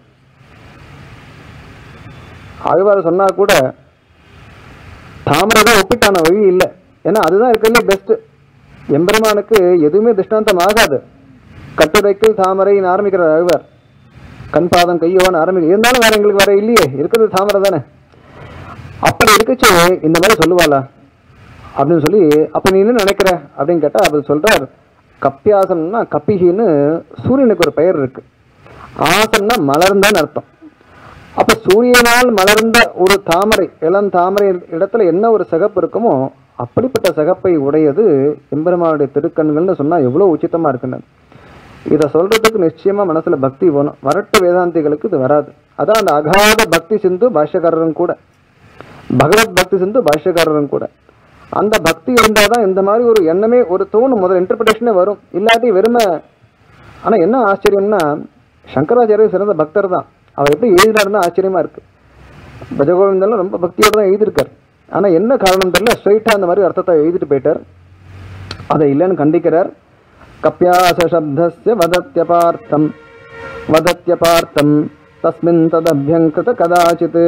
ஆழ்வார் சொன்னா கூட தாமரை தான் ஒப்பிட்டான வழி இல்லை ஏன்னா அதுதான் இருக்கிறதுல பெஸ்ட் எம்பெருமானுக்கு எதுவுமே திருஷ்டாந்தம் ஆகாது கட்டுரைக்கில் தாமரைன்னு ஆரம்பிக்கிறார் ஆழ்வார் கண் பாதம் கையோன்னு ஆரம்பிக்க இருந்தாலும் வேற எங்களுக்கு வேற இல்லையே இருக்கிறது தாமரை தானே அப்படி இருக்கச்சு இந்த மாதிரி சொல்லுவாளா அப்படின்னு சொல்லி அப்ப நீ என்ன நினைக்கிற அப்படின்னு கேட்டா அவர் சொல்றார் கப்பியாசம்னா கப்பிகின்னு சூரியனுக்கு ஒரு பெயர் இருக்கு ஆசம்னா மலர்ந்தான்னு அர்த்தம் அப்ப சூரியனால் மலர்ந்த ஒரு தாமரை இளம் தாமரை இடத்துல என்ன ஒரு சிகப்பு இருக்குமோ அப்படிப்பட்ட சிகப்பை உடையது எம்பெருமானுடைய திருக்கண்கள்னு சொன்னா எவ்வளவு உச்சிதமா இருக்குன்னு இதை சொல்றதுக்கு நிச்சயமா மனசுல பக்தி வேணும் வரட்டு வேதாந்திகளுக்கு இது வராது அதான் அந்த அகாத பக்தி சிந்து பாஷ்யக்காரரும் கூட பகவத் பக்தி சிந்து பாஷ்யக்காரரும் கூட அந்த பக்தி இருந்தாதான் இந்த மாதிரி ஒரு எண்ணமே ஒரு தோணும் முதல் இன்டர்பிரேஷனே வரும் இல்லாட்டி வெறுமை ஆனா என்ன ஆச்சரியம்னா சங்கராச்சாரியர் சிறந்த பக்தர் தான் அவர் எப்படி எழுதினாருன்னு ஆச்சரியமா இருக்கு பஜகோவிந்தெல்லாம் ரொம்ப பக்தியோட தான் எழுதியிருக்கார் ஆனா என்ன காரணம் தெரியல ஸ்ட்ரைட்டா அந்த மாதிரி அர்த்தத்தை எழுதிட்டு போயிட்டார் அதை இல்லைன்னு கண்டிக்கிறார் கப்பியாச சப்தஸ்ய வதத்யபார்த்தம் வதத்யபார்த்தம் தஸ்மின் ததபியங்கிருத கதாச்சித்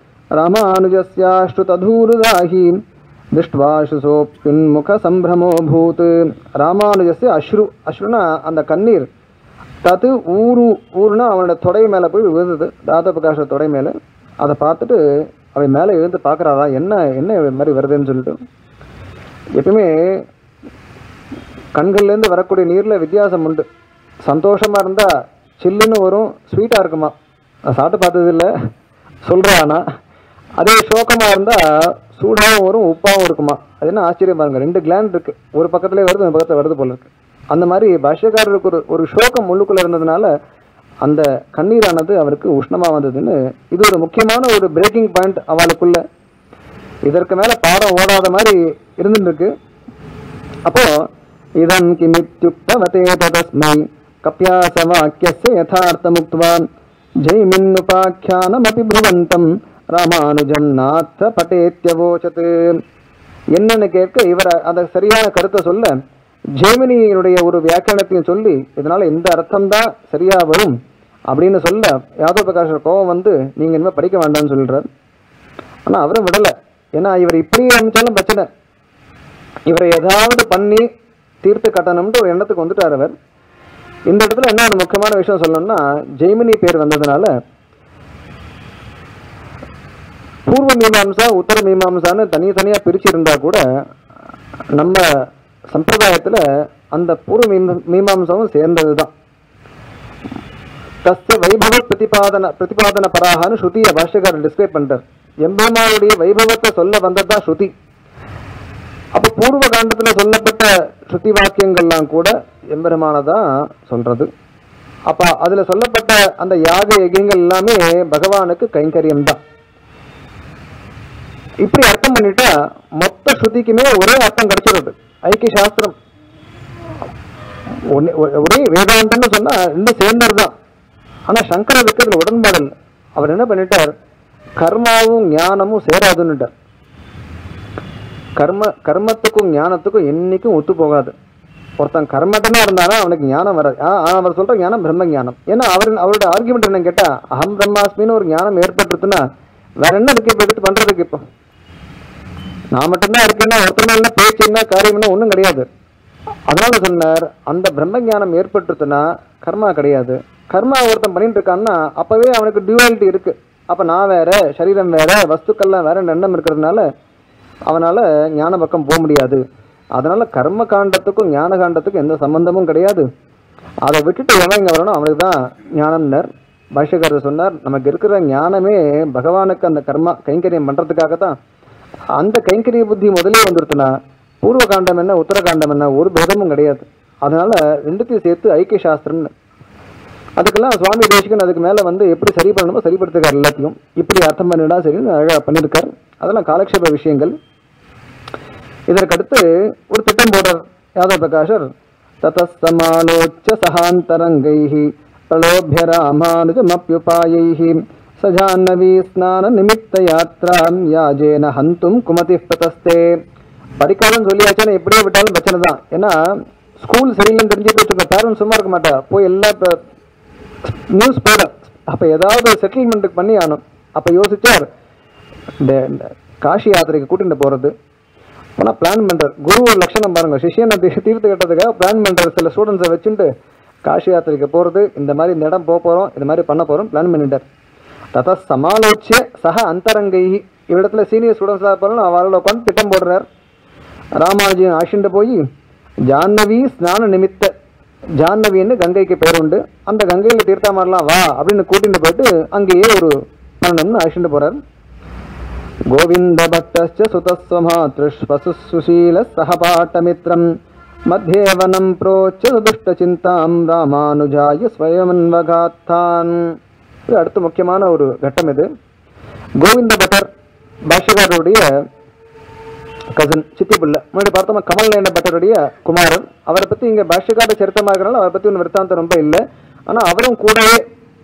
ராமானுஜஸ்யாஸ்ருததூருதாஹி திருஷ்டுவா சுசோப்யுன்முக சம்பிரமோ பூத் ராமானுஜஸ்ய அஸ்ரு அஸ்ருனா அந்த கண்ணீர் தது ஊரு ஊருனா அவனோட தொடை மேலே போய் விழுந்தது தாத பிரகாஷ தொடை மேலே அதை பார்த்துட்டு அவன் மேலே எழுந்து பார்க்குறாரா என்ன என்ன இது மாதிரி வருதுன்னு சொல்லிட்டு எப்பயுமே கண்கள்லேருந்து வரக்கூடிய நீரில் வித்தியாசம் உண்டு சந்தோஷமாக இருந்தால் சில்லுன்னு வரும் ஸ்வீட்டாக இருக்குமா நான் சாப்பிட்டு பார்த்தது இல்லை சொல்கிறேன் ஆனால் அதே சோகமாக இருந்தால் சூடாகவும் வரும் உப்பாகவும் இருக்குமா அது என்ன ஆச்சரியம் பாருங்க ரெண்டு கிளாண்ட் இருக்கு ஒரு பக்கத்துலேயே வருது இந்த பக்கத்தில் வருது போல இருக்கு அந்த மாதிரி பாஷ்யக்காரருக்கு ஒரு ஒரு சோகம் உள்ளுக்குள்ள இருந்ததுனால அந்த கண்ணீரானது அவருக்கு உஷ்ணமா வந்ததுன்னு இது ஒரு முக்கியமான ஒரு பிரேக்கிங் பாயிண்ட் அவளுக்குள்ள இதற்கு மேல பாடம் ஓடாத மாதிரி இருந்துட்டு இருக்கு அப்போ இதம் கிமித்யுக்தவதே ததஸ்மை கப்யாசவாக்கியஸ்ய யதார்த்தமுக்த்வான் ஜெய்மின்னுபாக்கியானமபி ப்ருவந்தம் ராமானுஜம் நாத்த பட்டேத்யவோச்சத் என்னன்னு கேட்க இவர் அந்த சரியான கருத்தை சொல்ல ஜெய்மினியினுடைய ஒரு வியாக்கியானத்தையும் சொல்லி இதனால இந்த அர்த்தம் தான் சரியா வரும் அப்படின்னு சொல்ல யாதவ பிரகாஷர் கோவம் வந்து நீங்க இனிமேல் படிக்க வேண்டாம்னு சொல்றார் ஆனா அவரும் விடல ஏன்னா இவர் இப்படி அமைச்சாலும் பிரச்சனை இவரை ஏதாவது பண்ணி தீர்த்து கட்டணும்னு ஒரு எண்ணத்துக்கு வந்துட்டார் அவர் இந்த இடத்துல என்ன ஒரு முக்கியமான விஷயம் சொல்லணும்னா ஜெய்மினி பேர் வந்ததுனால பூர்வ மீமாம்சா உத்தர மீமாம்சான்னு தனித்தனியா பிரிச்சு இருந்தா கூட நம்ம சம்பிரதாயத்துல அந்த பூர்வ மீம மீமாம்சாவும் சேர்ந்தது தான் தஸ்ய வைபவ பிரதிபாதன பிரதிபாதன பராகனு ஸ்ருதியை பாஷ்யக்காரர் டிஸ்கிரைப் பண்றார் எம்பெருமானுடைய வைபவத்தை சொல்ல வந்ததுதான் ஸ்ருதி அப்ப பூர்வ காண்டத்துல சொல்லப்பட்ட ஸ்ருதி வாக்கியங்கள்லாம் கூட எம்பெருமான தான் சொல்றது அப்ப அதுல சொல்லப்பட்ட அந்த யாக யஜங்கள் எல்லாமே பகவானுக்கு கைங்கரியம் தான் இப்படி அர்த்தம் பண்ணிட்டா மொத்த ஸ்ருதிக்குமே ஒரே அர்த்தம் கிடைச்சிருது ஐக்கிய சாஸ்திரம் ஒண்ணே- ஒ- ஒரே வேதாந்தம்னு சொன்னா இன்னும் சேர்ந்தது தான் ஆனா சங்கரருக்கு இதுல உடன்பாடு இல்லை அவர் என்ன பண்ணிட்டார் கர்மாவும் ஞானமும் சேராதுன்னுட்டார் கர்ம கர்மத்துக்கும் ஞானத்துக்கும் என்னைக்கும் ஒத்து போகாது ஒருத்தன் கர்மட்டனா இருந்தானா அவனுக்கு ஞானம் வராது ஆ, ஆ, அவர் சொல்ற ஞானம் பிரம்ம ஞானம் ஏன்னா அவர் அவரோட ஆர்குமெண்ட் என்ன கேட்டா அகம் பிரம்மாஸ்மின்னு ஒரு ஞானம் ஏற்பட்டுருச்சுன்னா வேற என்ன இருக்கு இப்ப எடுத்து பண்றதுக்கு இப்போ நான் மட்டும்தான் இருக்கேன்னா ஒருத்தர் என்ன பேச்சு என்ன காரியம் என்ன ஒன்றும் கிடையாது அதனால சொன்னார் அந்த பிரம்ம ஞானம் ஏற்பட்டுச்சுன்னா கர்மா கிடையாது கர்மா ஒருத்தன் பண்ணிட்டு இருக்கான்னா அப்பவே அவனுக்கு டியூவாலிட்டி இருக்கு அப்ப நான் வேற சரீரம் வேற வஸ்துக்கள்லாம் வேற எண்ணம் இருக்கிறதுனால அவனால ஞான பக்கம் போக முடியாது அதனால கர்ம காண்டத்துக்கும் ஞான காண்டத்துக்கும் எந்த சம்பந்தமும் கிடையாது அதை விட்டுட்டு எவன் இங்க வரணும் அவனுக்கு தான் ஞானம்னர் பாஷ்யக்காரர் சொன்னார் நமக்கு இருக்கிற ஞானமே பகவானுக்கு அந்த கர்மா கைங்கரியம் பண்றதுக்காக தான் அந்த கைங்கரிய புத்தி முதலே வந்துருச்சுன்னா பூர்வ காண்டம் என்ன உத்தர காண்டம் என்ன ஒரு பேதமும் கிடையாது அதனால ரெண்டுத்தையும் சேர்த்து ஐக்கிய சாஸ்திரம்னு அதுக்கெல்லாம் சுவாமி தேசிகன் அதுக்கு மேல வந்து எப்படி சரி பண்ணணுமோ சரிப்படுத்துக்கார் எல்லாத்தையும் இப்படி அர்த்தம் பண்ணிடா சரின்னு அழகா பண்ணியிருக்கார் அதெல்லாம் காலக்ஷேப விஷயங்கள் இதற்கடுத்து ஒரு திட்டம் போடுறார் யாதவ பிரகாஷர் ததஸ்தமாலோச்ச சகாந்தரங்கைः பிரலோபிய ராமானுஜமப்யுபாயைः சஜான்னவி ஸ்நான நிமித்த யாத்ராம் யாஜேன ஹந்தும் குமதி பிரதஸ்தே படிக்காதன்னு சொல்லியாச்சுன்னா எப்படியே விட்டாலும் பிரச்சனை தான் ஏன்னா ஸ்கூல் சரியில்லைன்னு தெரிஞ்சு வச்சுக்கோங்க பேரண்ட்ஸ் சும்மா இருக்க மாட்டா போய் எல்லா நியூஸ் போட அப்போ ஏதாவது செட்டில்மெண்ட்டுக்கு பண்ணி ஆகணும் அப்போ யோசிச்சார் இந்த இந்த காஷி யாத்திரைக்கு கூட்டிட்டு போகிறது ஆனால் பிளான் பண்ணுறார் குரு ஒரு லட்சணம் பாருங்க சிஷியனை தீ- தீர்த்து கட்டுறதுக்காக பிளான் பண்ணுறார் சில ஸ்டூடெண்ட்ஸை வச்சுட்டு காஷி யாத்திரைக்கு போகிறது இந்த மாதிரி இந்த இடம் போக போகிறோம் இந்த மாதிரி பண்ண போகிறோம் பிளான் பண்ணிட்டார் தத சமாலோச்சிய சக அந்தரங்கை இவ்விடத்துல சீனியர் ஸ்டூடெண்ட்ஸாக இருப்பாலும் அவளோட உட்காந்து திட்டம் போடுறார் ராமானுஜியும் ஆஷிண்ட போய் ஜான்னவி ஸ்நான நிமித்த ஜான்னவின்னு கங்கைக்கு பேர் உண்டு அந்த கங்கையில் தீர்த்தாமரலாம் வா அப்படின்னு கூட்டிட்டு போயிட்டு அங்கேயே ஒரு பண்ணணும்னு ஆஷிண்ட போறார் கோவிந்த பக்தஸ்ச சுதஸ்வமாத்ருஷ்வசு சுசீல சகபாட்டமித்ரம் மத்தியே வனம் புரோச்ச துஷ்ட சிந்தாம் ராமானுஜாய ஸ்வயமன்வகாத்தான் இது அடுத்து முக்கியமான ஒரு கட்டம் இது கோவிந்த பட்டர் பாஷ்யகாரருடைய கசன் சித்தி பிள்ளை முன்னாடி பார்த்தோமா கமல் நயன பட்டருடைய குமாரன் அவரை பத்தி இங்க பாஷ்யகார சரித்தமா இருக்கிறனால அவரை பத்தி ஒன்றும் விருத்தாந்தம் ரொம்ப இல்லை ஆனா அவரும் கூடவே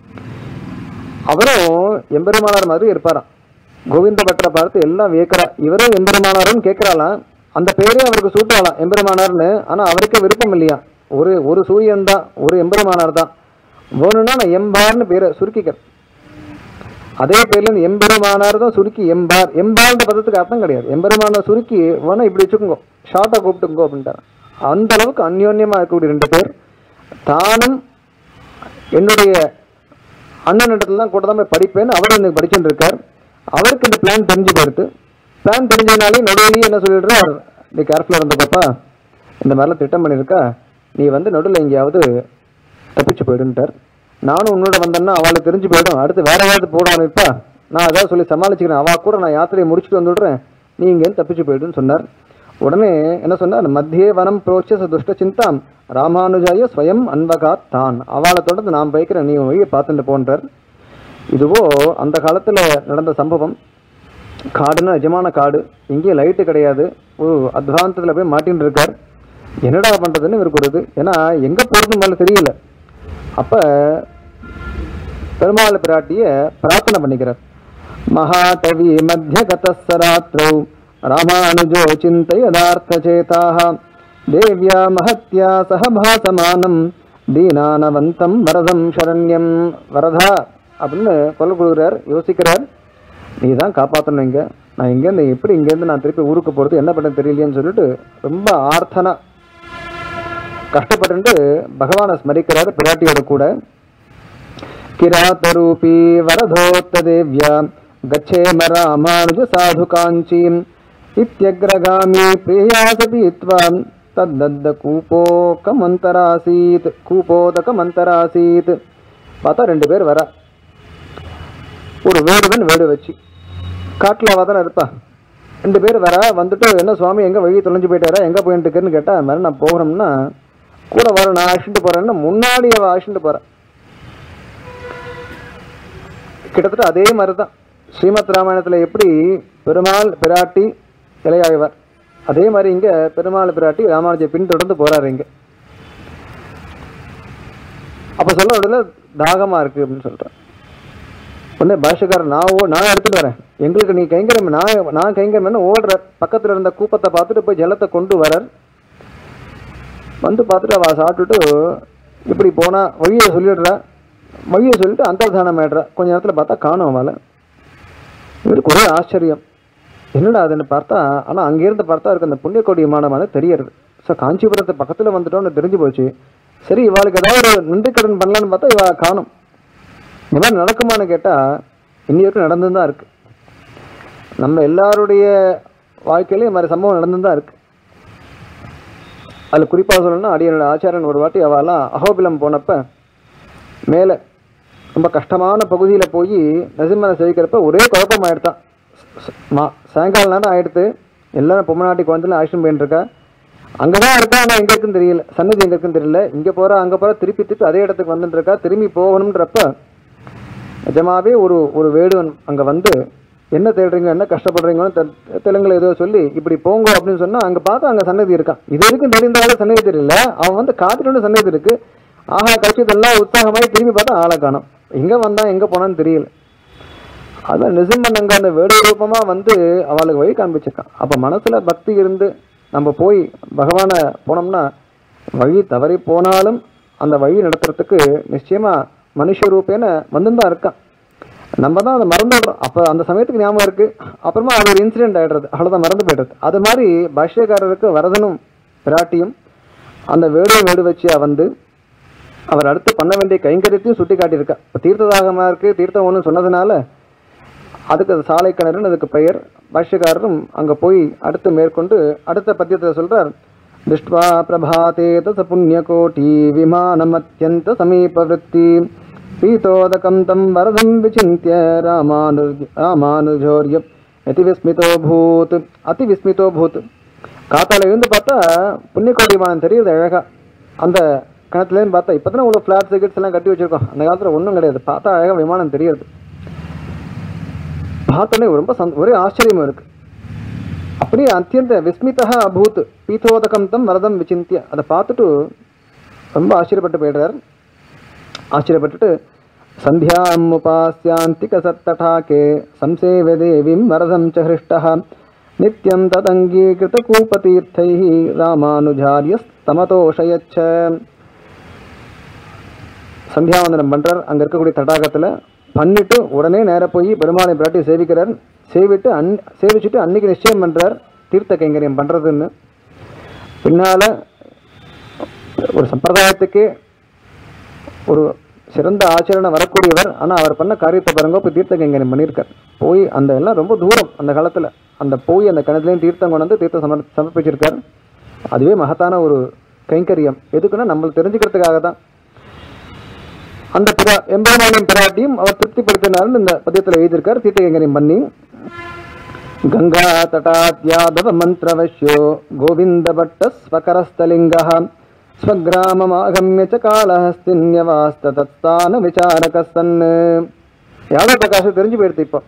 அவரும் எம்பெருமானார் மாதிரி இருப்பாராம் கோவிந்த பட்டரை பார்த்து எல்லாம் வியக்கிறா இவரும் எம்பெருமானாரும் கேட்கறாளாம் அந்த பேரே அவருக்கு சூட்டாளாம் எம்பெருமானார்னு ஆனா அவருக்கே விருப்பம் இல்லையா ஒரு ஒரு சூரியன் தான் ஒரு எம்பெருமானார் தான் வேணும்னா நான் எம்பார்னு பேரை சுருக்கிக்கிறேன் அதே பேர்ல இருந்து எம்பெருமானார் தான் சுருக்கி எம்பார் எம்பார்ன்ற பதத்துக்கு அர்த்தம் கிடையாது எம்பெருமானார் சுருக்கி வேணா இப்படி வச்சுக்கோங்க ஷார்ட்டா கூப்பிட்டுங்கோ அப்படின்ட்டார் அந்த அளவுக்கு அந்யோன்யமா இருக்கக்கூடிய ரெண்டு பேர் தானும் என்னுடைய அண்ணன் இடத்துல தான் கூட தான் போய் படிப்பேன்னு அவரும் எனக்கு படிச்சுட்டு இருக்கார் அவருக்கு இந்த பிளான் தெரிஞ்சு போயிடுது பிளான் தெரிஞ்சதுனாலே நடுவிலேயே என்ன சொல்லிடுறார் நீ கேர்ஃபுல்லாக இருந்த பாப்பா இந்த மாதிரிலாம் திட்டம் பண்ணியிருக்கா நீ வந்து நடுவில் எங்கேயாவது தப்பிச்சு போயிடுன்ட்டார் நானும் உன்னோட வந்தேன்னா அவளுக்கு தெரிஞ்சு போயிடும் அடுத்து வேற ஏதாவது போடாம இப்பா நான் அதாவது சொல்லி சமாளிச்சுக்கிறேன் அவ கூட நான் யாத்திரையை முடிச்சுட்டு வந்துடுறேன் நீ இங்கேருந்து தப்பிச்சு போயிடுன்னு சொன்னார் உடனே என்ன சொன்னார் மத்தியே வனம் புரோச்ச துஷ்ட சிந்தாம் ராமானுஜாய ஸ்வயம் அன்வகாத் தான் அவளை தொடர்ந்து நான் பயக்கிறேன் நீ உன் வழியை பார்த்துட்டு போன்றார் இதுவோ அந்த காலத்துல நடந்த சம்பவம் காடுன்னா நிஜமான காடு இங்கேயும் லைட்டு கிடையாது ஒரு அத்வாந்தத்தில் போய் மாட்டின்னு இருக்கார் என்னடா பண்றதுன்னு இவருக்கு ஒரு இது ஏன்னா எங்க போறதுன்னு மேல தெரியல அப்ப பெருமாள் பிராட்டிய பிரார்த்தனை பண்ணிக்கிறார் மகாகவி மத்தியகதராத்திரௌ ராமானுஜோ சிந்தயதார்த்த சேதாக தேவ்யா மகத்யா சகபாசமானம் தீனானவந்தம் வரதம் சரண்யம் வரதா அப்படின்னு கொல்ல கொடுக்குறார் யோசிக்கிறார் நீ தான் காப்பாற்றணும் இங்க நான் இங்கேருந்து எப்படி இங்கேருந்து நான் திருப்பி ஊருக்கு போகிறது என்ன பண்ண தெரியலையேன்னு சொல்லிட்டு ரொம்ப ஆர்த்தனா கஷ்டப்பட்டு பகவானை ஸ்மரிக்கிறார் பிராட்டியோட கூட கிராத்தரூபி வரதோத்ததேவ்யா கச்சேம ராமானுஜ சாது காஞ்சீம் இத்தியக்ரகாமி பிரியாசபி த்வாம் தத்தத்த கூபோகமந்தராசீத் கூபோதகமந்தராசீத் பார்த்தா ரெண்டு பேர் வர ஒரு வேடுவன் வேடு வச்சு காட்டில் அவதான இருப்பா ரெண்டு பேர் வர வந்துட்டு என்ன சுவாமி எங்கே வழி தொலைஞ்சு போயிட்டாரா எங்கே போயிட்டு இருக்குன்னு கேட்டால் அது மாதிரி நான் போகிறோம்னா கூட வர நான் அழைச்சிட்டு போகிறேன்னா முன்னாடி அவள் அழைச்சிட்டு போகிறேன் கிட்டத்தட்ட அதே மாதிரி தான் ஸ்ரீமத் ராமாயணத்தில் எப்படி பெருமாள் பிராட்டி இலையாழ்வார் அதே மாதிரி இங்கே பெருமாள் பிராட்டி ராமானுஜை பின்தொடர்ந்து போகிறாரு இங்கே அப்போ சொல்ல உடனே தாகமாக இருக்குது அப்படின்னு சொல்கிறேன் உடனே பாஷக்காரர் நான் ஓ நான் எடுத்துட்டு வரேன் எங்களுக்கு நீ கைங்கரம் நான் நான் கைங்கரம் ஓடுற பக்கத்தில் இருந்த கூப்பத்தை பார்த்துட்டு போய் ஜலத்தை கொண்டு வரார் வந்து பார்த்துட்டு அவள் சாப்பிட்டுட்டு இப்படி போனா வழியை சொல்லிடுறா வழியை சொல்லிட்டு அந்தர்தானம் ஆயிடுறா கொஞ்ச நேரத்தில் பார்த்தா காணும் அவளை இவருக்கு ஒரே ஆச்சரியம் என்னடா அதுன்னு பார்த்தா ஆனால் அங்கேருந்து பார்த்தா அவருக்கு அந்த புண்ணியக்கோடி விமானமான தெரியறது ஸோ காஞ்சிபுரத்து பக்கத்தில் வந்துட்டோம்னு தெரிஞ்சு போச்சு சரி இவாளுக்கு ஏதாவது ஒரு நன்றிக்கடன் பண்ணலான்னு பார்த்தா இவ காணும் இந்த மாதிரி நடக்குமான்னு கேட்டால் இன்னி வரைக்கும் நடந்து தான் இருக்கு நம்ம எல்லாருடைய வாழ்க்கையிலும் இந்த மாதிரி சம்பவம் நடந்து தான் இருக்கு அதில் குறிப்பாக சொல்லணும்னா அடியனோட ஆச்சாரியன் ஒரு வாட்டி அவெல்லாம் அகோபிலம் போனப்ப மேலே ரொம்ப கஷ்டமான பகுதியில் போய் நரசிம்மனை சேவிக்கிறப்ப ஒரே குழப்பம் ஆயிடுதான் ச- மா சாயங்கால நேரம் ஆயிடுத்து எல்லாரும் பொம்மநாட்டி குழந்தைலாம் ஆக்ஷன் போயிட்டு இருக்கா அங்கே தான் இருக்கா ஆனால் எங்கே இருக்குன்னு தெரியல சன்னதி எங்கே இருக்குன்னு தெரியல இங்கே போகிறா அங்கே போகிறா திருப்பி திருப்பி அதே இடத்துக்கு வந்துட்டு இருக்கா திரும்பி போகணுன்றப்ப நிஜமாவே ஒரு ஒரு வேடுவன் அங்கே வந்து என்ன தேடுறீங்க என்ன கஷ்டப்படுறீங்கன்னு தெ- தெலுங்குல ஏதோ சொல்லி இப்படி போங்க அப்படின்னு சொன்னா அங்க பார்த்தா அங்க சன்னதி இருக்கான் இது வரைக்கும் தெரிந்தாலும் சன்னதி தெரியல அவன் வந்து காத்துட்டு சன்னதி இருக்கு ஆஹா கட்சிதெல்லாம் உற்சாகமாய் திரும்பி பார்த்தா ஆளை காணோம் எங்க வந்தான் எங்க போனான்னு தெரியல அதான் நிசிம்மன் அங்க அந்த வேடு ரூபமா வந்து அவளுக்கு வழி காண்பிச்சிருக்கான் அப்ப மனசுல பக்தி இருந்து நம்ம போய் பகவானை போனோம்னா வழி தவறி போனாலும் அந்த வழி நடத்துறதுக்கு நிச்சயமா மனுஷ ரூபேன வந்துதான் இருக்கான் நம்ம தான் அதை மறந்துடுறோம் அப்போ அந்த சமயத்துக்கு ஞாபகம் இருக்கு அப்புறமா அது ஒரு இன்சிடென்ட் ஆயிடுறது அவ்வளோதான் மறந்து போயிடுறது அது மாதிரி பாஷ்யக்காரருக்கு வரதனும் பிராட்டியும் அந்த வேடு வேடு வச்சியா வந்து அவர் அடுத்து பண்ண வேண்டிய கைங்கரியத்தையும் சுட்டி காட்டியிருக்கா இப்போ தீர்த்ததாகமாக இருக்கு தீர்த்தம் ஒன்று சொன்னதுனால அதுக்கு அது சாலை கிணறுன்னு அதுக்கு பெயர் பாஷ்யக்காரரும் அங்கே போய் அடுத்து மேற்கொண்டு அடுத்த பத்தியத்தில் சொல்றார் திருஷ்டுவா பிரபாதே தச புண்ணியகோட்டி விமானம் அத்தியந்த சமீபவருத்தி பீதோதகம் தம் வரதம் விசிந்திய ராமானு ராமானுஜோர்ய அதி விஸ்மிதோ பூத் அதி விஸ்மிதோ பூத் காத்தால இருந்து பார்த்தா புண்ணியகோடி விமானம் தெரியுது அழகா அந்த கிணத்துலேருந்து பார்த்தா இப்போ தானே உள்ள ஃப்ளாட் டிக்கெட்ஸ் எல்லாம் கட்டி வச்சிருக்கோம் அந்த காலத்தில் ஒன்றும் கிடையாது பார்த்தா அழகா விமானம் தெரியுது பார்த்தோன்னே ரொம்ப சந் ஒரே ஆச்சரியமா இருக்கு அப்படியே அத்தியந்த விஸ்மிதா அபூத் பீத்தோதகம் தம் வரதம் விசிந்திய அதை பார்த்துட்டு ரொம்ப ஆச்சரியப்பட்டு போயிடுறார் ஆச்சரியப்பட்டுட்டு சந்தியாம் உபாஸ்யாந்திக சத்தடாக்கே சம்சேவ தேவிம் வரதம் ச ஹிருஷ்டः நித்யம் ததங்கீகிருத கூபதீர்த்தைः ராமானுஜாரியஸ்தமதோஷயச்ச சந்தியாவந்தனம் பண்றார் அங்க இருக்கக்கூடிய தடாகத்துல பண்ணிட்டு உடனே நேரா போய் பெருமாளை பிராட்டி சேவிக்கிறார் சேவிட்டு அன் சேவிச்சுட்டு அன்னைக்கு நிச்சயம் பண்றார் தீர்த்த கைங்கரியம் பண்றதுன்னு பின்னால ஒரு சம்பிரதாயத்துக்கே ஒரு சிறந்த ஆச்சரணம் வரக்கூடியவர் ஆனா அவர் பண்ண காரியத்தை பாருங்க போய் தீர்த்த கைங்கரியம் பண்ணியிருக்கார் போய் அந்த எல்லாம் ரொம்ப தூரம் அந்த காலத்துல அந்த போய் அந்த கிணத்துலேயும் தீர்த்தம் கொண்டு வந்து தீர்த்தம் சமர் சமர்ப்பிச்சிருக்கார் அதுவே மகத்தான ஒரு கைங்கரியம் எதுக்குன்னா நம்மளுக்கு தெரிஞ்சுக்கிறதுக்காக தான் அந்த பிரா எம்பெருமானின் பிராட்டியும் அவர் திருப்திப்படுத்தினார்னு இந்த பதியத்தில் எழுதியிருக்கார் தீர்த்தகங்கரியம் பண்ணி கங்கா தட்டாத்யாதவ மந்திரவசியோ கோவிந்த பட்ட ஸ்வகரஸ்தலிங்க ஸ்வகிராமமாகமிய ச காலஹஸ்தின்யவாஸ்த தத்தான விசாரக சன்னு யாதவ பிரகாஷ் தெரிஞ்சு போயிடுது இப்போ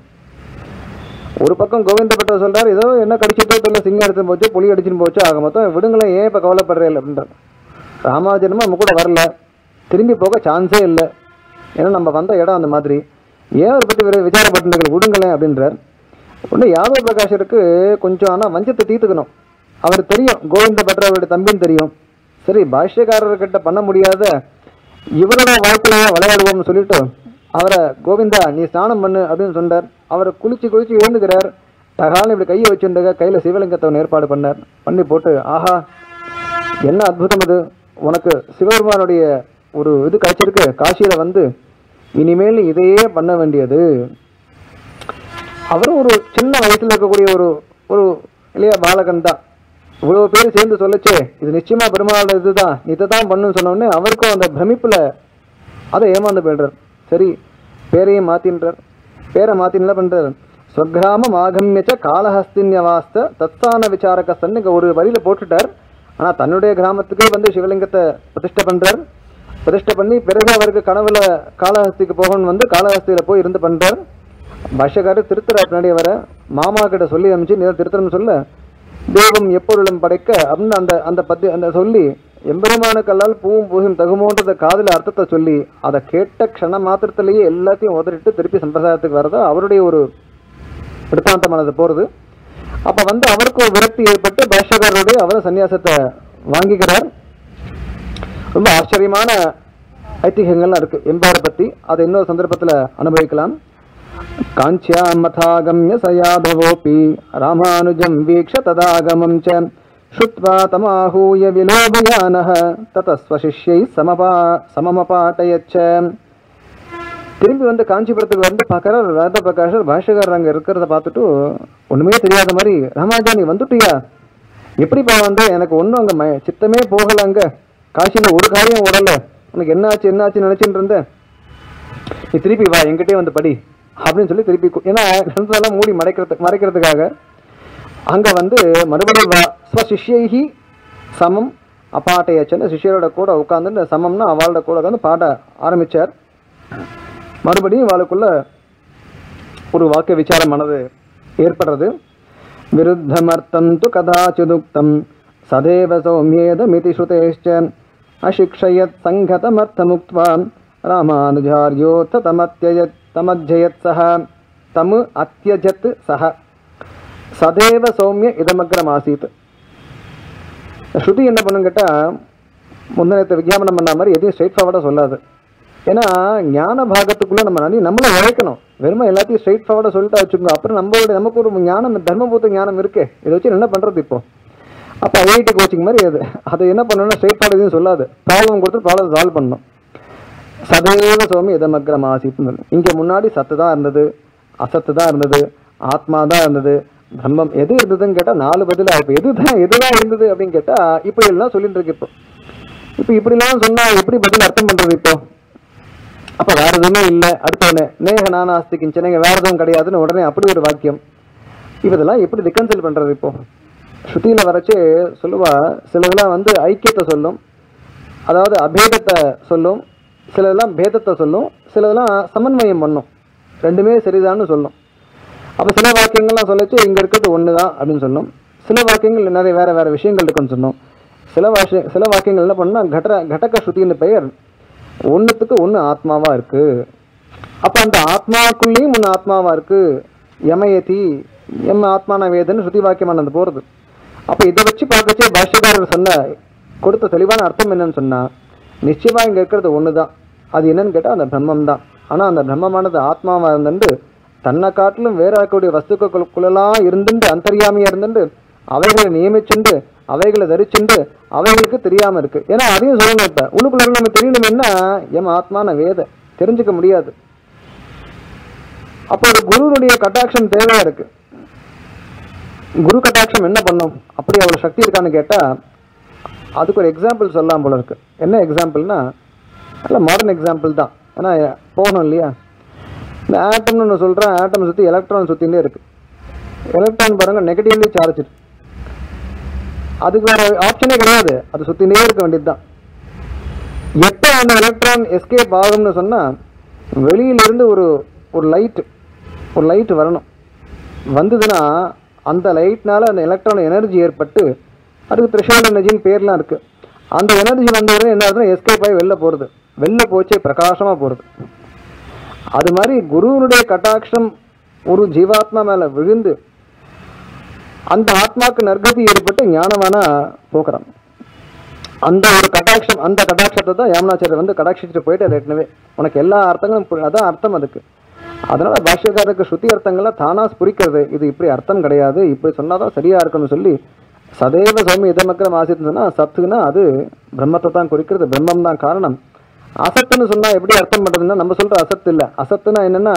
ஒரு பக்கம் கோவிந்த பட்டர் சொல்றாரு ஏதோ என்ன கடிச்சிட்டோ தெரியல சிங்கம் எடுத்துன்னு போச்சு புலி அடிச்சுன்னு போச்சு ஆக மொத்தம் விடுங்களேன் ஏன் இப்போ கவலைப்படுறேன் அப்படின்றார் ராமாஜனமும் நம்ம கூட வரல திரும்பி போக சான்ஸே இல்லை ஏன்னா நம்ம வந்த இடம் அந்த மாதிரி ஏன் அவரை பற்றி வேறு விசாரப்பட்டுகள் விடுங்களேன் அப்படின்றார் ஒன்று யாதவ பிரகாஷருக்கு கொஞ்சம் ஆனால் வஞ்சத்தை தீர்த்துக்கணும் அவர் தெரியும் கோவிந்த பட்டர் அவருடைய தம்பின்னு தெரியும் சரி பாஷ்யக்காரர்கிட்ட பண்ண முடியாத இவரோட வாழ்க்கையில விளையாடுவோம்னு சொல்லிட்டு அவரை கோவிந்தா நீ ஸ்நானம் பண்ணு அப்படின்னு சொன்னார் அவர் குளிச்சு குளிச்சு எழுந்துக்கிறார் தகாலம் இப்படி கையை வச்சுருந்தக கையில் சிவலிங்கத்தை ஒன்று ஏற்பாடு பண்ணார் பண்ணி போட்டு ஆஹா என்ன அற்புதம் அது உனக்கு சிவபெருமானுடைய ஒரு இது கிடைச்சிருக்கு காசியில வந்து இனிமேல் நீ இதையே பண்ண வேண்டியது அவரும் ஒரு சின்ன வயசுல இருக்கக்கூடிய ஒரு ஒரு இல்லையா பாலகன் தான் இவ்வளவு பேர் சேர்ந்து சொல்லச்சே இது நிச்சயமா பெருமாள் இதுதான் நீ இதை தான் பண்ணுன்னு சொன்ன உடனே அவருக்கும் அந்த பிரமிப்புல அதை ஏமாந்து போயிடுறார் சரி பேரையும் மாத்தின்றார் பேரை மாத்தி என்ன பண்றார் ஸ்வகிராமம் ஆகமியச்ச காலஹஸ்தின்யவாஸ்த தத்தான விசாரகஸ்தன் இங்க ஒரு வரியில போட்டுட்டார் ஆனா தன்னுடைய கிராமத்துக்கே வந்து சிவலிங்கத்தை பிரதிஷ்டை பண்றார் பிரதிஷ்டை பண்ணி பிறகு அவருக்கு கனவுல காளஹஸ்திக்கு போகணும்னு வந்து காளஹஸ்தியில போய் இருந்து பண்றார் பாஷ்யக்காரர் திருத்தர பின்னாடி வர மாமா கிட்ட சொல்லி அனுப்பிச்சு நீ திருத்தரம்னு சொல்ல தெய்வம் எப்பொருளும் படைக்க அப்படின்னு அந்த அந்த பத்தி அந்த சொல்லி எம்பெருமானுக்கல்லால் பூவும் பூகும் தகுமோன்றத காதுல அர்த்தத்தை சொல்லி அதை கேட்ட க்ஷண மாத்திரத்திலேயே எல்லாத்தையும் உதறிட்டு திருப்பி சம்பிரதாயத்துக்கு வரதா அவருடைய ஒரு விருத்தாந்தமானது போறது அப்ப வந்து அவருக்கு ஒரு விரக்தி ஏற்பட்டு பாஷ்யக்காரருடைய அவர் சன்னியாசத்தை வாங்கிக்கிறார் ரொம்ப ஆச்சரியமான ஐதிஹ்யங்கள்லாம் இருக்கு எம்பாரை பத்தி அதை இன்னொரு சந்தர்ப்பத்துல அனுபவிக்கலாம் காஞ்சியாமதாகம்ய ச யாதவோऽपि ராமானுஜம் வீக்ஷ ததாகமம் ச श्रुत्वा तमाहूय विलोभयानः ततः स्वशिष्यैः समपा सममपाटयच्च திரும்பி வந்து காஞ்சிபுரத்துக்கு வந்து பார்க்கறார் ராதா பிரகாஷர் பாஷகாரர் அங்கே இருக்கிறத பார்த்துட்டு ஒன்றுமே தெரியாத மாதிரி ராமாஜா நீ வந்துட்டியா எப்படிப்பா வந்த எனக்கு ஒன்றும் அங்கே ம சித்தமே போகலை அங்கே காசியில் ஒரு காரியம் ஓடல உனக்கு என்னாச்சு என்னாச்சு நினச்சிட்டு இருந்தேன் நீ திருப்பி வா என்கிட்டயே வந்து படி அப்படின்னு சொல்லி திருப்பி கூ- ஏன்னா நடந்ததெல்லாம் மூடி மறைக்கிறதுக்கு மறைக்கிறதுக்காக அங்கே வந்து மறுபடியும் வா ஸ்வசிஷ்யைஹி சமம் அப்பாட்டையச்சன்னு சிஷ்யரோட கூட உட்காந்து சமம்னா அவளோட கூட உட்காந்து பாட ஆரம்பிச்சார் மறுபடியும் அவளுக்குள்ள ஒரு வாக்கிய விசாரமானது ஏற்படுறது விருத்தமர்த்தம் து கதாச்சிதுக்தம் சதேவ சௌமியேதமிதி ஸ்ருதேஷ்ச அசிக்ஷயத் சங்கதமர்த்தமுக்த்வா ராமானுஜாரியோத்த தமத்யஜத் தமத்யயத் சஹ தமு அத்தியஜத் சஹ சதேவ சௌமிய இதமக்ரம் ஆசீத் ஸ்ருதி என்ன பண்ணும் கேட்டா முந்தினத்தை விஞ்ஞாபனம் பண்ண மாதிரி எதையும் ஸ்ட்ரைட் ஃபார்வர்டாக சொல்லாது ஏன்னா ஞான பாகத்துக்குள்ளே நம்ம நடி நம்மள உழைக்கணும் வெறுமை எல்லாத்தையும் ஸ்ட்ரைட் ஃபார்வர்டாக சொல்லிட்டு வச்சுக்கோங்க அப்புறம் நம்மளோட நமக்கு ஒரு ஞானம் தர்மபூத்த ஞானம் இருக்கே இதை வச்சு என்ன பண்ணுறது இப்போ அப்போ ஐஐடி கோச்சிங் மாதிரி அது அதை என்ன பண்ணணும்னா ஸ்ட்ரைட் ஃபார்வர்ட் எதுவும் சொல்லாது ப்ராப்ளம் கொடுத்து ப்ராப்ளம் சால்வ் பண்ணணும் சதேவ சோமி இதமக்ரம் ஆசித்துன்னு சொல்லணும் இங்கே முன்னாடி சத்து தான் இருந்தது அசத்து தான் இருந்தது ஆத்மா தான் இருந்தது பிரம்மம் எது இருந்ததுன்னு கேட்டால் நாலு பதில் இப்போ எது தான் எதுதான் இருந்தது அப்படின்னு கேட்டால் இப்படி எல்லாம் சொல்லிட்டு இருக்கு இப்போ இப்போ இப்படிலாம் சொன்னால் எப்படி பதில் அர்த்தம் பண்ணுறது இப்போ அப்போ வேற எதுவுமே இல்லை அடுத்த உடனே நேக நானாஸ்தி கிஞ்சனைங்க வேற எதுவும் கிடையாதுன்னு உடனே அப்படி ஒரு வாக்கியம் இப்போ இதெல்லாம் எப்படி ரிகன்சில் பண்ணுறது இப்போ ஸ்ருதியில் வரைச்சு சொல்லுவா சிலதெல்லாம் வந்து ஐக்கியத்தை சொல்லும் அதாவது அபேதத்தை சொல்லும் சிலதெல்லாம் பேதத்தை சொல்லும் சிலதெல்லாம் சமன்வயம் பண்ணும் ரெண்டுமே சரிதான்னு சொல்லும் அப்போ சில வாக்கியங்கள்லாம் சொல்லச்சு இங்கே இருக்கிறது ஒன்று தான் அப்படின்னு சொல்லும் சில வாக்கியங்கள் நிறைய வேற வேற விஷயங்கள் இருக்குன்னு சொன்னோம் சில வாஷ சில வாக்கியங்கள் என்ன பண்ணால் கட கடக ஸ்ருதின்னு பெயர் ஒன்றுத்துக்கு ஒன்று ஆத்மாவாக இருக்கு அப்போ அந்த ஆத்மாக்குள்ளேயும் ஒன்று ஆத்மாவாக இருக்கு யமயதி எம் ஆத்மான வேதன்னு ஸ்ருதி வாக்கியமானது போகிறது அப்போ இதை வச்சு பார்க்கச்சே பாஷ்யக்காரர் சொன்ன கொடுத்த தெளிவான அர்த்தம் என்னன்னு சொன்னால் நிச்சயமாக இங்கே இருக்கிறது ஒன்று தான் அது என்னன்னு கேட்டால் அந்த பிரம்மம் தான் ஆனால் அந்த பிரம்மமானது ஆத்மாவாக இருந்துட்டு தன்னை காட்டிலும் வேற இருக்கக்கூடிய வஸ்துக்களுக்குள்ளெல்லாம் இருந்துட்டு அந்தரியாமையாக இருந்துட்டு அவைகளை நியமிச்சுண்டு அவைகளை தரிச்சுண்டு அவைகளுக்கு தெரியாமல் இருக்கு ஏன்னா அதையும் சொல்லணும் இப்போ உள்ளுக்குள்ள இருந்து நம்ம தெரியணும்னா எம் ஆத்மான வேத தெரிஞ்சுக்க முடியாது அப்போ ஒரு குருனுடைய கட்டாட்சம் தேவையா இருக்கு குரு கட்டாட்சம் என்ன பண்ணும் அப்படி அவ்வளோ சக்தி இருக்கான்னு கேட்டால் அதுக்கு ஒரு எக்ஸாம்பிள் சொல்லலாம் போல இருக்கு என்ன எக்ஸாம்பிள்னா நல்ல மாடர்ன் எக்ஸாம்பிள் தான் ஏன்னா போகணும் இல்லையா இந்த ஆட்டம்னு ஒன்று சொல்கிறேன் ஆட்டம் சுற்றி எலக்ட்ரான் சுற்றிகிட்டே இருக்கு எலக்ட்ரான் பாருங்க நெகட்டிவ்லி சார்ஜ் அதுக்கு வேற ஆப்ஷனே கிடையாது அது சுற்றினே இருக்க வேண்டியது தான் எப்போ அந்த எலக்ட்ரான் எஸ்கேப் ஆகும்னு சொன்னால் வெளியிலிருந்து ஒரு ஒரு லைட் ஒரு லைட் வரணும் வந்ததுன்னா அந்த லைட்னால அந்த எலக்ட்ரான் எனர்ஜி ஏற்பட்டு அதுக்கு த்ரிஷால் எனர்ஜின்னு பேர்லாம் இருக்குது அந்த எனர்ஜி வந்தவுடனே என்ன ஆகுதுன்னா எஸ்கேப் ஆகி வெளில போகிறது வெளில போச்சே பிரகாசமாக போகிறது அது மாதிரி குருவனுடைய கட்டாட்சம் ஒரு ஜீவாத்மா மேலே விழுந்து அந்த ஆத்மாக்கு நற்கதி ஏற்பட்டு ஞானமான போக்குறான் அந்த ஒரு கட்டாட்சம் அந்த கட்டாட்சத்தை தான் யாமனாச்சாரியர் வந்து கடாட்சிச்சுட்டு போயிட்டு ஏற்கனவே உனக்கு எல்லா அர்த்தங்களும் பு- அதான் அர்த்தம் அதுக்கு அதனால பாஷ்யக்காரருக்கு ஸ்ருதி அர்த்தங்கள்லாம் தானா புரிக்கிறது இது இப்படி அர்த்தம் கிடையாது இப்படி சொன்னாதான் சரியா இருக்கும்னு சொல்லி சதேவ சௌமி இதமக்கிரம் ஆசித்துன்னு சொன்னா சத்துனா அது பிரம்மத்தை தான் குறிக்கிறது பிரம்மம் தான் காரணம் அசத்துன்னு சொன்னா எப்படி அர்த்தம் பண்றதுன்னா நம்ம சொல்ற அசத்து இல்ல அசத்துனா என்னன்னா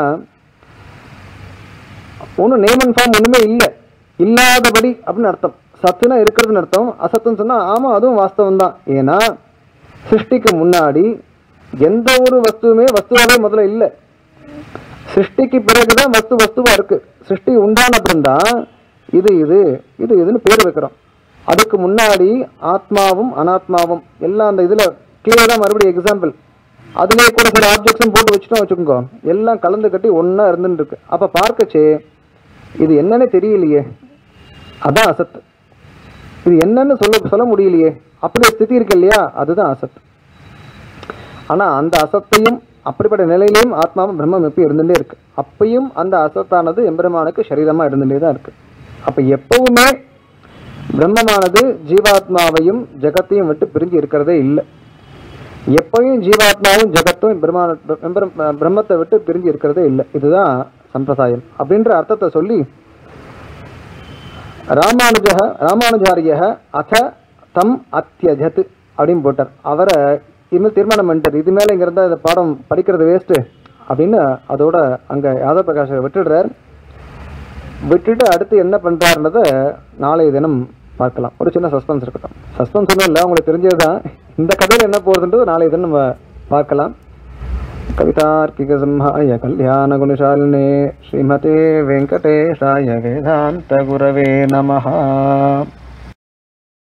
ஒன்றும் நேம் அண்ட் ஃபார்ம் ஒன்றுமே இல்லை இல்லாதபடி அப்படின்னு அர்த்தம் சத்துனா இருக்கிறதுன்னு அர்த்தம் அசத்துன்னு சொன்னா ஆமா அதுவும் வாஸ்தவம் தான் ஏன்னா சிருஷ்டிக்கு முன்னாடி எந்த ஒரு வஸ்துவுமே வஸ்துவாவே முதல்ல இல்லை சிருஷ்டிக்கு பிறகுதான் வஸ்து வஸ்துவா இருக்கு சிருஷ்டி உண்டான அப்புறம்தான் இது இது இது இதுன்னு பேர் வைக்கிறோம் அதுக்கு முன்னாடி ஆத்மாவும் அனாத்மாவும் எல்லாம் அந்த இதுல கிளியரா மறுபடியும் எக்ஸாம்பிள் அதுலயே கூட சில ஆப்ஜெக்ட்ஸும் போட்டு வச்சுட்டோம் வச்சுக்கோங்க எல்லாம் கலந்து கட்டி ஒண்ணா இருந்துட்டு இருக்கு அப்ப பார்க்கச்சே இது என்னன்னு தெரியலையே அதான் அசத் இது என்னன்னு சொல்ல சொல்ல முடியலையே அப்படி ஸ்திதி இருக்கு இல்லையா அதுதான் அசத் ஆனா அந்த அசத்தையும் அப்படிப்பட்ட நிலையிலையும் ஆத்மாவும் பிரம்மம் எப்பயும் இருந்துட்டே இருக்கு அப்பயும் அந்த அசத்தானது எம்பெருமானுக்கு சரீரமா இருந்துட்டே தான் இருக்கு அப்ப எப்பவுமே பிரம்மமானது ஜீவாத்மாவையும் ஜெகத்தையும் விட்டு பிரிஞ்சு இருக்கிறதே இல்லை எப்பயும் ஜீவாத்மாவும் ஜெகத்தும் பிரம்மான பிரம்ம- பிரம்மத்தை விட்டு பிரிஞ்சு இருக்கிறதே இல்லை இதுதான் சம்பிரதாயம் அப்படின்ற அர்த்தத்தை சொல்லி ராமானுஜ ராமானுஜாரிய அத தம் அத்தியஜத் அப்படின்னு போட்டார் அவரை இனிமேல் தீர்மானம் பண்ணிட்டார் இது மேலே இங்கே இருந்தால் இந்த பாடம் படிக்கிறது வேஸ்ட்டு அப்படின்னு அதோட அங்கே யாதவ பிரகாஷை விட்டுடுறார் விட்டுட்டு அடுத்து என்ன பண்ணுறாருன்றதை நாளைய தினம் பார்க்கலாம் ஒரு சின்ன சஸ்பென்ஸ் இருக்கட்டும் சஸ்பென்ஸ் ஒன்றும் இல்லை உங்களுக்கு தெரிஞ்சது தான் இந்த கதையில் என்ன போகுதுன்றது நாளைய தினம் நம்ம பார்க்கலாம் कवितार्किकसंहाय कल्याणगुणशालिने श्रीमते वेङ्कटेशाय वेदान्तगुरवे नमः